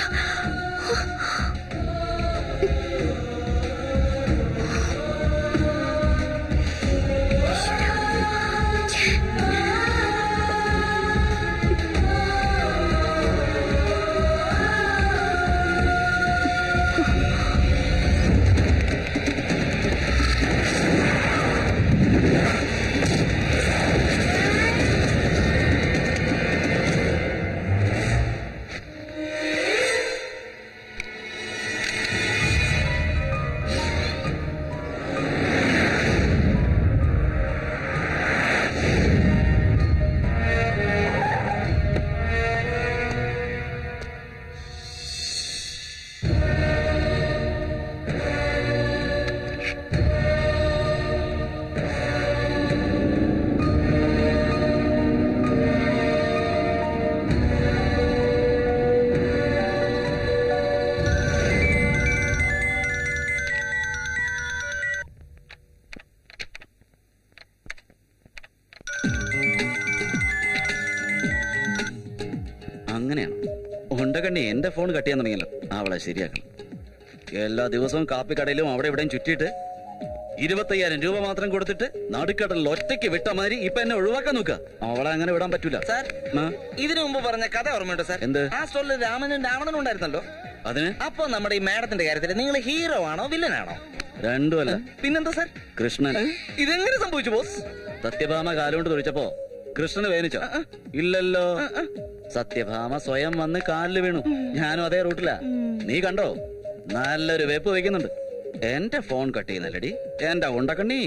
Speaker 1: അങ്ങനെയാണ് ഉണ്ടകണ്ണി എന്റെ ഫോൺ കട്ട് ചെയ്യാൻ തുടങ്ങിയല്ലോ അവളെ ശരിയാക്കണം എല്ലാ ദിവസവും കാപ്പിക്കടയിലും അവിടെ ഇവിടെയും ചുറ്റിയിട്ട് ഇരുപത്തയ്യായിരം രൂപ മാത്രം കൊടുത്തിട്ട് നടുക്കടലിൽ ഒറ്റയ്ക്ക് വിട്ട മാതിരി ഇപ്പൊ എന്നെ ഒഴിവാക്കാൻ നോക്ക അവളെ അങ്ങനെ വിടാൻ പറ്റൂല
Speaker 2: സാർ
Speaker 1: ആ,
Speaker 2: ഇതിനു മുമ്പ് പറഞ്ഞ കഥ ഓർമ്മയുണ്ടോ സാർ
Speaker 1: എന്ത്?
Speaker 2: ആ സ്റ്റോറിൽ രാമനും രാവണനും ഉണ്ടായിരുന്നല്ലോ
Speaker 1: അതിന്
Speaker 2: അപ്പൊ നമ്മുടെ ഈ മാഡത്തിന്റെ കാര്യത്തിൽ നിങ്ങൾ ഹീറോ ആണോ വില്ലനാണോ
Speaker 1: രണ്ടുമല്ല
Speaker 2: പിന്നെന്താ സാർ
Speaker 1: കൃഷ്ണൻ
Speaker 2: ഇതെങ്ങനെ സംഭവിച്ചു ബോസ്
Speaker 1: സത്യഭാമ കാലുകൊണ്ട് തൊഴിച്ചപ്പോ കൃഷ്ണന് വേദനിച്ചോ ഇല്ലല്ലോ സത്യഭാമ സ്വയം വന്ന് കാലില് വീണു ഞാനും അതേ റൂട്ടിലാ നീ കണ്ടോ നല്ലൊരു വെപ്പ് വയ്ക്കുന്നുണ്ട് എന്റെ ഫോൺ കട്ട് ചെയ്യുന്നല്ലടി എന്റെ ഉണ്ടക്കണ്ണി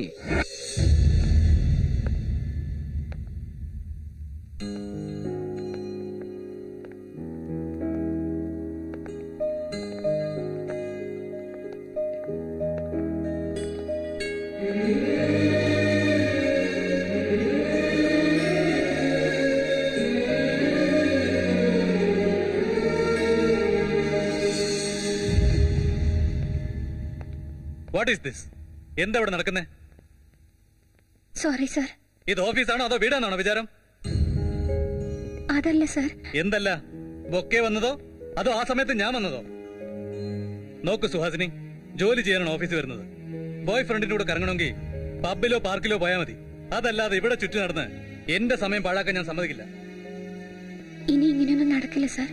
Speaker 13: വാട്ട് ഈസ് ദിസ് എന്താ ഇവിടെ നടക്കുന്നേ
Speaker 3: സോറി സാർ
Speaker 13: ഇത് ഓഫീസാണോ അതോ വീടാണോ വിചാരം
Speaker 3: അതല്ല സാർ
Speaker 13: എന്തല്ല ബൊക്കെ വന്നതോ അതോ ആ സമയത്ത് ഞാൻ വന്നതോ നോക്കു സുഹാസിനി ജോലി ചെയ്യാനാണ് ഓഫീസിൽ വരുന്നത് ബോയ് ഫ്രണ്ടിന്റെ കൂടെ കറങ്ങണമെങ്കിൽ പബ്ബിലോ പാർക്കിലോ പോയാൽ മതി അതല്ലാതെ ഇവിടെ ചുറ്റി നടന്ന് എന്റെ സമയം പാഴാക്കാൻ ഞാൻ സമ്മതിക്കില്ല
Speaker 3: ഇനി ഇങ്ങനെയൊന്നും നടക്കില്ല സാർ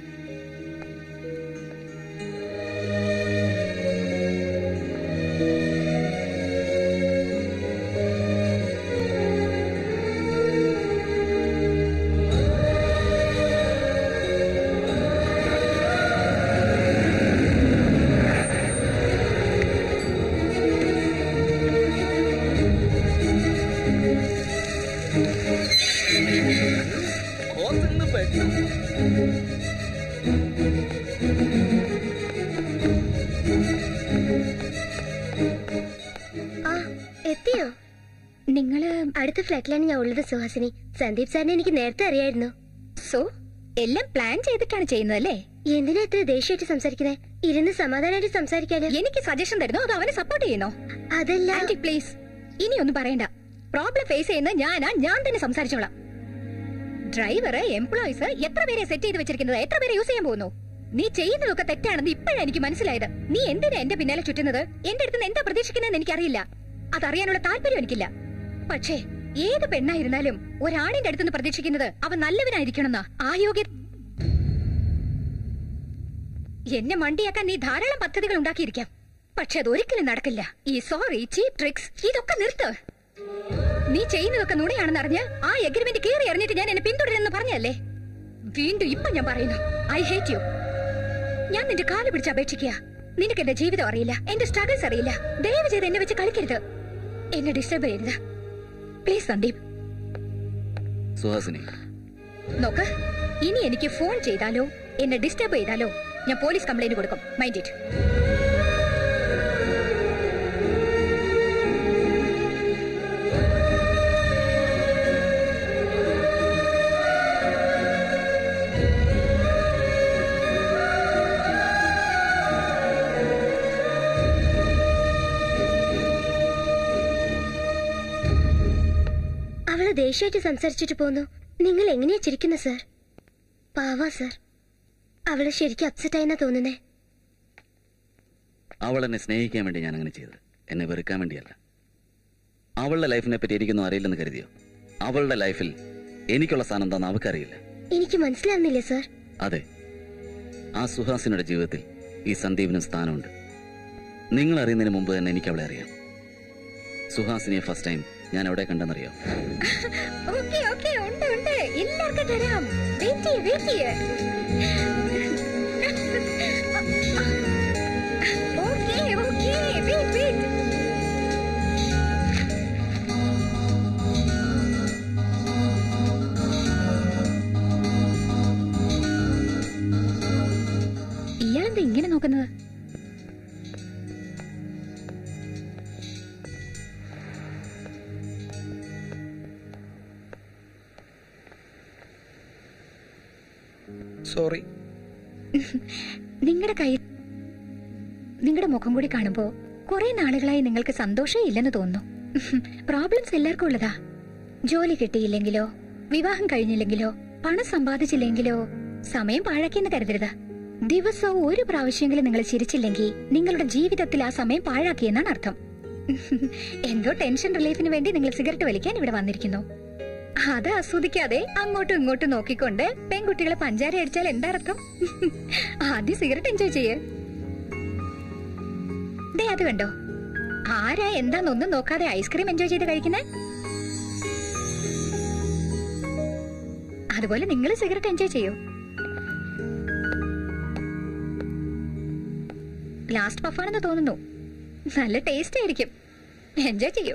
Speaker 2: ബോസ് ഇന്ന് പെട്ടു
Speaker 3: ആ എത്തിയോ നിങ്ങള് അടുത്ത ഫ്ലാറ്റിലാണ് ഞാൻ ഉള്ളത് സുഹാസിനി സന്ദീപ് സാറിനെ എനിക്ക് നേരത്തെ അറിയായിരുന്നു സോ എല്ലാം പ്ലാൻ ചെയ്തിട്ടാണ് ചെയ്യുന്നതല്ലേ എന്തിനാ ഇത്ര ദേഷ്യമായിട്ട് സംസാരിക്കുന്നത് ഇരുന്ന് സമാധാനമായിട്ട് സംസാരിക്കാന് എനിക്ക് സജഷൻ തരുന്നു അത് അവനെ സപ്പോർട്ട് ചെയ്യുന്നോ അതല്ല ആന്റി പ്ലീസ് ഇനി ഒന്നും പറയണ്ട പ്രോബ്ലം ഫേസ് ചെയ്യുന്ന ഞാനാ ഞാൻ തന്നെ സംസാരിച്ചോളാം ഡ്രൈവറ് എംപ്ലോയീസ് എത്ര പേരെ സെറ്റ് ചെയ്ത് വെച്ചിരിക്കുന്നത് എത്ര പേരെ യൂസ് ചെയ്യാൻ പോകുന്നു നീ ചെയ്യുന്നതൊക്കെ തെറ്റാണെന്ന് ഇപ്പോഴാണ് എനിക്ക് മനസ്സിലായത് നീ എന്തിനാ എന്റെ പിന്നാലെ ചുറ്റുന്നത് എന്റെ അടുത്ത് നിന്ന് എന്താ പ്രതീക്ഷിക്കുന്നതെന്ന് എനിക്കറിയില്ല അതറിയാനുള്ള താല്പര്യം എനിക്കില്ല പക്ഷേ ഏത് പെണ്ണായിരുന്നാലും ഒരാണിന്റെ അടുത്തുനിന്ന് പ്രതീക്ഷിക്കുന്നത് അവൻ നല്ലവനായിരിക്കണമെന്നാ ആ യോഗ്യ എന്നെ മണ്ടിയാക്കാൻ നീ ധാരാളം പദ്ധതികൾ ഉണ്ടാക്കിയിരിക്കാം പക്ഷെ അതൊരിക്കലും നടക്കില്ല ഈ സോറി ചീപ് ട്രിക്സ് ഇതൊക്കെ നിർത്ത് നീ ചെയ്യുന്നതൊക്കെ നുണയാണെന്ന് അറിഞ്ഞ് ആ എഗ്രിമെന്റ് കീറി അറിഞ്ഞിട്ട് ഞാൻ എന്നെ പിന്തുടരുമെന്ന് പറഞ്ഞല്ലേ വീണ്ടും ഇപ്പൊ ഞാൻ പറയുന്നു ഐ ഹേറ്റ് യു ഞാൻ നിന്റെ കാല് പിടിച്ച് അപേക്ഷിക്കുക നിനക്ക് എന്റെ ജീവിതം അറിയില്ല എന്റെ സ്ട്രഗിൾസ് അറിയില്ല ദയവ് ചെയ്ത് എന്നെ വെച്ച് കളിക്കരുത് എന്നെ ഡിസ്റ്റർബ് ചെയ്യരുത് പ്ലീസ് സന്ദീപ്
Speaker 1: സുഹാസിനി
Speaker 3: നോക്ക് ഇനി എനിക്ക് ഫോൺ ചെയ്താലോ എന്നെ ഡിസ്റ്റർബ് ചെയ്താലോ ഞാൻ പോലീസ് കംപ്ലൈന്റ് കൊടുക്കും മൈൻഡ് ഇറ്റ്
Speaker 16: അവള് ദേഷ്യമായിട്ട് സംസാരിച്ചിട്ട് പോന്നു നിങ്ങൾ എങ്ങനെയാ ചിരിക്കുന്നത് സർ പാവാ സർ അവള് ശരിക്കും അപ്സെറ്റ് ആയെന്നാ തോന്നുന്നേ
Speaker 1: അവൾ എന്നെ സ്നേഹിക്കാൻ വേണ്ടി ഞാൻ അങ്ങനെ ചെയ്തത് എന്നെ വെറുക്കാൻ വേണ്ടിയല്ല അവളുടെ ലൈഫിനെ പറ്റി എനിക്കൊന്നും അറിയില്ലെന്ന് കരുതിയോ അവളുടെ ലൈഫിൽ എനിക്കുള്ള സ്ഥാനം എന്താണെന്ന് അവൾക്കറിയില്ല
Speaker 16: എനിക്ക് മനസ്സിലാവുന്നില്ല സർ
Speaker 1: അതെ ആ സുഹാസിനിയുടെ ജീവിതത്തിൽ ഈ സന്ദീപിനും സ്ഥാനമുണ്ട് നിങ്ങൾ അറിയുന്നതിന് മുമ്പ് തന്നെ എനിക്ക് അവളെ അറിയാം സുഹാസിനിയെ ഫസ്റ്റ് ടൈം ഞാൻ എവിടെ കണ്ടെന്നറിയോ
Speaker 3: ഓക്കെ ഓക്കെ ഉണ്ട് ഉണ്ട് എല്ലാവർക്കും തരാം വെയിറ്റ് ചെയ്യ് വെയിറ്റ് ചെയ്യ് ഓക്കെ ഓക്കെ വെയിറ്റ് വെയിറ്റ് ഇയാളെന്താ ഇങ്ങനെ നോക്കുന്നത്
Speaker 9: സോറി
Speaker 3: നിങ്ങളുടെ കൈ നിങ്ങളുടെ മുഖം കൂടി കാണുമ്പോ കുറെ നാളുകളായി നിങ്ങൾക്ക് സന്തോഷം ഇല്ലെന്ന് തോന്നുന്നു പ്രോബ്ലംസ് എല്ലാവർക്കും ഉള്ളതാ ജോലി കിട്ടിയില്ലെങ്കിലോ വിവാഹം കഴിഞ്ഞില്ലെങ്കിലോ പണം സമ്പാദിച്ചില്ലെങ്കിലോ സമയം പാഴാക്കിയെന്ന് കരുതരുത് ദിവസവും ഒരു പ്രാവശ്യമെങ്കിലും നിങ്ങൾ ചിരിച്ചില്ലെങ്കിൽ നിങ്ങളുടെ ജീവിതത്തിൽ ആ സമയം പാഴാക്കിയെന്നാണ് അർത്ഥം എന്തോ ടെൻഷൻ റിലീഫിന് വേണ്ടി നിങ്ങൾ സിഗരറ്റ് വലിക്കാൻ ഇവിടെ വന്നിരിക്കുന്നു അത് ആസ്വദിക്കാതെ അങ്ങോട്ടും ഇങ്ങോട്ടും നോക്കിക്കൊണ്ട് പെൺകുട്ടികളെ പഞ്ചാര അടിച്ചാൽ എന്താ അർത്ഥം ആദ്യം സിഗരറ്റ് എൻജോയ് ചെയ്യേ ദേ അത് കണ്ടോ ആരാ എന്താന്നൊന്നും നോക്കാതെ ഐസ്ക്രീം എൻജോയ് ചെയ്ത് കഴിക്കുന്നേ അതുപോലെ നിങ്ങൾ സിഗരറ്റ് എൻജോയ് ചെയ്യൂ ലാസ്റ്റ് പഫാണെന്ന് തോന്നുന്നു നല്ല ടേസ്റ്റ് ആയിരിക്കും എൻജോയ് ചെയ്യൂ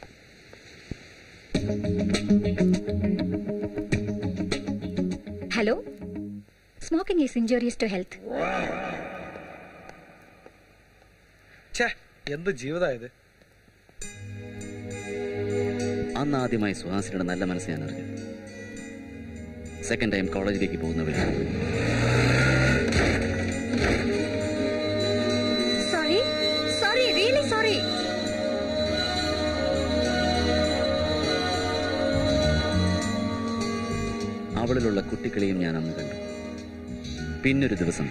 Speaker 3: hello smoking is injurious to health
Speaker 9: ഛേ എന്ത് ജീവിതമായത്
Speaker 1: അന്ന് ആദ്യമായി സുഹാസിനിയുടെ നല്ല മനസ്സ് ഞാൻ അറിഞ്ഞു സെക്കൻഡ് ടൈം കോളേജിലേക്ക് പോകുന്ന വഴി
Speaker 3: സോറി സോറി റിയലി സോറി
Speaker 1: അവളിലുള്ള കുട്ടിക്കളിയും ഞാൻ അന്ന് കണ്ടു പിന്നൊരു ദിവസം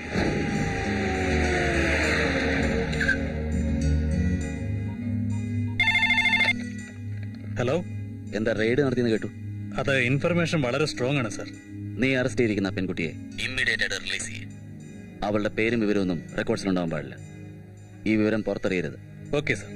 Speaker 13: ഹലോ
Speaker 1: എന്താ റെയ്ഡ് നടത്തിയെന്ന് കേട്ടു
Speaker 13: അത് ഇൻഫർമേഷൻ വളരെ സ്ട്രോങ് ആണ് സർ
Speaker 1: നീ അറസ്റ്റ് ചെയ്തിരിക്കുന്ന ആ പെൺകുട്ടിയെ ഇമ്മീഡിയറ്റ് ആയിട്ട് റിലീസ് ചെയ്യും അവളുടെ പേരും വിവരമൊന്നും റെക്കോർഡ്സിലുണ്ടാവാൻ പാടില്ല ഈ വിവരം പുറത്തറിയരുത്
Speaker 13: ഓക്കെ സർ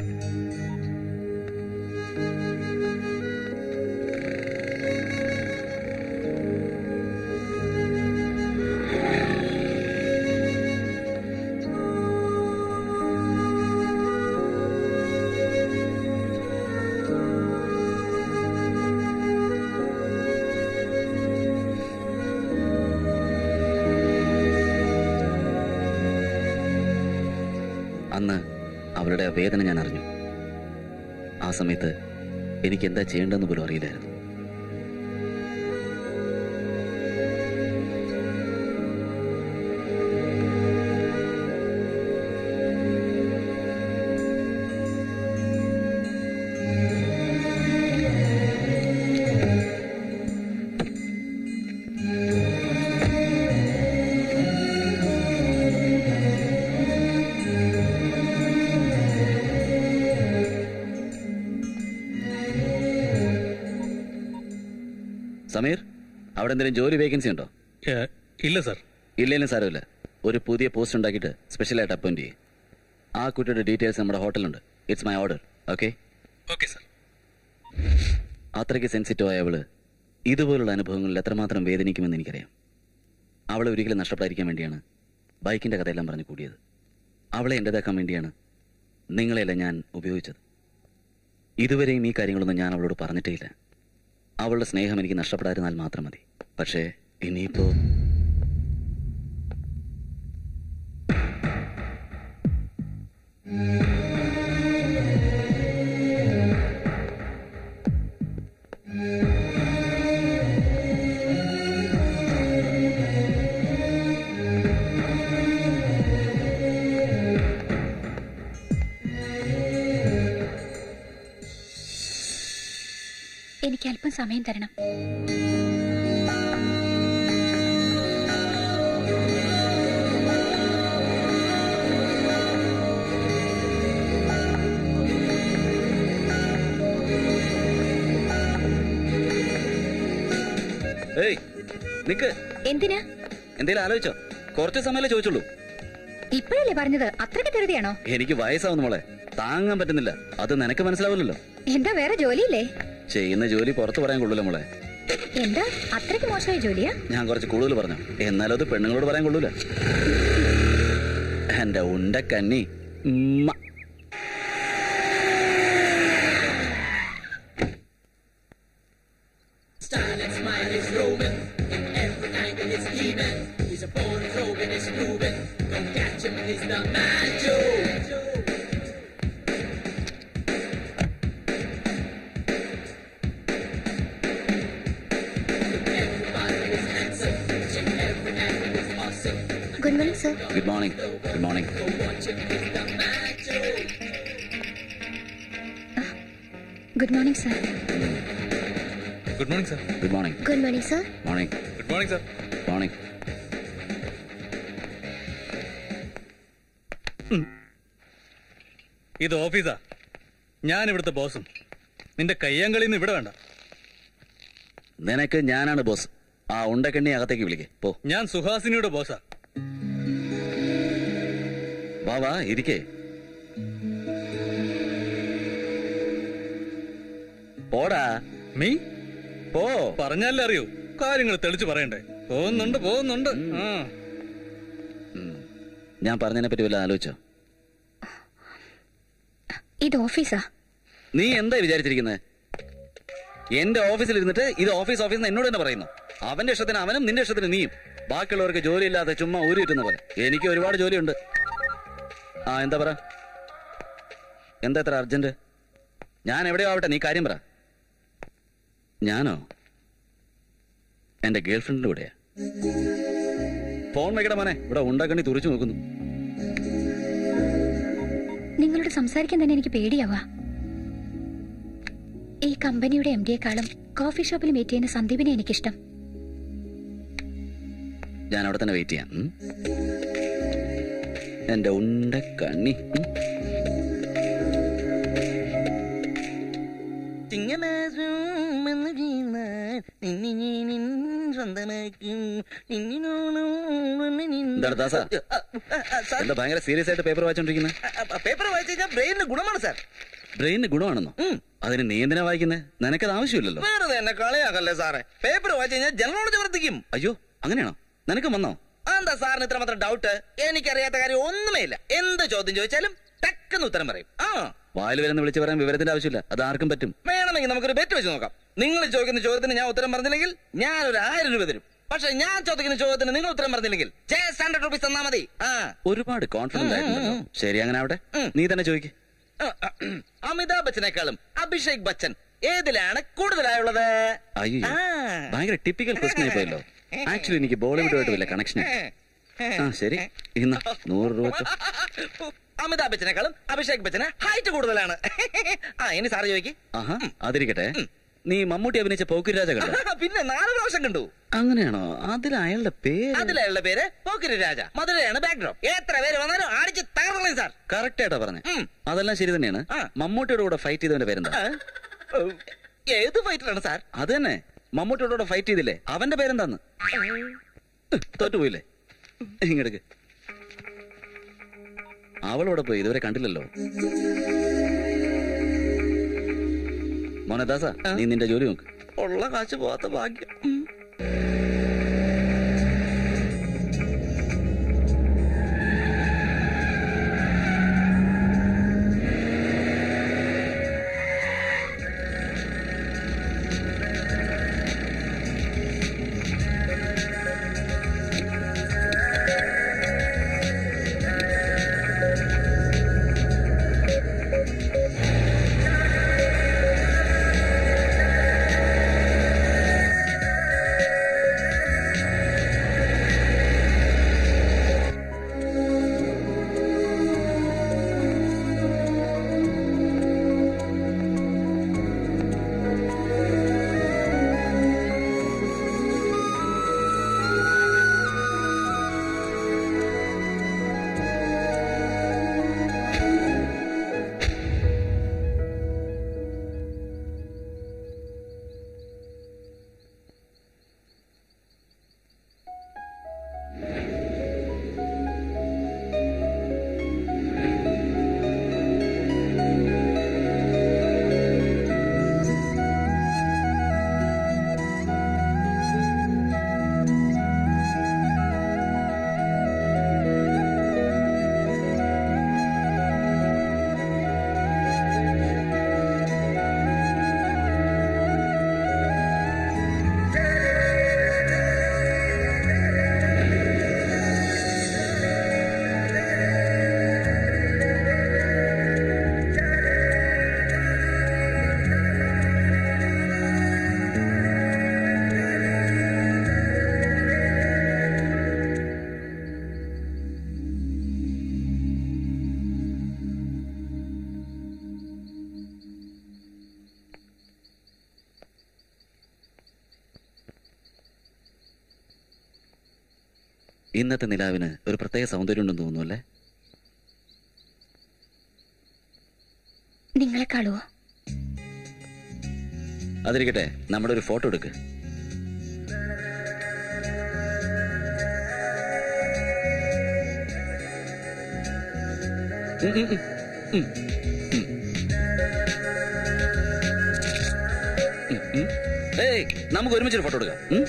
Speaker 1: അന്ന് അവളുടെ ആ വേദന ഞാൻ അറിഞ്ഞു ആ സമയത്ത് എനിക്ക് എന്താ ചെയ്യേണ്ടതെന്ന് പോലും അറിയില്ലായിരുന്നു സമീർ അവിടെ എന്തെങ്കിലും ജോലി വേക്കൻസി ഉണ്ടോ
Speaker 13: ഇല്ല സർ
Speaker 1: ഇല്ലെങ്കിലും സാരമില്ല ഒരു പുതിയ പോസ്റ്റ് ഉണ്ടാക്കിയിട്ട് സ്പെഷ്യലായിട്ട് അപ്പോയിന്റ് ചെയ്യും ആ കുട്ടിയുടെ ഡീറ്റെയിൽസ് നമ്മുടെ ഹോട്ടലുണ്ട് it's my order okay
Speaker 13: okay sir
Speaker 1: അത്രയ്ക്ക് സെൻസിറ്റീവ് ആയ അവള് ഇതുപോലുള്ള അനുഭവങ്ങളിൽ എത്രമാത്രം വേദനിക്കുമെന്ന് എനിക്കറിയാം അവളെ ഒരിക്കലും നഷ്ടപ്പെടാതിരിക്കാൻ വേണ്ടിയാണ് ബൈക്കിന്റെ കഥയെല്ലാം പറഞ്ഞു കൂടിയത് അവളെ എന്റേതാക്കാൻ വേണ്ടിയാണ് നിങ്ങളെയല്ല ഞാൻ ഉപയോഗിച്ചത് ഇതുവരെയും ഈ കാര്യങ്ങളൊന്നും ഞാൻ അവളോട് പറഞ്ഞിട്ടേ ഇല്ല അവളുടെ സ്നേഹം എനിക്ക് നഷ്ടപ്പെടാതിരുന്നാൽ മാത്രം മതി പക്ഷേ ഇനിയിപ്പോ
Speaker 3: എനിക്ക് അല്പം സമയം തരണം
Speaker 1: ഏയ് നിക്ക്
Speaker 3: എന്തിനാ
Speaker 1: എന്തേലും ആലോചിച്ചോ കുറച്ച് സമയമല്ലേ ചോദിച്ചുള്ളൂ
Speaker 3: ഇപ്പോഴല്ലേ പറഞ്ഞത് അത്രയ്ക്ക് ധൃതിയാണോ
Speaker 1: എനിക്ക് വയസ്സാവുന്നു മോളെ താങ്ങാൻ പറ്റുന്നില്ല അത് നിനക്ക് മനസ്സിലാവില്ലല്ലോ
Speaker 3: എന്താ വേറെ ജോലിയില്ലേ
Speaker 1: ചെയ്യുന്ന ജോലി പുറത്തു പറയാൻ കൊള്ളൂല മോളെ
Speaker 3: എന്താ അത്രയ്ക്ക് മോശമായ ജോലിയാ
Speaker 1: ഞാൻ കുറച്ച് കൂടുതൽ പറഞ്ഞു എന്നാലും അത് പെണ്ണുങ്ങളോട് പറയാൻ കൊള്ളൂല എന്റെ ഉണ്ട കന്നി ഉമ്മ.
Speaker 7: Style and smile is Roman. In every angle is demon. He's a born Rogan is proven. Don't catch him, he's the man Joe. Everybody is handsome. Check every angle is awesome.
Speaker 16: Good morning sir
Speaker 1: good morning good morning
Speaker 7: Watch him, he's the man Joe.
Speaker 3: Good morning sir
Speaker 13: good morning sir
Speaker 1: good morning
Speaker 16: good morning sir
Speaker 1: morning
Speaker 13: good morning sir
Speaker 1: morning
Speaker 13: ഇത് ഓഫീസാ ഞാൻ ഇവിടുത്തെ ബോസും നിന്റെ കയ്യാങ്കളിന്ന് ഇവിടെ വേണ്ട
Speaker 1: നിനക്ക് ഞാനാണ് ബോസ് ആ ഉണ്ടക്കണ്ണി അകത്തേക്ക് വിളിക്കേ പോ
Speaker 13: ഞാൻ സുഹാസിനിയുടെ ബോസാ
Speaker 1: വാ വാ ഇരിക്കേ പോടാ
Speaker 13: മീ
Speaker 1: പോ
Speaker 13: പറഞ്ഞാലേ അറിയൂ കാര്യങ്ങൾ തെളിച്ച് പറയണ്ടേ പോകുന്നുണ്ട് പോകുന്നുണ്ട് ആ
Speaker 1: ഞാൻ പറഞ്ഞതിനെ പറ്റി വല്ല ആലോചിച്ചോ
Speaker 3: ഇത് ഓഫീസാ
Speaker 1: നീ എന്താ വിചാരിച്ചിരിക്കുന്നത് എന്റെ ഓഫീസിൽ ഇരുന്നിട്ട് ഇത് ഓഫീസ് ഓഫീസ് എന്നോട് തന്നെ പറയുന്നു അവന്റെ ഇഷ്ടത്തിന് അവനും നിന്റെ ഇഷ്ടത്തിന് നീയും ബാക്കിയുള്ളവർക്ക് ജോലിയില്ലാതെ ചുമ്മാ ഊരി കിട്ടുന്ന പോലെ എനിക്ക് ഒരുപാട് ജോലിയുണ്ട് ആ എന്താ പറ എന്താ ഇത്ര അർജന്റ് ഞാൻ എവിടെയോ ആവട്ടെ നീ കാര്യം പറ ഞാനോ എന്റെ ഗേൾഫ്രണ്ടിന്റെ കൂടെയാ ഫോൺ വെക്കട മോനെ ഇവിടെ ഉണ്ടാക്കണി തുറിച്ചു നോക്കുന്നു
Speaker 3: നിങ്ങളോട് സംസാരിക്കാൻ തന്നെ എനിക്ക് പേടിയാവാ ഈ കമ്പനിയുടെ എം ഡിയെക്കാളും കോഫി ഷോപ്പിൽ മീറ്റ് ചെയ്യുന്ന സന്ദീപിനെ എനിക്കിഷ്ടം
Speaker 1: ഞാൻ അവിടെ തന്നെ വെയിറ്റ് ചെയ്യാം ഉം? എന്റെ ഉണ്ട കണ്ണി ഉം?
Speaker 2: ചിങ്ങമാസമെന്ന് വീണാൽ നിന്നെ ഞാൻ സ്വന്തമാക്കും
Speaker 1: എന്താണ് ദാസ എന്താ ഭയങ്കര സീരിയസ് ആയിട്ട് പേപ്പർ വായിച്ചോണ്ടിരിക്കുന്നത്
Speaker 2: പേപ്പർ വായിച്ചു കഴിഞ്ഞാൽ ബ്രെയിനിന് ഗുണമാണ് സാർ
Speaker 1: ബ്രെയിനിന് ഗുണമാണെന്നോ അതിന് നീ എന്തിനാ വായിക്കുന്നത് നിനക്കത് ആവശ്യമില്ലല്ലോ
Speaker 2: വേറെ എന്നെ കളിയാക്കല്ലേ സാറേ പേപ്പർ വായിച്ചു കഴിഞ്ഞാൽ ജനറൽ നോളജ് വർദ്ധിക്കും
Speaker 1: അയ്യോ അങ്ങനെയാണോ നിനക്ക് വന്നോ
Speaker 2: എന്താ സാറിന് ഇത്രമാത്രം ഡൗട്ട് എനിക്കറിയാത്ത കാര്യം ഒന്നുമേ ഇല്ല എന്ത് ചോദ്യം ചോദിച്ചാലും ടക്കെന്ന് ഉത്തരം പറയും ആ
Speaker 1: വായിൽ വരുന്ന വിളിച്ചു പറയാൻ വിവരത്തിന്റെ ആവശ്യമില്ല അത് ആർക്കും പറ്റും
Speaker 2: വേണമെങ്കിൽ നമുക്കൊരു ബെറ്റ് വെച്ച് നോക്കാം നിങ്ങൾ ചോദിക്കുന്ന ചോദ്യത്തിന് ഞാൻ ഉത്തരം പറഞ്ഞില്ലെങ്കിൽ ഞാൻ ഒരു ആയിരം രൂപ തരും പക്ഷെ ഞാൻ ചോദിക്കുന്ന ചോദ്യത്തിന് നിങ്ങൾ ഉത്തരം പറഞ്ഞില്ലെങ്കിൽ ജസ്റ്റ് ഹൺഡ്രഡ് റുപ്പീസ് തന്നാ മതി ആ
Speaker 1: ഒരുപാട് കോൺഫിഡന്റ് ആയിട്ടുണ്ടല്ലോ ശരി അങ്ങനെ ആവട്ടെ നീ തന്നെ ചോദിക്ക്
Speaker 2: ആ, ആ, അമിതാഭ് ബച്ചനേക്കാളും അഭിഷേക് ബച്ചൻ ഏതിലാണ് കൂടുതലായുള്ളത്
Speaker 1: അയ്യോ ഭയങ്കര ടിപ്പിക്കൽ ക്വസ്റ്റൻ ആയി പോയല്ലോ ആക്ച്വലി എനിക്ക് ബോളിവുഡുമായിട്ട് വല്ല കണക്ഷൻ ആ ശരി ഇന്ന നൂറ് രൂപ വെച്ചോ.
Speaker 2: അമിതാഭ് ബച്ചനേക്കാളും അഭിഷേക് ബച്ചന് ഹൈറ്റ് കൂടുതലാണ് ആ ഇനി സാറ് ചോദിക്കും
Speaker 1: ആഹാ അതിരിക്കട്ടെ നീ മമ്മൂട്ടി അഭിനയിച്ച പോക്കിരി രാജ കണ്ടോ
Speaker 2: പിന്നെ നാല് പ്രാവശ്യം കണ്ടു
Speaker 1: അങ്ങനെയാണോ അതിൽ അയാളുടെ പേര്
Speaker 2: അതിലുള്ള പേര് പോക്കിരി രാജ മധുരയാണ് ബാക്ക്ഡ്രോപ്പ് എത്ര പേര് വന്നാലും അടിച്ച് തകർന്നു സാർ
Speaker 1: കറക്റ്റ് ആയിട്ടാ പറഞ്ഞേ അതെല്ലാം ശരി തന്നെയാണ് മമ്മൂട്ടിയുടെ കൂടെ ഫൈറ്റ് ചെയ്തവന്റെ പേരെന്താ
Speaker 2: ഏത് ഫൈറ്റിലാണ് സാർ
Speaker 1: അത് തന്നെ മമ്മൂട്ടിയുടെ കൂടെ ഫൈറ്റ് ചെയ്തില്ലേ അവന്റെ പേരെന്താന്ന് തോറ്റുപോയില്ലേ ഇങ്ങെടുക്ക് അവളോടെ പോയി ഇതുവരെ കണ്ടില്ലല്ലോ മോനെ ദാസ നീ നിന്റെ ജോലി നോക്ക്
Speaker 2: ഉള്ള കാശ് പോവാത്ത ഭാഗ്യം ഉം.
Speaker 1: ഇന്നത്തെ നിലാവിന് ഒരു പ്രത്യേക സൗന്ദര്യം ഉണ്ടെന്ന് തോന്നുന്നു അല്ലേ
Speaker 3: നിങ്ങളെക്കാൾ കാളുവോ
Speaker 1: അതിരിക്കട്ടെ നമ്മുടെ ഒരു ഫോട്ടോ എടുക്ക് ഉം, ഉം, ഉം. ഉം. ഉം, ഉം. ഏയ് നമുക്ക് ഒരുമിച്ചൊരു ഫോട്ടോ എടുക്കാം ഉം?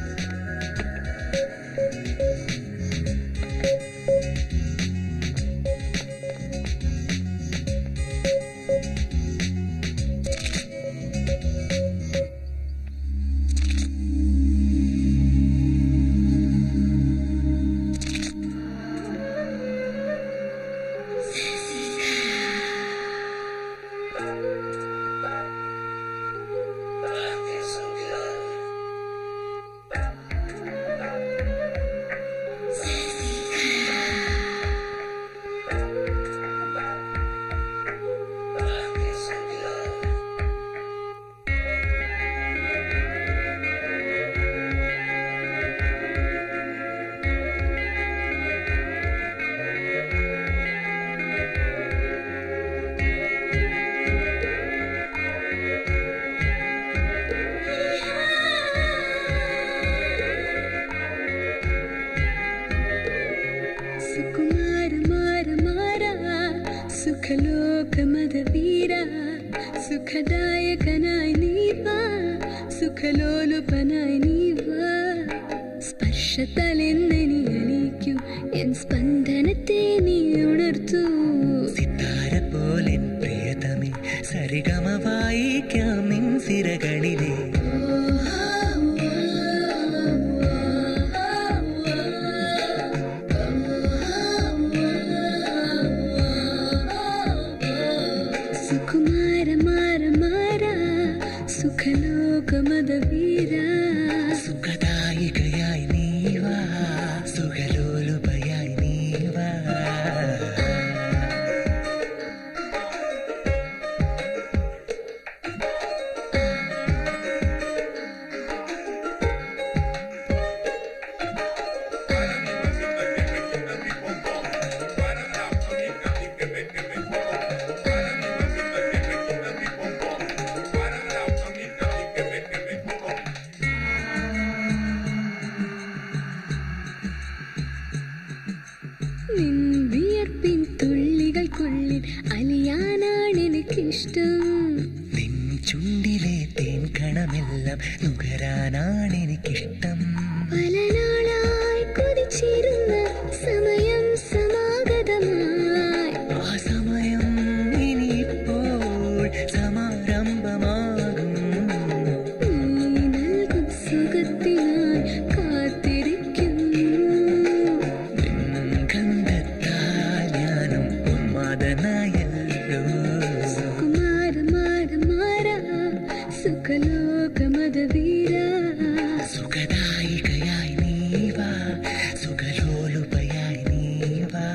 Speaker 15: സുകുമാര മാര മാര സുഖലോക മദവീര സുഖദായകനായി നീവാ സുഖലോലുപനായി നീവാ സ്പർശത്താൽ എന്നെ നീ അലിക്കൂ എൻ സ്പന്ദനത്തെ നീ ഉണർത്തൂ
Speaker 7: സിത്താര പോലെ പ്രിയതമേ സരിഗമ വായിക്കാം നിൻ സിരകളിലെ
Speaker 15: സുകുമാര മാര മാര സുഖലോക മദവീര
Speaker 7: സുഖദായികയായി നീവാ സുഖലോലുപയായി നീവാ
Speaker 15: നിൻ വിയർപ്പിൻ തുള്ളികൾക്കുള്ളിൽ അലിയാനാണ് എനിക്കിഷ്ടം
Speaker 7: നിൻ ചുണ്ടിലെ തേൻ കണമെല്ലാം നുകരാനാണ് എനിക്കിഷ്ടം
Speaker 15: പല നാളായി കൊതിച്ചിരുന്ന സമയം സമാഗതമായി
Speaker 7: ആ സമയം ഇനിയിപ്പോൾ സമാരംഭമാകും
Speaker 15: നീ നൽകും സുഖത്തിനായി കാത്തിരിക്കുന്നു
Speaker 7: ഗന്ധത്താൽ ഞാനും ഉന്മാദനായല്ലോ
Speaker 15: കുമാര മാര മാര സുഖലോക മദവീര
Speaker 7: സുഖദായികയായി നീവാ സുഖലോലുപയായി നീവാ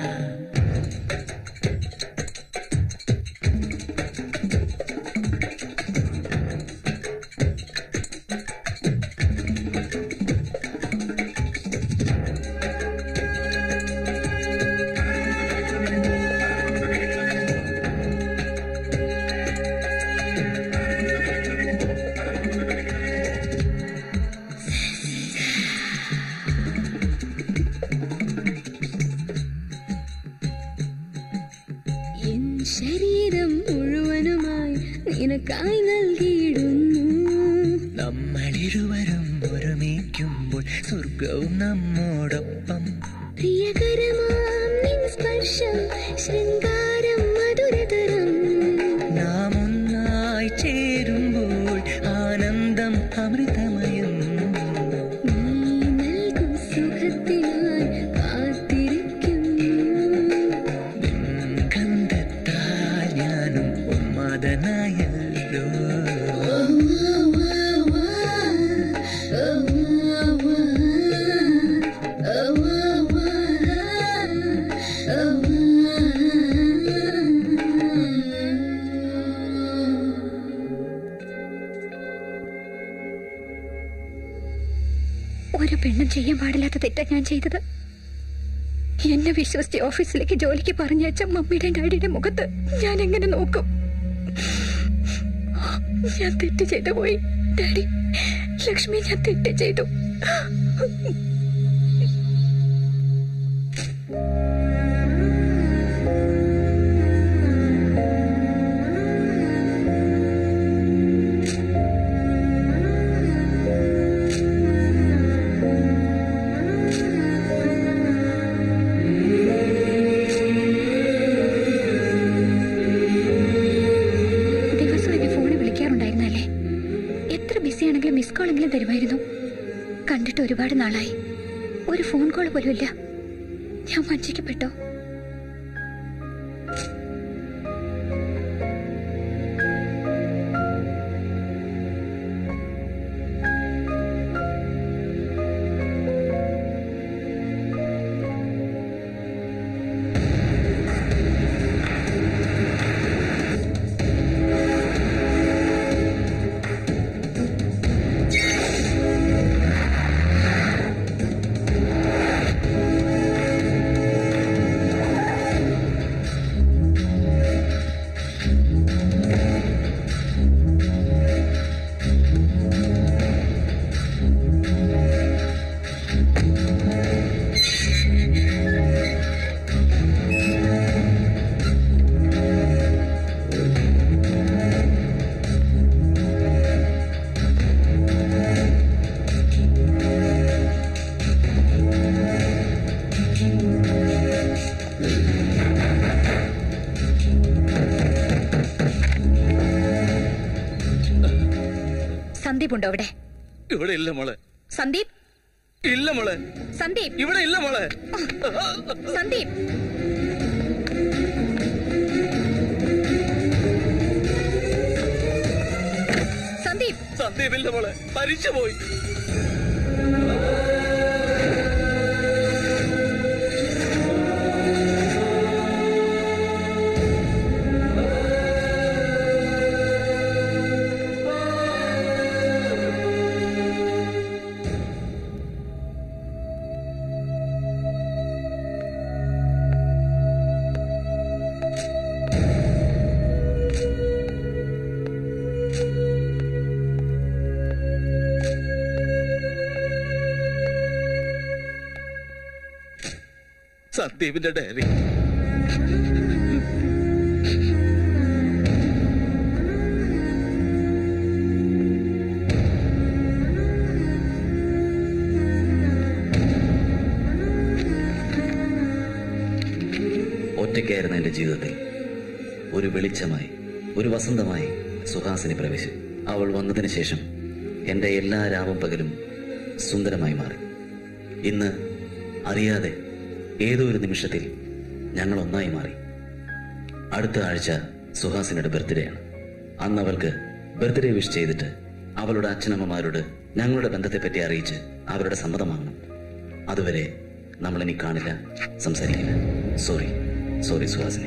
Speaker 15: എൻ ശരീരം മുഴുവനുമായി നിനക്കായി നൽകിയിടുന്നു
Speaker 7: നമ്മളിരുവരും ഒരുമിക്കുമ്പോൾ സ്വർഗവും നമ്മോടൊപ്പം
Speaker 15: പ്രിയകരമാം നിൻ സ്പർശം ശൃംഗാരം മധുരതരം
Speaker 7: നാം ഒന്നായി ചേരുമ്പോൾ ആനന്ദം അമൃതമയം
Speaker 15: നീ നൽകും സുഖത്തിനായി കാത്തിരിക്കുന്നു
Speaker 7: ഗന്ധത്താൽ ഞാനും ഉന്മാദനായല്ലോ
Speaker 3: ഒരു പെണ്ണും ചെയ്യാൻ പാടില്ലാത്ത തെറ്റാ ഞാൻ ചെയ്തത് എന്നെ വിശ്വസിച്ച് ഓഫീസിലേക്ക് ജോലിക്ക് പറഞ്ഞയച്ച മമ്മിയുടെ ഡാഡിയുടെ മുഖത്ത് ഞാൻ എങ്ങനെ നോക്കും ഞാൻ തെറ്റ് ചെയ്തു പോയി ഡാഡി ലക്ഷ്മി ഞാൻ തെറ്റ് ചെയ്തു ദിവസം എന്നെ ഫോണിൽ വിളിക്കാറുണ്ടായിരുന്നല്ലേ എത്ര ബിസി ആണെങ്കിലും മിസ് കോളെങ്കിലും തരുമായിരുന്നു കണ്ടിട്ട് ഒരുപാട് നാളായി ഒരു ഫോൺ കോൾ പോലും ഇല്ല ഞാൻ വഞ്ചിക്കപ്പെട്ടോ സന്ദീപ് ഉണ്ടോ അവിടെ
Speaker 1: ഇവിടെ ഇല്ല മോളെ
Speaker 3: സന്ദീപ്
Speaker 1: ഇല്ല മോളെ
Speaker 3: സന്ദീപ്
Speaker 1: ഇവിടെ ഇല്ല മോളെ
Speaker 3: സന്ദീപ് സന്ദീപ്
Speaker 1: സന്ദീപ് ഇല്ല മോളെ മരിച്ചു പോയി സന്ദീപിന്റെ ഡയറി ഒറ്റയ്ക്കായിരുന്ന എന്റെ ജീവിതത്തിൽ ഒരു വെളിച്ചമായി ഒരു വസന്തമായി സുഹാസിനി പ്രവേശിച്ചു അവൾ വന്നതിന് ശേഷം എന്റെ എല്ലാ രാവും പകലും സുന്ദരമായി മാറി ഇന്ന് അറിയാതെ ഏതോ ഒരു നിമിഷത്തിൽ ഞങ്ങൾ ഒന്നായി മാറി അടുത്ത ആഴ്ച സുഹാസിനിയുടെ ബർത്ത്ഡേ ആണ് അന്ന് അവൾക്ക് ബർത്ത്ഡേ വിഷ് ചെയ്തിട്ട് അവളുടെ അച്ഛനമ്മമാരോട് ഞങ്ങളുടെ ബന്ധത്തെപ്പറ്റി അറിയിച്ച് അവരുടെ സമ്മതം വാങ്ങണം അതുവരെ നമ്മൾ ഇനി കാണില്ല സംസാരിക്കില്ല സോറി സോറി സുഹാസിനി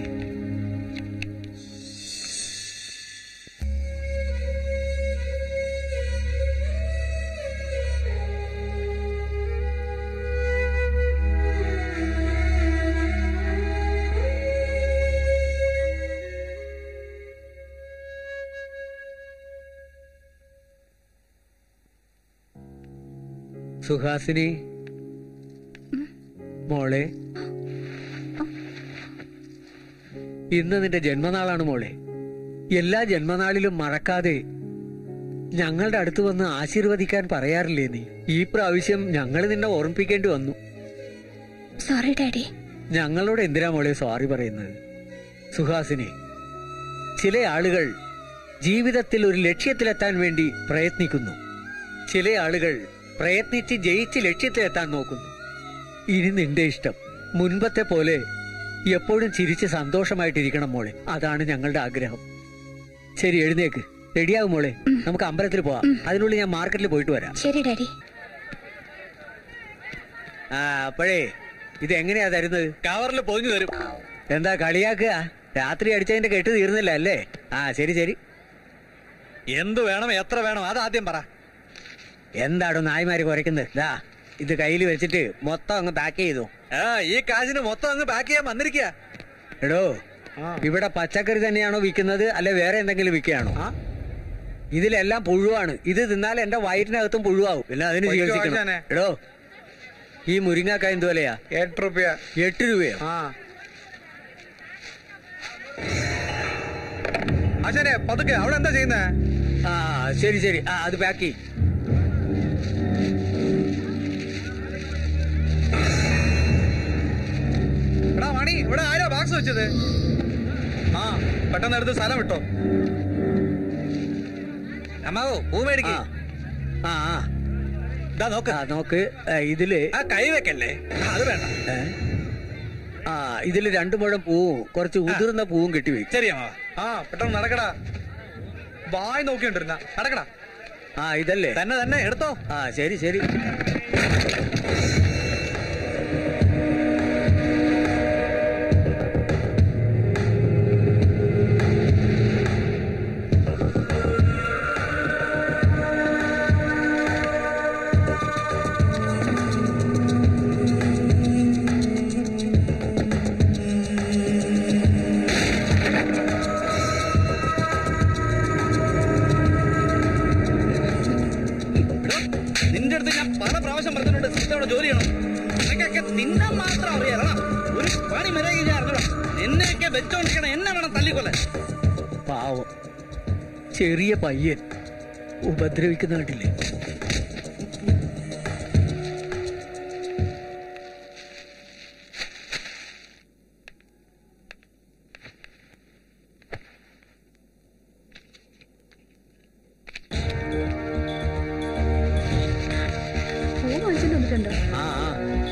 Speaker 12: സുഹാസിനി മോളെ ഇന്ന് നിന്റെ ജന്മനാളാണ് മോളെ എല്ലാ ജന്മനാളിലും മറക്കാതെ ഞങ്ങളുടെ അടുത്ത് വന്ന് ആശീർവദിക്കാൻ പറയാറില്ലേ നീ ഈ പ്രാവശ്യം ഞങ്ങൾ നിന്നെ ഓർമ്മിപ്പിക്കേണ്ടി വന്നു
Speaker 3: സോറി ഡാഡി
Speaker 12: ഞങ്ങളോട് എന്തിനാ മോളെ സോറി പറയുന്നത് സുഹാസിനി ചില ആളുകൾ ജീവിതത്തിൽ ഒരു ലക്ഷ്യത്തിലെത്താൻ വേണ്ടി പ്രയത്നിക്കുന്നു ചില ആളുകൾ പ്രയത്നിച്ച് ജയിച്ച് ലക്ഷ്യത്തിലെത്താൻ നോക്കുന്നു ഇനി നിന്റെ ഇഷ്ടം മുൻപത്തെ പോലെ എപ്പോഴും ചിരിച്ച് സന്തോഷമായിട്ടിരിക്കണം മോളെ അതാണ് ഞങ്ങളുടെ ആഗ്രഹം ശരി എഴുന്നേക്ക് റെഡിയാകും മോളെ നമുക്ക് അമ്പലത്തിൽ പോവാം അതിനുള്ളിൽ ഞാൻ മാർക്കറ്റിൽ പോയിട്ട് വരാം
Speaker 3: ശരി ഡാഡി
Speaker 12: ആ അപ്പോഴേ ഇത് എങ്ങനെയാ തരുന്നത്
Speaker 13: കവറിൽ പൊതിഞ്ഞു തരും
Speaker 12: എന്താ കളിയാക്കുക രാത്രി അടിച്ചതിന്റെ കെട്ട് തീർന്നില്ല അല്ലേ ആ ശരി ശരി
Speaker 13: എന്ത് വേണം എത്ര വേണം അത് ആദ്യം പറ
Speaker 12: എന്താടോ നായ്മാര് കുറയ്ക്കുന്നത് ദാ ഇത് കയ്യിൽ വെച്ചിട്ട് മൊത്തം അങ്ങ് പാക്ക് ചെയ്തു
Speaker 13: ആ ഈ കാശിന് മൊത്തം അങ്ങ് പാക്ക് ചെയ്യാൻ വന്നിരിക്കുക
Speaker 12: എടോ ഇവിടെ പച്ചക്കറി തന്നെയാണോ വിൽക്കുന്നത് അല്ലെ വേറെ എന്തെങ്കിലും വിൽക്കുകയാണോ ഇതിലെല്ലാം പുഴുവാണ് ഇത് തിന്നാൽ എന്റെ വയറ്റിനകത്തും പുഴുവാകും പിന്നെ അതിന്
Speaker 9: പൊയ്ക്കോ,
Speaker 12: ചികിത്സിക്കണം
Speaker 9: ആശാനെ.
Speaker 12: എടോ ഈ മുരിങ്ങക്കായ എന്ത് വിലയാ
Speaker 9: എട്ട് റുപ്യ
Speaker 12: എട്ട് രൂപയോ
Speaker 9: ആ ആശാനെ പതുക്കെ അവിടെ എന്താ ചെയ്യുന്നേ
Speaker 12: ആ ശരി ശരി ആ അത് പാക്ക് ചെയ്യും
Speaker 9: എടാ മണി ഇവിടെ ആരാ ബാക്സ് വെച്ചത് ആ പെട്ടെന്ന് എടുത്ത് സ്ഥലം വിട്ടോ
Speaker 5: അമ്മാവോ പൂ മേടിക്ക്
Speaker 12: ആ ആ ആ നോക്ക് ആ, ഇതില്
Speaker 5: ആ കൈ വെക്കല്ലേ ആ, അത് വേണ്ട
Speaker 12: ഏ? ആ ഇതില് രണ്ടു മുഴം പൂവും കുറച്ച് ഉതിർന്ന പൂവും കെട്ടി വെക്കും
Speaker 5: ശരി അമ്മാവ
Speaker 9: ആ പെട്ടെന്ന് നടക്കടാ വായി നോക്കിണ്ടിരുന്ന നടക്കടാ
Speaker 12: ആ ഇതല്ലേ
Speaker 5: തന്നെ തന്നെ എടുത്തോ
Speaker 12: ആ ശരി ശരി
Speaker 2: നിന്റെ അടുത്ത് ഞാൻ പല പ്രാവശ്യം പറഞ്ഞിട്ടുണ്ട് സിസ്റ്റം ജോലി ചെയ്യണം നിനക്കൊക്കെ തിന്നാൻ മാത്രം അറിയാലോ ഒരു പണി മര്യാദ ഞാൻ അറിഞ്ഞോ എന്നെയൊക്കെ വെച്ചോണ്ടിരിക്കണം എന്നെ വേണം തല്ലിക്കൊല്ലാൻ
Speaker 12: പാവം ചെറിയ പയ്യൻ ഉപദ്രവിക്കുന്ന കണ്ടില്ലേ
Speaker 10: പൂ വാങ്ങിച്ചിട്ട് വന്നിട്ടുണ്ടോ
Speaker 12: ആ ആ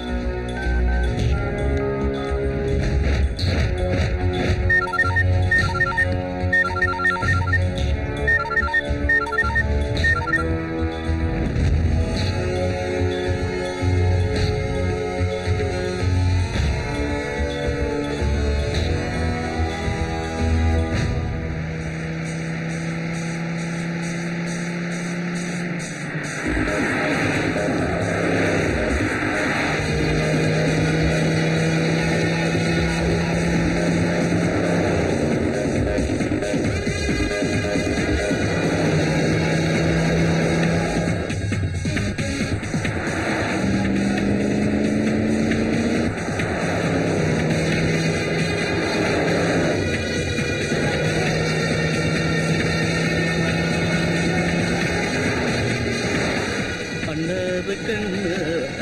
Speaker 1: കണ്ണത് കണ്ണ്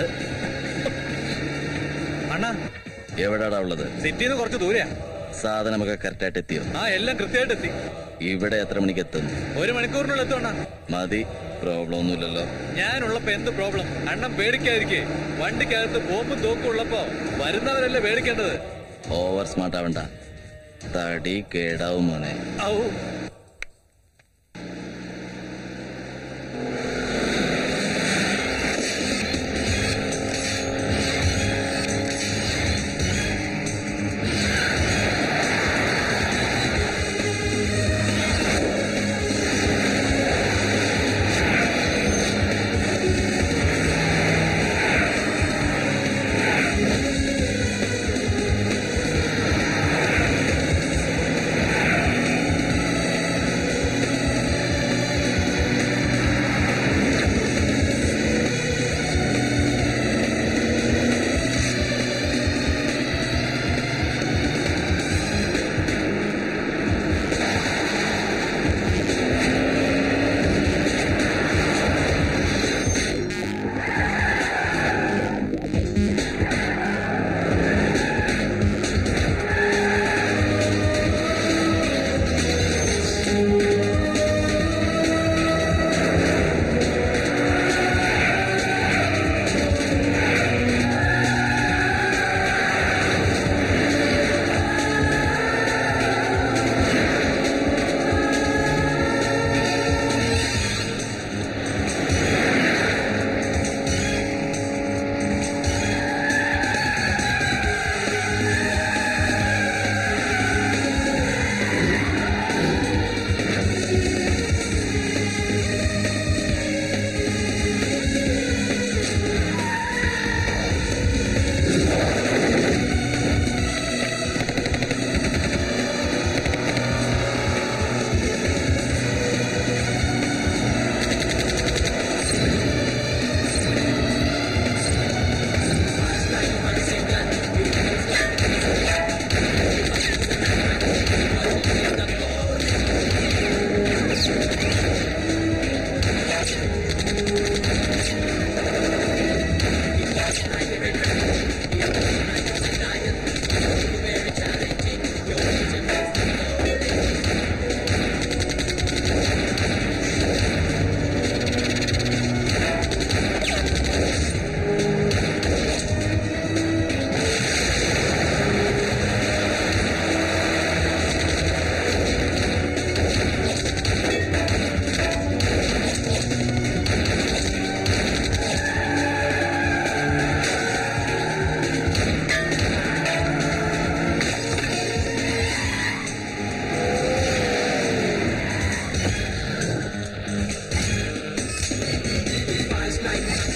Speaker 5: അണ്ണാ
Speaker 1: എവിടാടാ ഉള്ളത്
Speaker 5: സിറ്റിന്ന് കുറച്ച് ദൂരെയാ
Speaker 1: സാധനമൊക്കെ കറക്റ്റായിട്ട് എത്തിയോ
Speaker 5: ആ എല്ലാം കൃത്യമായിട്ട് എത്തി
Speaker 1: ഇവിടെ എത്ര മണിക്ക് എത്തും
Speaker 5: ഒരു മണിക്കൂറിനുള്ളിൽ എത്തും അണ്ണാ
Speaker 1: മതി പ്രോബ്ലം ഒന്നുമില്ലല്ലോ
Speaker 5: ഞാനുള്ളപ്പോ എന്ത് പ്രോബ്ലം അണ്ണൻ പേടിക്കാതിരിക്കേ വണ്ടിക്കകത്ത് ബോംബും തോക്കും ഉള്ളപ്പോ വരുന്നവരല്ലേ പേടിക്കേണ്ടത്
Speaker 1: ഓവർ സ്മാർട്ട് ആവണ്ട തടി കേടാവും മോനെ
Speaker 5: ഔ
Speaker 1: ആ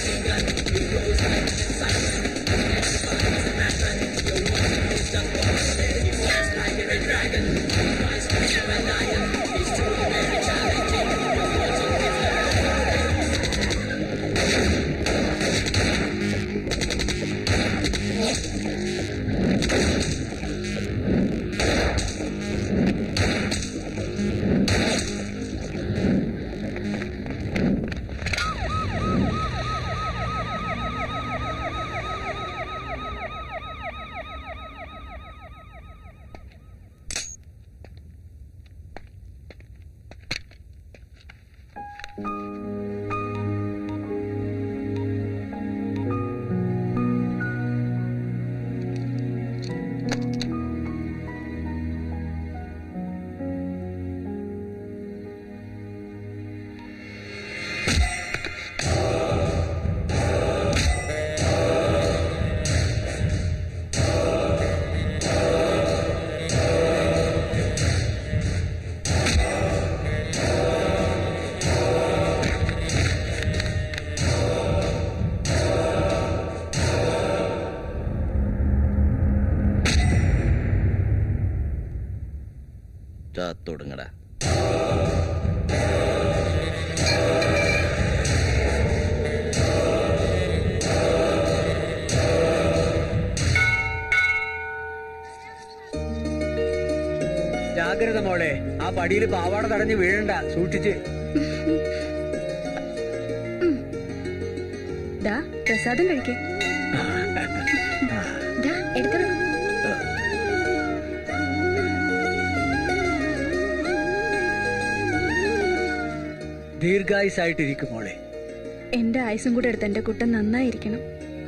Speaker 1: തുടങ്ങടാ
Speaker 12: ജാഗ്രത മോളെ ആ പടിയിൽ പാവാട തടഞ്ഞ് വീഴണ്ട സൂക്ഷിച്ച്
Speaker 10: ദാ പ്രസാദം കഴിക്കേ
Speaker 3: ദാ എടുത്തോളൂ
Speaker 12: ദീർഘായുസായിട്ടിരിക്കും മോളെ
Speaker 10: എന്റെ ആയുസും കൂടെ എടുത്ത് എന്റെ കുട്ടൻ നന്നായിരിക്കണം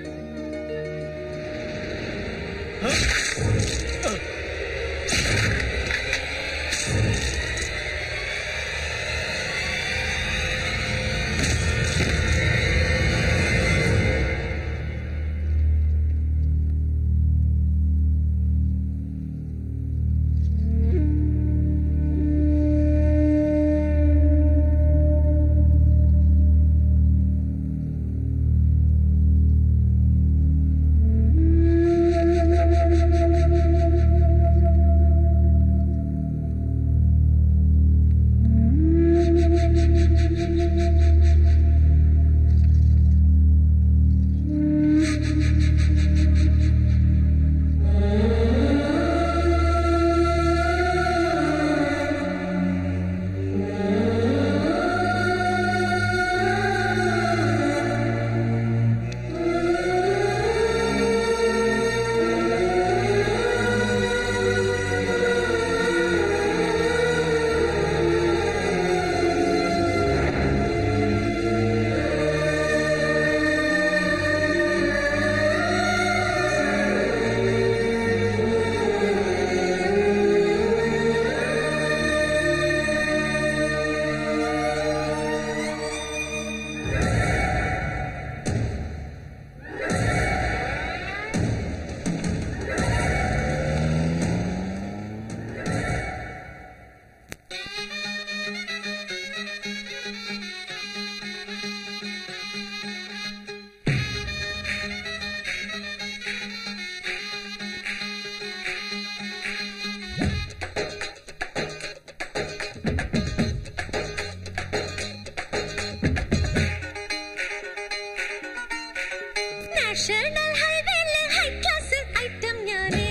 Speaker 15: നാഷണൽ ഹൈവേയിലെ ഹൈ ക്ലാസ് ഐറ്റം ഞാനേ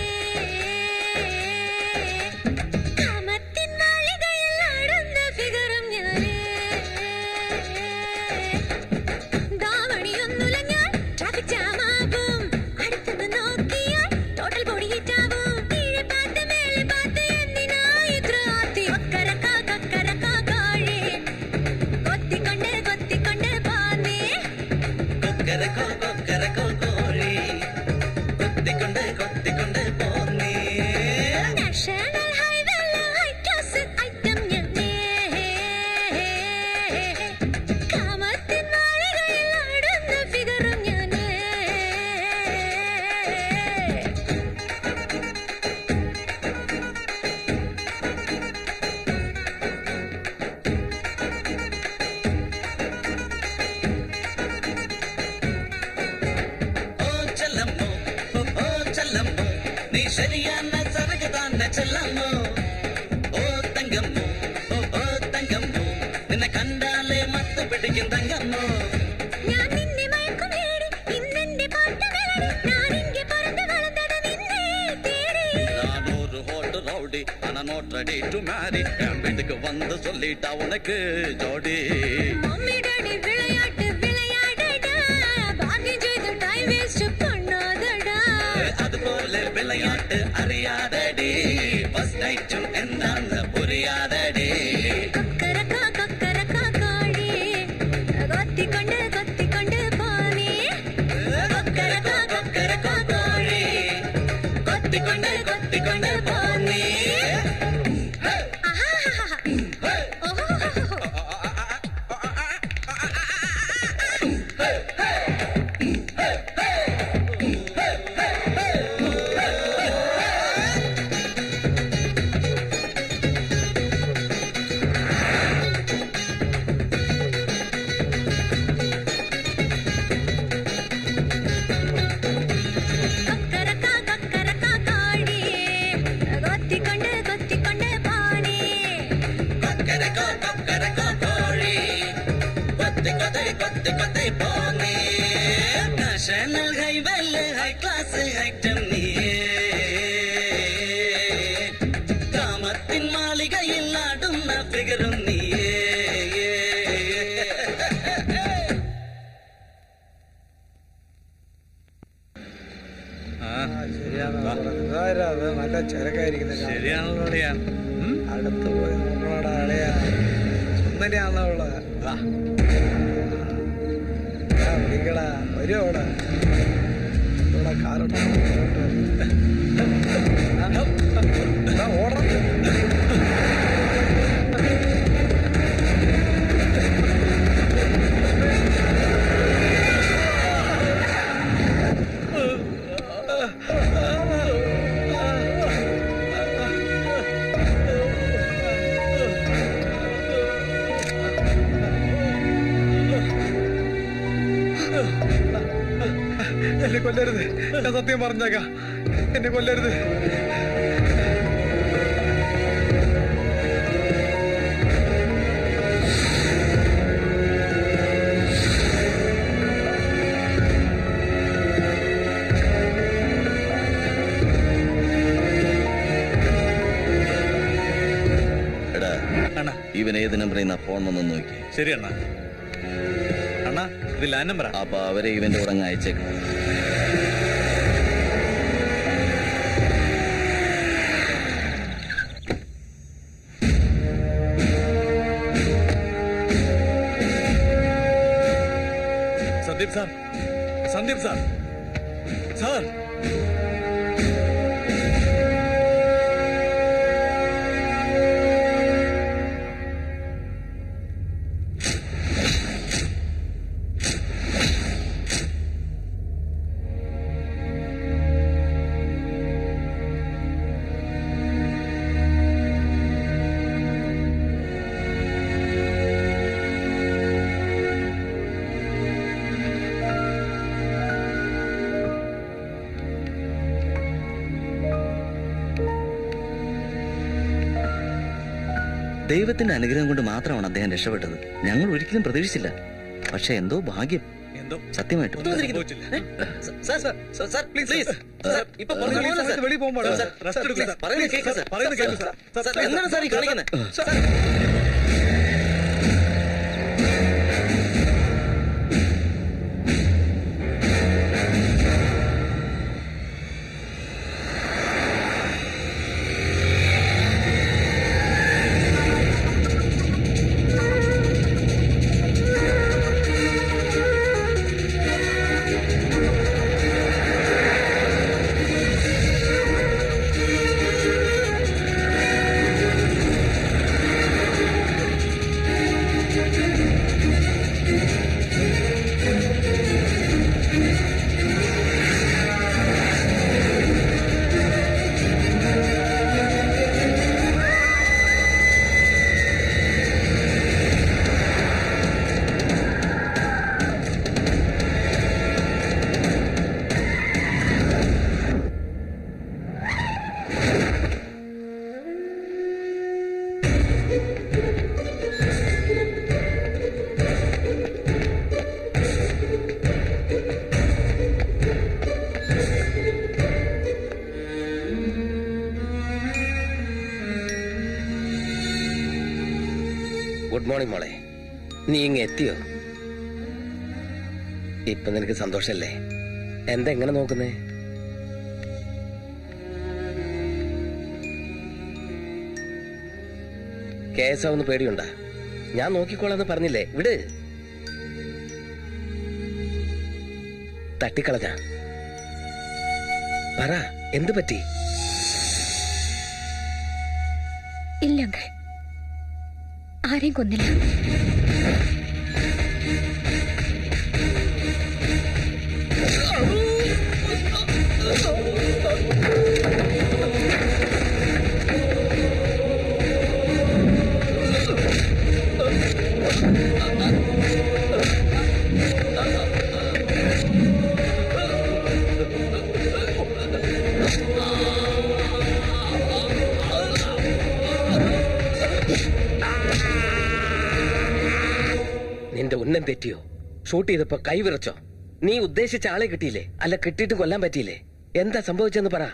Speaker 15: കാമത്തിൻ മാളികയിൽ ആടുന്ന ഫിഗറും ഞാനേ ദാവണിയൊന്നുലഞ്ഞാൽ ട്രാഫിക് ജാമാകും അടുത്തുനിന്ന് നോക്കിയാൽ ടോട്ടൽ ബോഡി ഹിറ്റാവും കീഴെ പാത്ത് മേലെ പാത്ത് എന്തിനാ ഇത്ര ആർത്തി കൊക്കരക്കാ കൊക്കരക്കാ കാഴി കൊത്തിക്കൊണ്ട് കൊത്തിക്കൊണ്ട് പാന്നേ
Speaker 7: കൊക്കരക്കോ കൊക്കരക്കോ കോഴി കൊത്തിക്കൊണ്ട് കൊത്തിക്കൊണ്ട് പോന്നേ
Speaker 15: നാഷണൽ ഹൈവേയിലെ ഹൈ ക്ലാസ് ഐറ്റം ഞാനേ കാമത്തിൻ മാളികയിൽ ആടുന്ന ഫിഗറും ഞാനേ
Speaker 2: ശരിயான സരകതാന്ന ചെല്ലമ്മോ ഓ തങ്കമ്മോ ഓ ഓ തങ്കമ്മോ നിന്നെ കണ്ടാലേ മത്ത് പിടിക്കും തങ്കമ്മോ
Speaker 15: ഞാൻ നിന്നെ മയക്കും നേടി ഇന്നെന്റെ പാട്ട് മെലഡി ഞാൻ ഇங்கே പറந்து വളർந்தது നിന്നെ തേടി
Speaker 2: நான் ஒரு ஹோட்டு ரவுடி ஆனா நோட் ரெடி டு மேரி என் வீட்டுக்கு வந்து சொல்லிட்டா உனக்கு ஜோடி
Speaker 15: மம்மி டாடி விளையாட்டு விளையாடடா பாக்கி செய்து டைம் வேஸ்ட் பண்ணாதடா
Speaker 2: അതുപോലെ വിളയാട്ട് അറിയാതടി ഫസ്റ്റ് നൈറ്റും എന്താന്ന് പുരിയാതടി
Speaker 15: കൊക്കരക്കാ കൊക്കരക്കാ കോഴി കൊത്തിക്കൊണ്ട് കൊത്തിക്കൊണ്ട് പോനേ കൊക്കരക്കാ കൊക്കരക്കാ കോഴി കൊത്തിക്കൊണ്ട് കൊത്തിക്കൊണ്ട് പോനേ കൊക്കരക്കാ കൊക്കരക്കാ കോഴി കൊത്തിക്കൊണ്ട് കൊത്തിക്കൊണ്ട് പോനേ
Speaker 2: കൊക്കരക്കോ കൊക്കരക്കോ കോഴി കൊത്തി കൊത്തി കൊത്തി കൊത്തി പോന്നേ നാഷണൽ ഹൈവേല് ഹൈ ക്ലാസ് ഐറ്റം നീയേ കാമത്തിൻ മാളികയിൽ ആടുന്ന ഫിഗറും നീയേ
Speaker 9: നല്ല ചെറുക്കായിരിക്കുന്ന
Speaker 13: ശരിയാണല്ലോ അളിയാ
Speaker 9: അടുത്ത് പോയി നോക്കണോടാ അളിയാ സുന്ദരിയാണല്ലോ ഉള്ളത് വാ. ആ, വിളിക്കടാ വരുവോടാ ഇവിടെ കാറുണ്ടോ ഓടണം എന്നെ കൊല്ലരുത് ഞാൻ സത്യം പറഞ്ഞേക്കാം എന്നെ കൊല്ലരുത്
Speaker 1: എടാ ഇവൻ ഏത് നമ്പറിൽ നിന്നാ ഫോൺ വന്നു നോക്കി
Speaker 13: ശരി അണ്ണാ അണ്ണാ ഇത് ലാൻഡ് നമ്പറാ
Speaker 1: അപ്പൊ അവരെ ഇവന്റെ ഉറങ്ങ അയച്ചേക്കും
Speaker 13: Sandeep sir Sandeep sir sir
Speaker 1: ദൈവത്തിന്റെ അനുഗ്രഹം കൊണ്ട് മാത്രമാണ് അദ്ദേഹം രക്ഷപ്പെട്ടത് ഞങ്ങൾ ഒരിക്കലും പ്രതീക്ഷിച്ചില്ല പക്ഷെ എന്തോ ഭാഗ്യം
Speaker 13: എന്തോ
Speaker 1: സത്യമായിട്ടും
Speaker 2: sir sir sir sir please please sir ഇപ്പൊ പറഞ്ഞു പോലെ സാർ
Speaker 9: വെളിയിൽ പോകുമ്പോൾ
Speaker 2: സാർ
Speaker 13: റെസ്റ്റ് എടുക്കൂ സാർ
Speaker 2: പറയുന്നത് കേൾക്കാം സാർ
Speaker 13: പറയുന്നത് കേൾക്കൂ സാർ
Speaker 2: സാർ എന്താണ് സാർ ഈ കാണിക്കുന്നത്
Speaker 15: ആ
Speaker 17: ഗുഡ് മോർണിംഗ് മോളെ നീ ഇങ്ങ് എത്തിയോ ഇപ്പൊ നിനക്ക് സന്തോഷല്ലേ എന്താ എങ്ങനെ നോക്കുന്നേ കേസാവുന്ന പേടിയുണ്ടാ ഞാൻ നോക്കിക്കോളാന്ന് പറഞ്ഞില്ലേ വിട് തട്ടിക്കളഞ്ഞ പറ എന്തു പറ്റി
Speaker 3: ഇല്ല അങ്കിൾ ആരെയും കൊന്നില്ല
Speaker 17: നിന്റെ ഉന്നം തെറ്റിയോ ഷൂട്ട് ചെയ്തപ്പോ കൈ വിറച്ചോ നീ ഉദ്ദേശിച്ച ആളെ കിട്ടിയില്ലേ അല്ല കിട്ടിയിട്ട് കൊല്ലാൻ പറ്റിയില്ലേ എന്താ സംഭവിച്ചെന്ന് പറ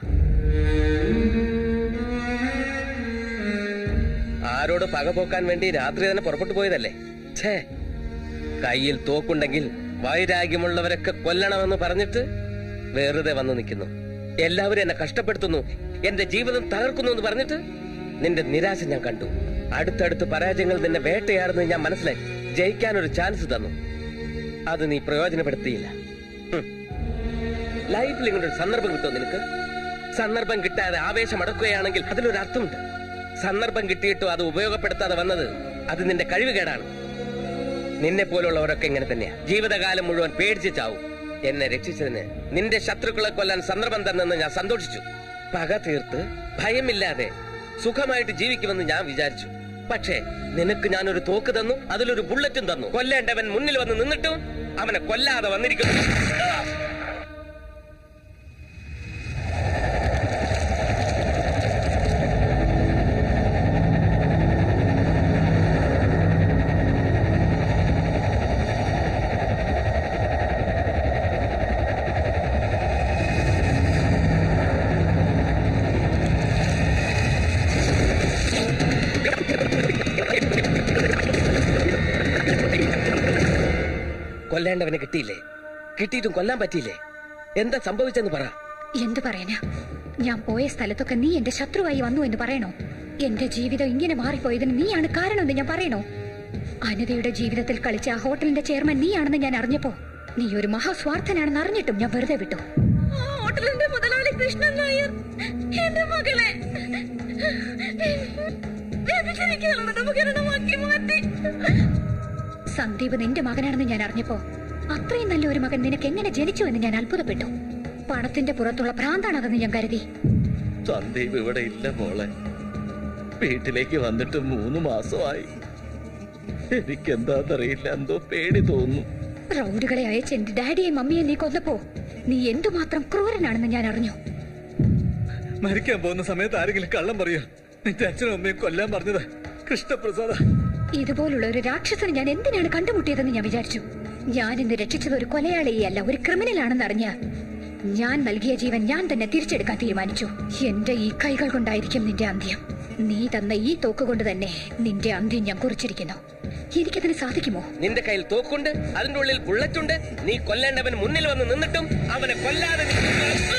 Speaker 17: ആരോട് പക പോക്കാൻ വേണ്ടി രാത്രി തന്നെ പുറപ്പെട്ടു പോയതല്ലേ ഛേ കയ്യിൽ തോക്കുണ്ടെങ്കിൽ വൈരാഗ്യമുള്ളവരൊക്കെ കൊല്ലണമെന്ന് പറഞ്ഞിട്ട് വെറുതെ വന്നു നിൽക്കുന്നു എല്ലാവരും എന്നെ കഷ്ടപ്പെടുത്തുന്നു എന്റെ ജീവിതം തകർക്കുന്നു എന്ന് പറഞ്ഞിട്ട് നിന്റെ നിരാശ ഞാൻ കണ്ടു അടുത്തടുത്ത് പരാജയങ്ങൾ നിന്നെ വേട്ടയാടുന്നത് ഞാൻ മനസ്സിലാക്കി ജയിക്കാൻ ഒരു ചാൻസ് തന്നു അത് നീ പ്രയോജനപ്പെടുത്തിയില്ല ഹും. ലൈഫിൽ ഇങ്ങനെ ഒരു സന്ദർഭം കിട്ടുമോ നിനക്ക് സന്ദർഭം കിട്ടാതെ ആവേശം അടക്കുകയാണെങ്കിൽ അതിലൊരു അർത്ഥമുണ്ട് സന്ദർഭം കിട്ടിയിട്ടും അത് ഉപയോഗപ്പെടുത്താതെ വന്നത് അത് നിന്റെ കഴിവുകേടാണ് നിന്നെ പോലുള്ളവരൊക്കെ ഇങ്ങനെ തന്നെയാ ജീവിതകാലം മുഴുവൻ പേടിച്ച് ചാവും എന്നെ രക്ഷിച്ചതിന് നിന്റെ ശത്രുക്കളെ കൊല്ലാൻ സന്ദർഭം തന്നെന്ന് ഞാൻ സന്തോഷിച്ചു പക തീർത്ത് ഭയമില്ലാതെ സുഖമായിട്ട് ജീവിക്കുമെന്ന് ഞാൻ വിചാരിച്ചു പക്ഷേ നിനക്ക് ഞാനൊരു തോക്ക് തന്നു അതിലൊരു ബുള്ളറ്റും തന്നു കൊല്ലേണ്ടവൻ മുന്നിൽ വന്ന് നിന്നിട്ടും അവനെ കൊല്ലാതെ വന്നിരിക്കുന്നു കൊല്ലേണ്ടവനെ കിട്ടിയില്ലേ കിട്ടിയിട്ടും കൊല്ലാൻ പറ്റിയില്ലേ എന്താ സംഭവിച്ചെന്ന് പറ
Speaker 3: എന്തു പറയാനാ ഞാൻ പോയ സ്ഥലത്തൊക്കെ നീ എന്റെ ശത്രുവായി വന്നു എന്ന് പറയണോ എന്റെ ജീവിതം ഇങ്ങനെ മാറിപ്പോയതിന് നീയാണ് കാരണമെന്ന് ഞാൻ പറയണോ അനിതയുടെ ജീവിതത്തിൽ കളിച്ച ആ ഹോട്ടലിന്റെ ചെയർമാൻ നീയാണെന്ന് ഞാൻ അറിഞ്ഞപ്പോ നീ ഒരു മഹാസ്വാർത്ഥനാണെന്ന് അറിഞ്ഞിട്ടും ഞാൻ വെറുതെ വിട്ടു
Speaker 15: ഹോട്ടലിന്റെ മുതലാളി കൃഷ്ണൻ നായർ എന്റെ മകളെ വ്യഭിചരിക്കാനുള്ള ഉപകരണമാക്കി മാറ്റി
Speaker 3: സന്ദീപ് നിന്റെ മകനാണെന്ന് ഞാൻ അറിഞ്ഞപ്പോ അത്രയും നല്ല ഒരു മകൻ നിനക്ക് എങ്ങനെ ജനിച്ചു എന്ന് ഞാൻ അത്ഭുതപ്പെട്ടു പണത്തിന്റെ പുറത്തുള്ള ഭ്രാന്താണതെന്ന് ഞാൻ കരുതി
Speaker 1: സന്ദീപ് ഇവിടെ ഇല്ല മോളെ വീട്ടിലേക്ക് വന്നിട്ട് മൂന്ന് മാസമായി എനിക്കെന്താന്നറിയില്ല എന്തോ പേടി തോന്നുന്നു
Speaker 3: റൗഡുകളെ അയച്ച് എന്റെ ഡാഡിയെയും മമ്മിയെയും നീ കൊന്നപ്പോ നീ എന്തുമാത്രം ക്രൂരനാണെന്ന് ഞാൻ അറിഞ്ഞു
Speaker 13: മരിക്കാൻ പോകുന്ന സമയത്ത് ആരെങ്കിലും കള്ളം പറയോ നിന്റെ അച്ഛനും അമ്മയും കൊല്ലാൻ പറഞ്ഞത് കൃഷ്ണപ്രസാദ
Speaker 3: ഇതുപോലുള്ള ഒരു രാക്ഷസനെ ഞാൻ എന്തിനാണ് കണ്ടുമുട്ടിയതെന്ന് ഞാൻ വിചാരിച്ചു ഞാൻ ഇന്ന് രക്ഷിച്ചത് ഒരു കൊലയാളിയല്ല ഒരു ക്രിമിനലാണെന്ന് അറിഞ്ഞ ഞാൻ നൽകിയ ജീവൻ ഞാൻ തന്നെ തിരിച്ചെടുക്കാൻ തീരുമാനിച്ചു എന്റെ ഈ കൈകൾ കൊണ്ടായിരിക്കും നിന്റെ അന്ത്യം നീ തന്ന ഈ തോക്ക് കൊണ്ട് തന്നെ നിന്റെ അന്ത്യം ഞാൻ കുറിച്ചിരിക്കുന്നു എനിക്കതിന് സാധിക്കുമോ
Speaker 17: നിന്റെ കയ്യിൽ തോക്കുണ്ട് അതിന്റെ ഉള്ളിൽ ബുള്ളറ്റ് ഉണ്ട് നീ കൊല്ലേണ്ടവൻ മുന്നിൽ വന്ന് നിന്നിട്ടും അവനെ കൊല്ലാതെ നീ-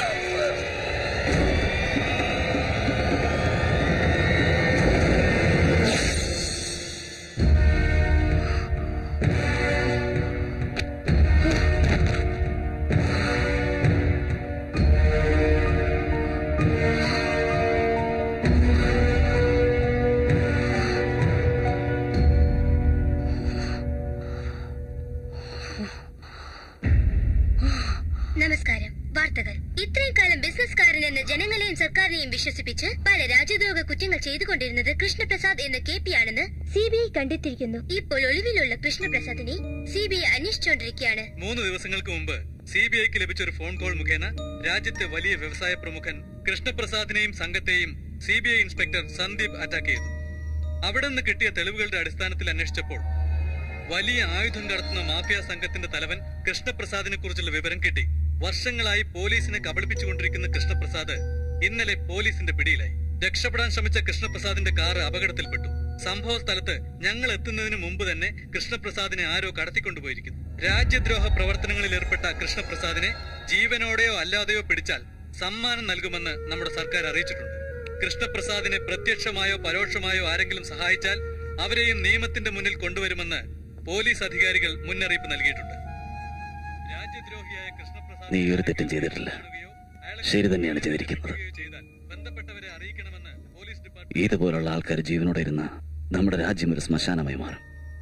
Speaker 16: നമസ്കാരം വാർത്തകൾ ഇത്രയും കാലം ബിസിനസ്കാരൻ എന്ന ജനങ്ങളെയും സർക്കാരിനെയും വിശ്വസിപ്പിച്ച് പല രാജ്യദ്രോഹ കുറ്റങ്ങൾ ചെയ്തുകൊണ്ടിരുന്നത് കൃഷ്ണപ്രസാദ് എന്ന കെ പി ആണെന്ന് സി ബി ഐ കണ്ടെത്തിയിരിക്കുന്നു ഇപ്പോൾ ഒളിവിലുള്ള കൃഷ്ണപ്രസാദിനെ സി ബി ഐ അന്വേഷിച്ചുകൊണ്ടിരിക്കുകയാണ്
Speaker 13: മൂന്ന് ദിവസങ്ങൾക്ക് മുമ്പ് സി ബി ഐക്ക് ലഭിച്ച ഒരു ഫോൺ കോൾ മുഖേന രാജ്യത്തെ വലിയ വ്യവസായ പ്രമുഖൻ കൃഷ്ണപ്രസാദിനെയും സംഘത്തെയും C B I inspector Sandeep attack ചെയ്തു അവിടെ നിന്ന് കിട്ടിയ തെളിവുകളുടെ അടിസ്ഥാനത്തിൽ അന്വേഷിച്ചപ്പോൾ വലിയ ആയുധം കടത്തുന്ന മാഫിയ സംഘത്തിന്റെ തലവൻ കൃഷ്ണപ്രസാദിനെ കുറിച്ചുള്ള വിവരം കിട്ടി വർഷങ്ങളായി പോലീസിനെ കബളിപ്പിച്ചുകൊണ്ടിരിക്കുന്ന കൃഷ്ണപ്രസാദ് ഇന്നലെ പോലീസിന്റെ പിടിയിലായി രക്ഷപ്പെടാൻ ശ്രമിച്ച കൃഷ്ണപ്രസാദിന്റെ കാറ് അപകടത്തിൽപ്പെട്ടു സംഭവ സ്ഥലത്ത് ഞങ്ങൾ എത്തുന്നതിന് മുമ്പ് തന്നെ കൃഷ്ണപ്രസാദിനെ ആരോ കടത്തിക്കൊണ്ടുപോയിരിക്കുന്നു രാജ്യദ്രോഹ പ്രവർത്തനങ്ങളിൽ ഏർപ്പെട്ട കൃഷ്ണപ്രസാദിനെ ജീവനോടെയോ അല്ലാതെയോ പിടിച്ചാൽ സമ്മാനം നൽകുമെന്ന് നമ്മുടെ സർക്കാർ അറിയിച്ചിട്ടുണ്ട് കൃഷ്ണപ്രസാദിനെ പ്രത്യക്ഷമായോ പരോക്ഷമായോ ആരെങ്കിലും സഹായിച്ചാൽ അവരെയും നിയമത്തിന്റെ മുന്നിൽ കൊണ്ടുവരുമെന്ന് പോലീസ് അധികാരികൾ മുന്നറിയിപ്പ് നൽകിയിട്ടുണ്ട് രാജ്യദ്രോഹിയായ കൃഷ്ണപ്രസാദ്
Speaker 1: നീ ഒരു തെറ്റും ചെയ്തിട്ടില്ല ശരി തന്നെയാണ് ചെയ്തിരിക്കുന്നത്
Speaker 13: ബന്ധപ്പെട്ടവരെ അറിയിക്കണമെന്ന് പോലീസ്
Speaker 1: ഇതുപോലുള്ള ആൾക്കാർ ജീവനോടെ ഇരുന്ന നമ്മുടെ രാജ്യം ഒരു ശ്മശാനമായി മാറും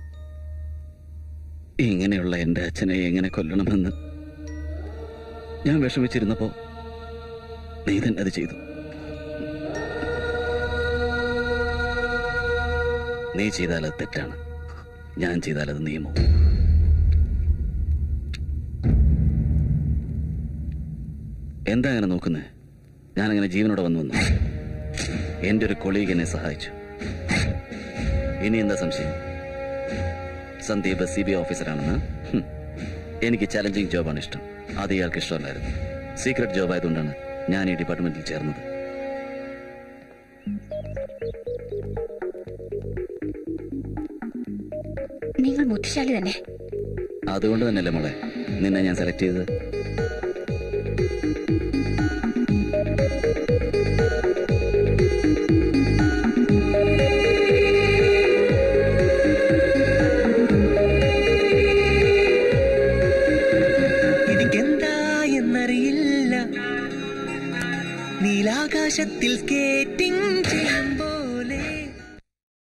Speaker 1: ഇങ്ങനെയുള്ള എന്റെ അച്ഛനെ എങ്ങനെ കൊല്ലണമെന്ന് ഞാൻ വിഷമിച്ചിരുന്നപ്പോ നീ തന്നെ അത് ചെയ്തു നീ ചെയ്താൽ അത് തെറ്റാണ് ഞാൻ ചെയ്താൽ അത് നിയമവും എന്താ അങ്ങനെ നോക്കുന്നേ ഞാനങ്ങനെ ജീവനോടെ വന്നു വന്നു എന്റെ ഒരു കൊളീഗ് എന്നെ സഹായിച്ചു ഇനി എന്താ സംശയം സന്ദീപ് സി ബി ഓഫീസറാണെന്ന് ഹും. എനിക്ക് ചലഞ്ചിങ് ജോബാണ് ഇഷ്ടം അത് ഇയാൾക്ക് ഇഷ്ടമല്ലായിരുന്നു സീക്രട്ട് ജോബ് ആയതുകൊണ്ടാണ് ഞാൻ ഈ ഡിപ്പാർട്ട്മെന്റിൽ ചേർന്നത്
Speaker 3: നിങ്ങൾ ബുദ്ധിശാലി തന്നെ
Speaker 1: അതുകൊണ്ട് തന്നെയല്ലേ മോളെ നിന്നെ ഞാൻ സെലക്ട് ചെയ്തത്
Speaker 7: എനിക്കെന്താ എന്നറിയില്ല നീലാകാശത്തിൽ സ്കേറ്റിംഗ്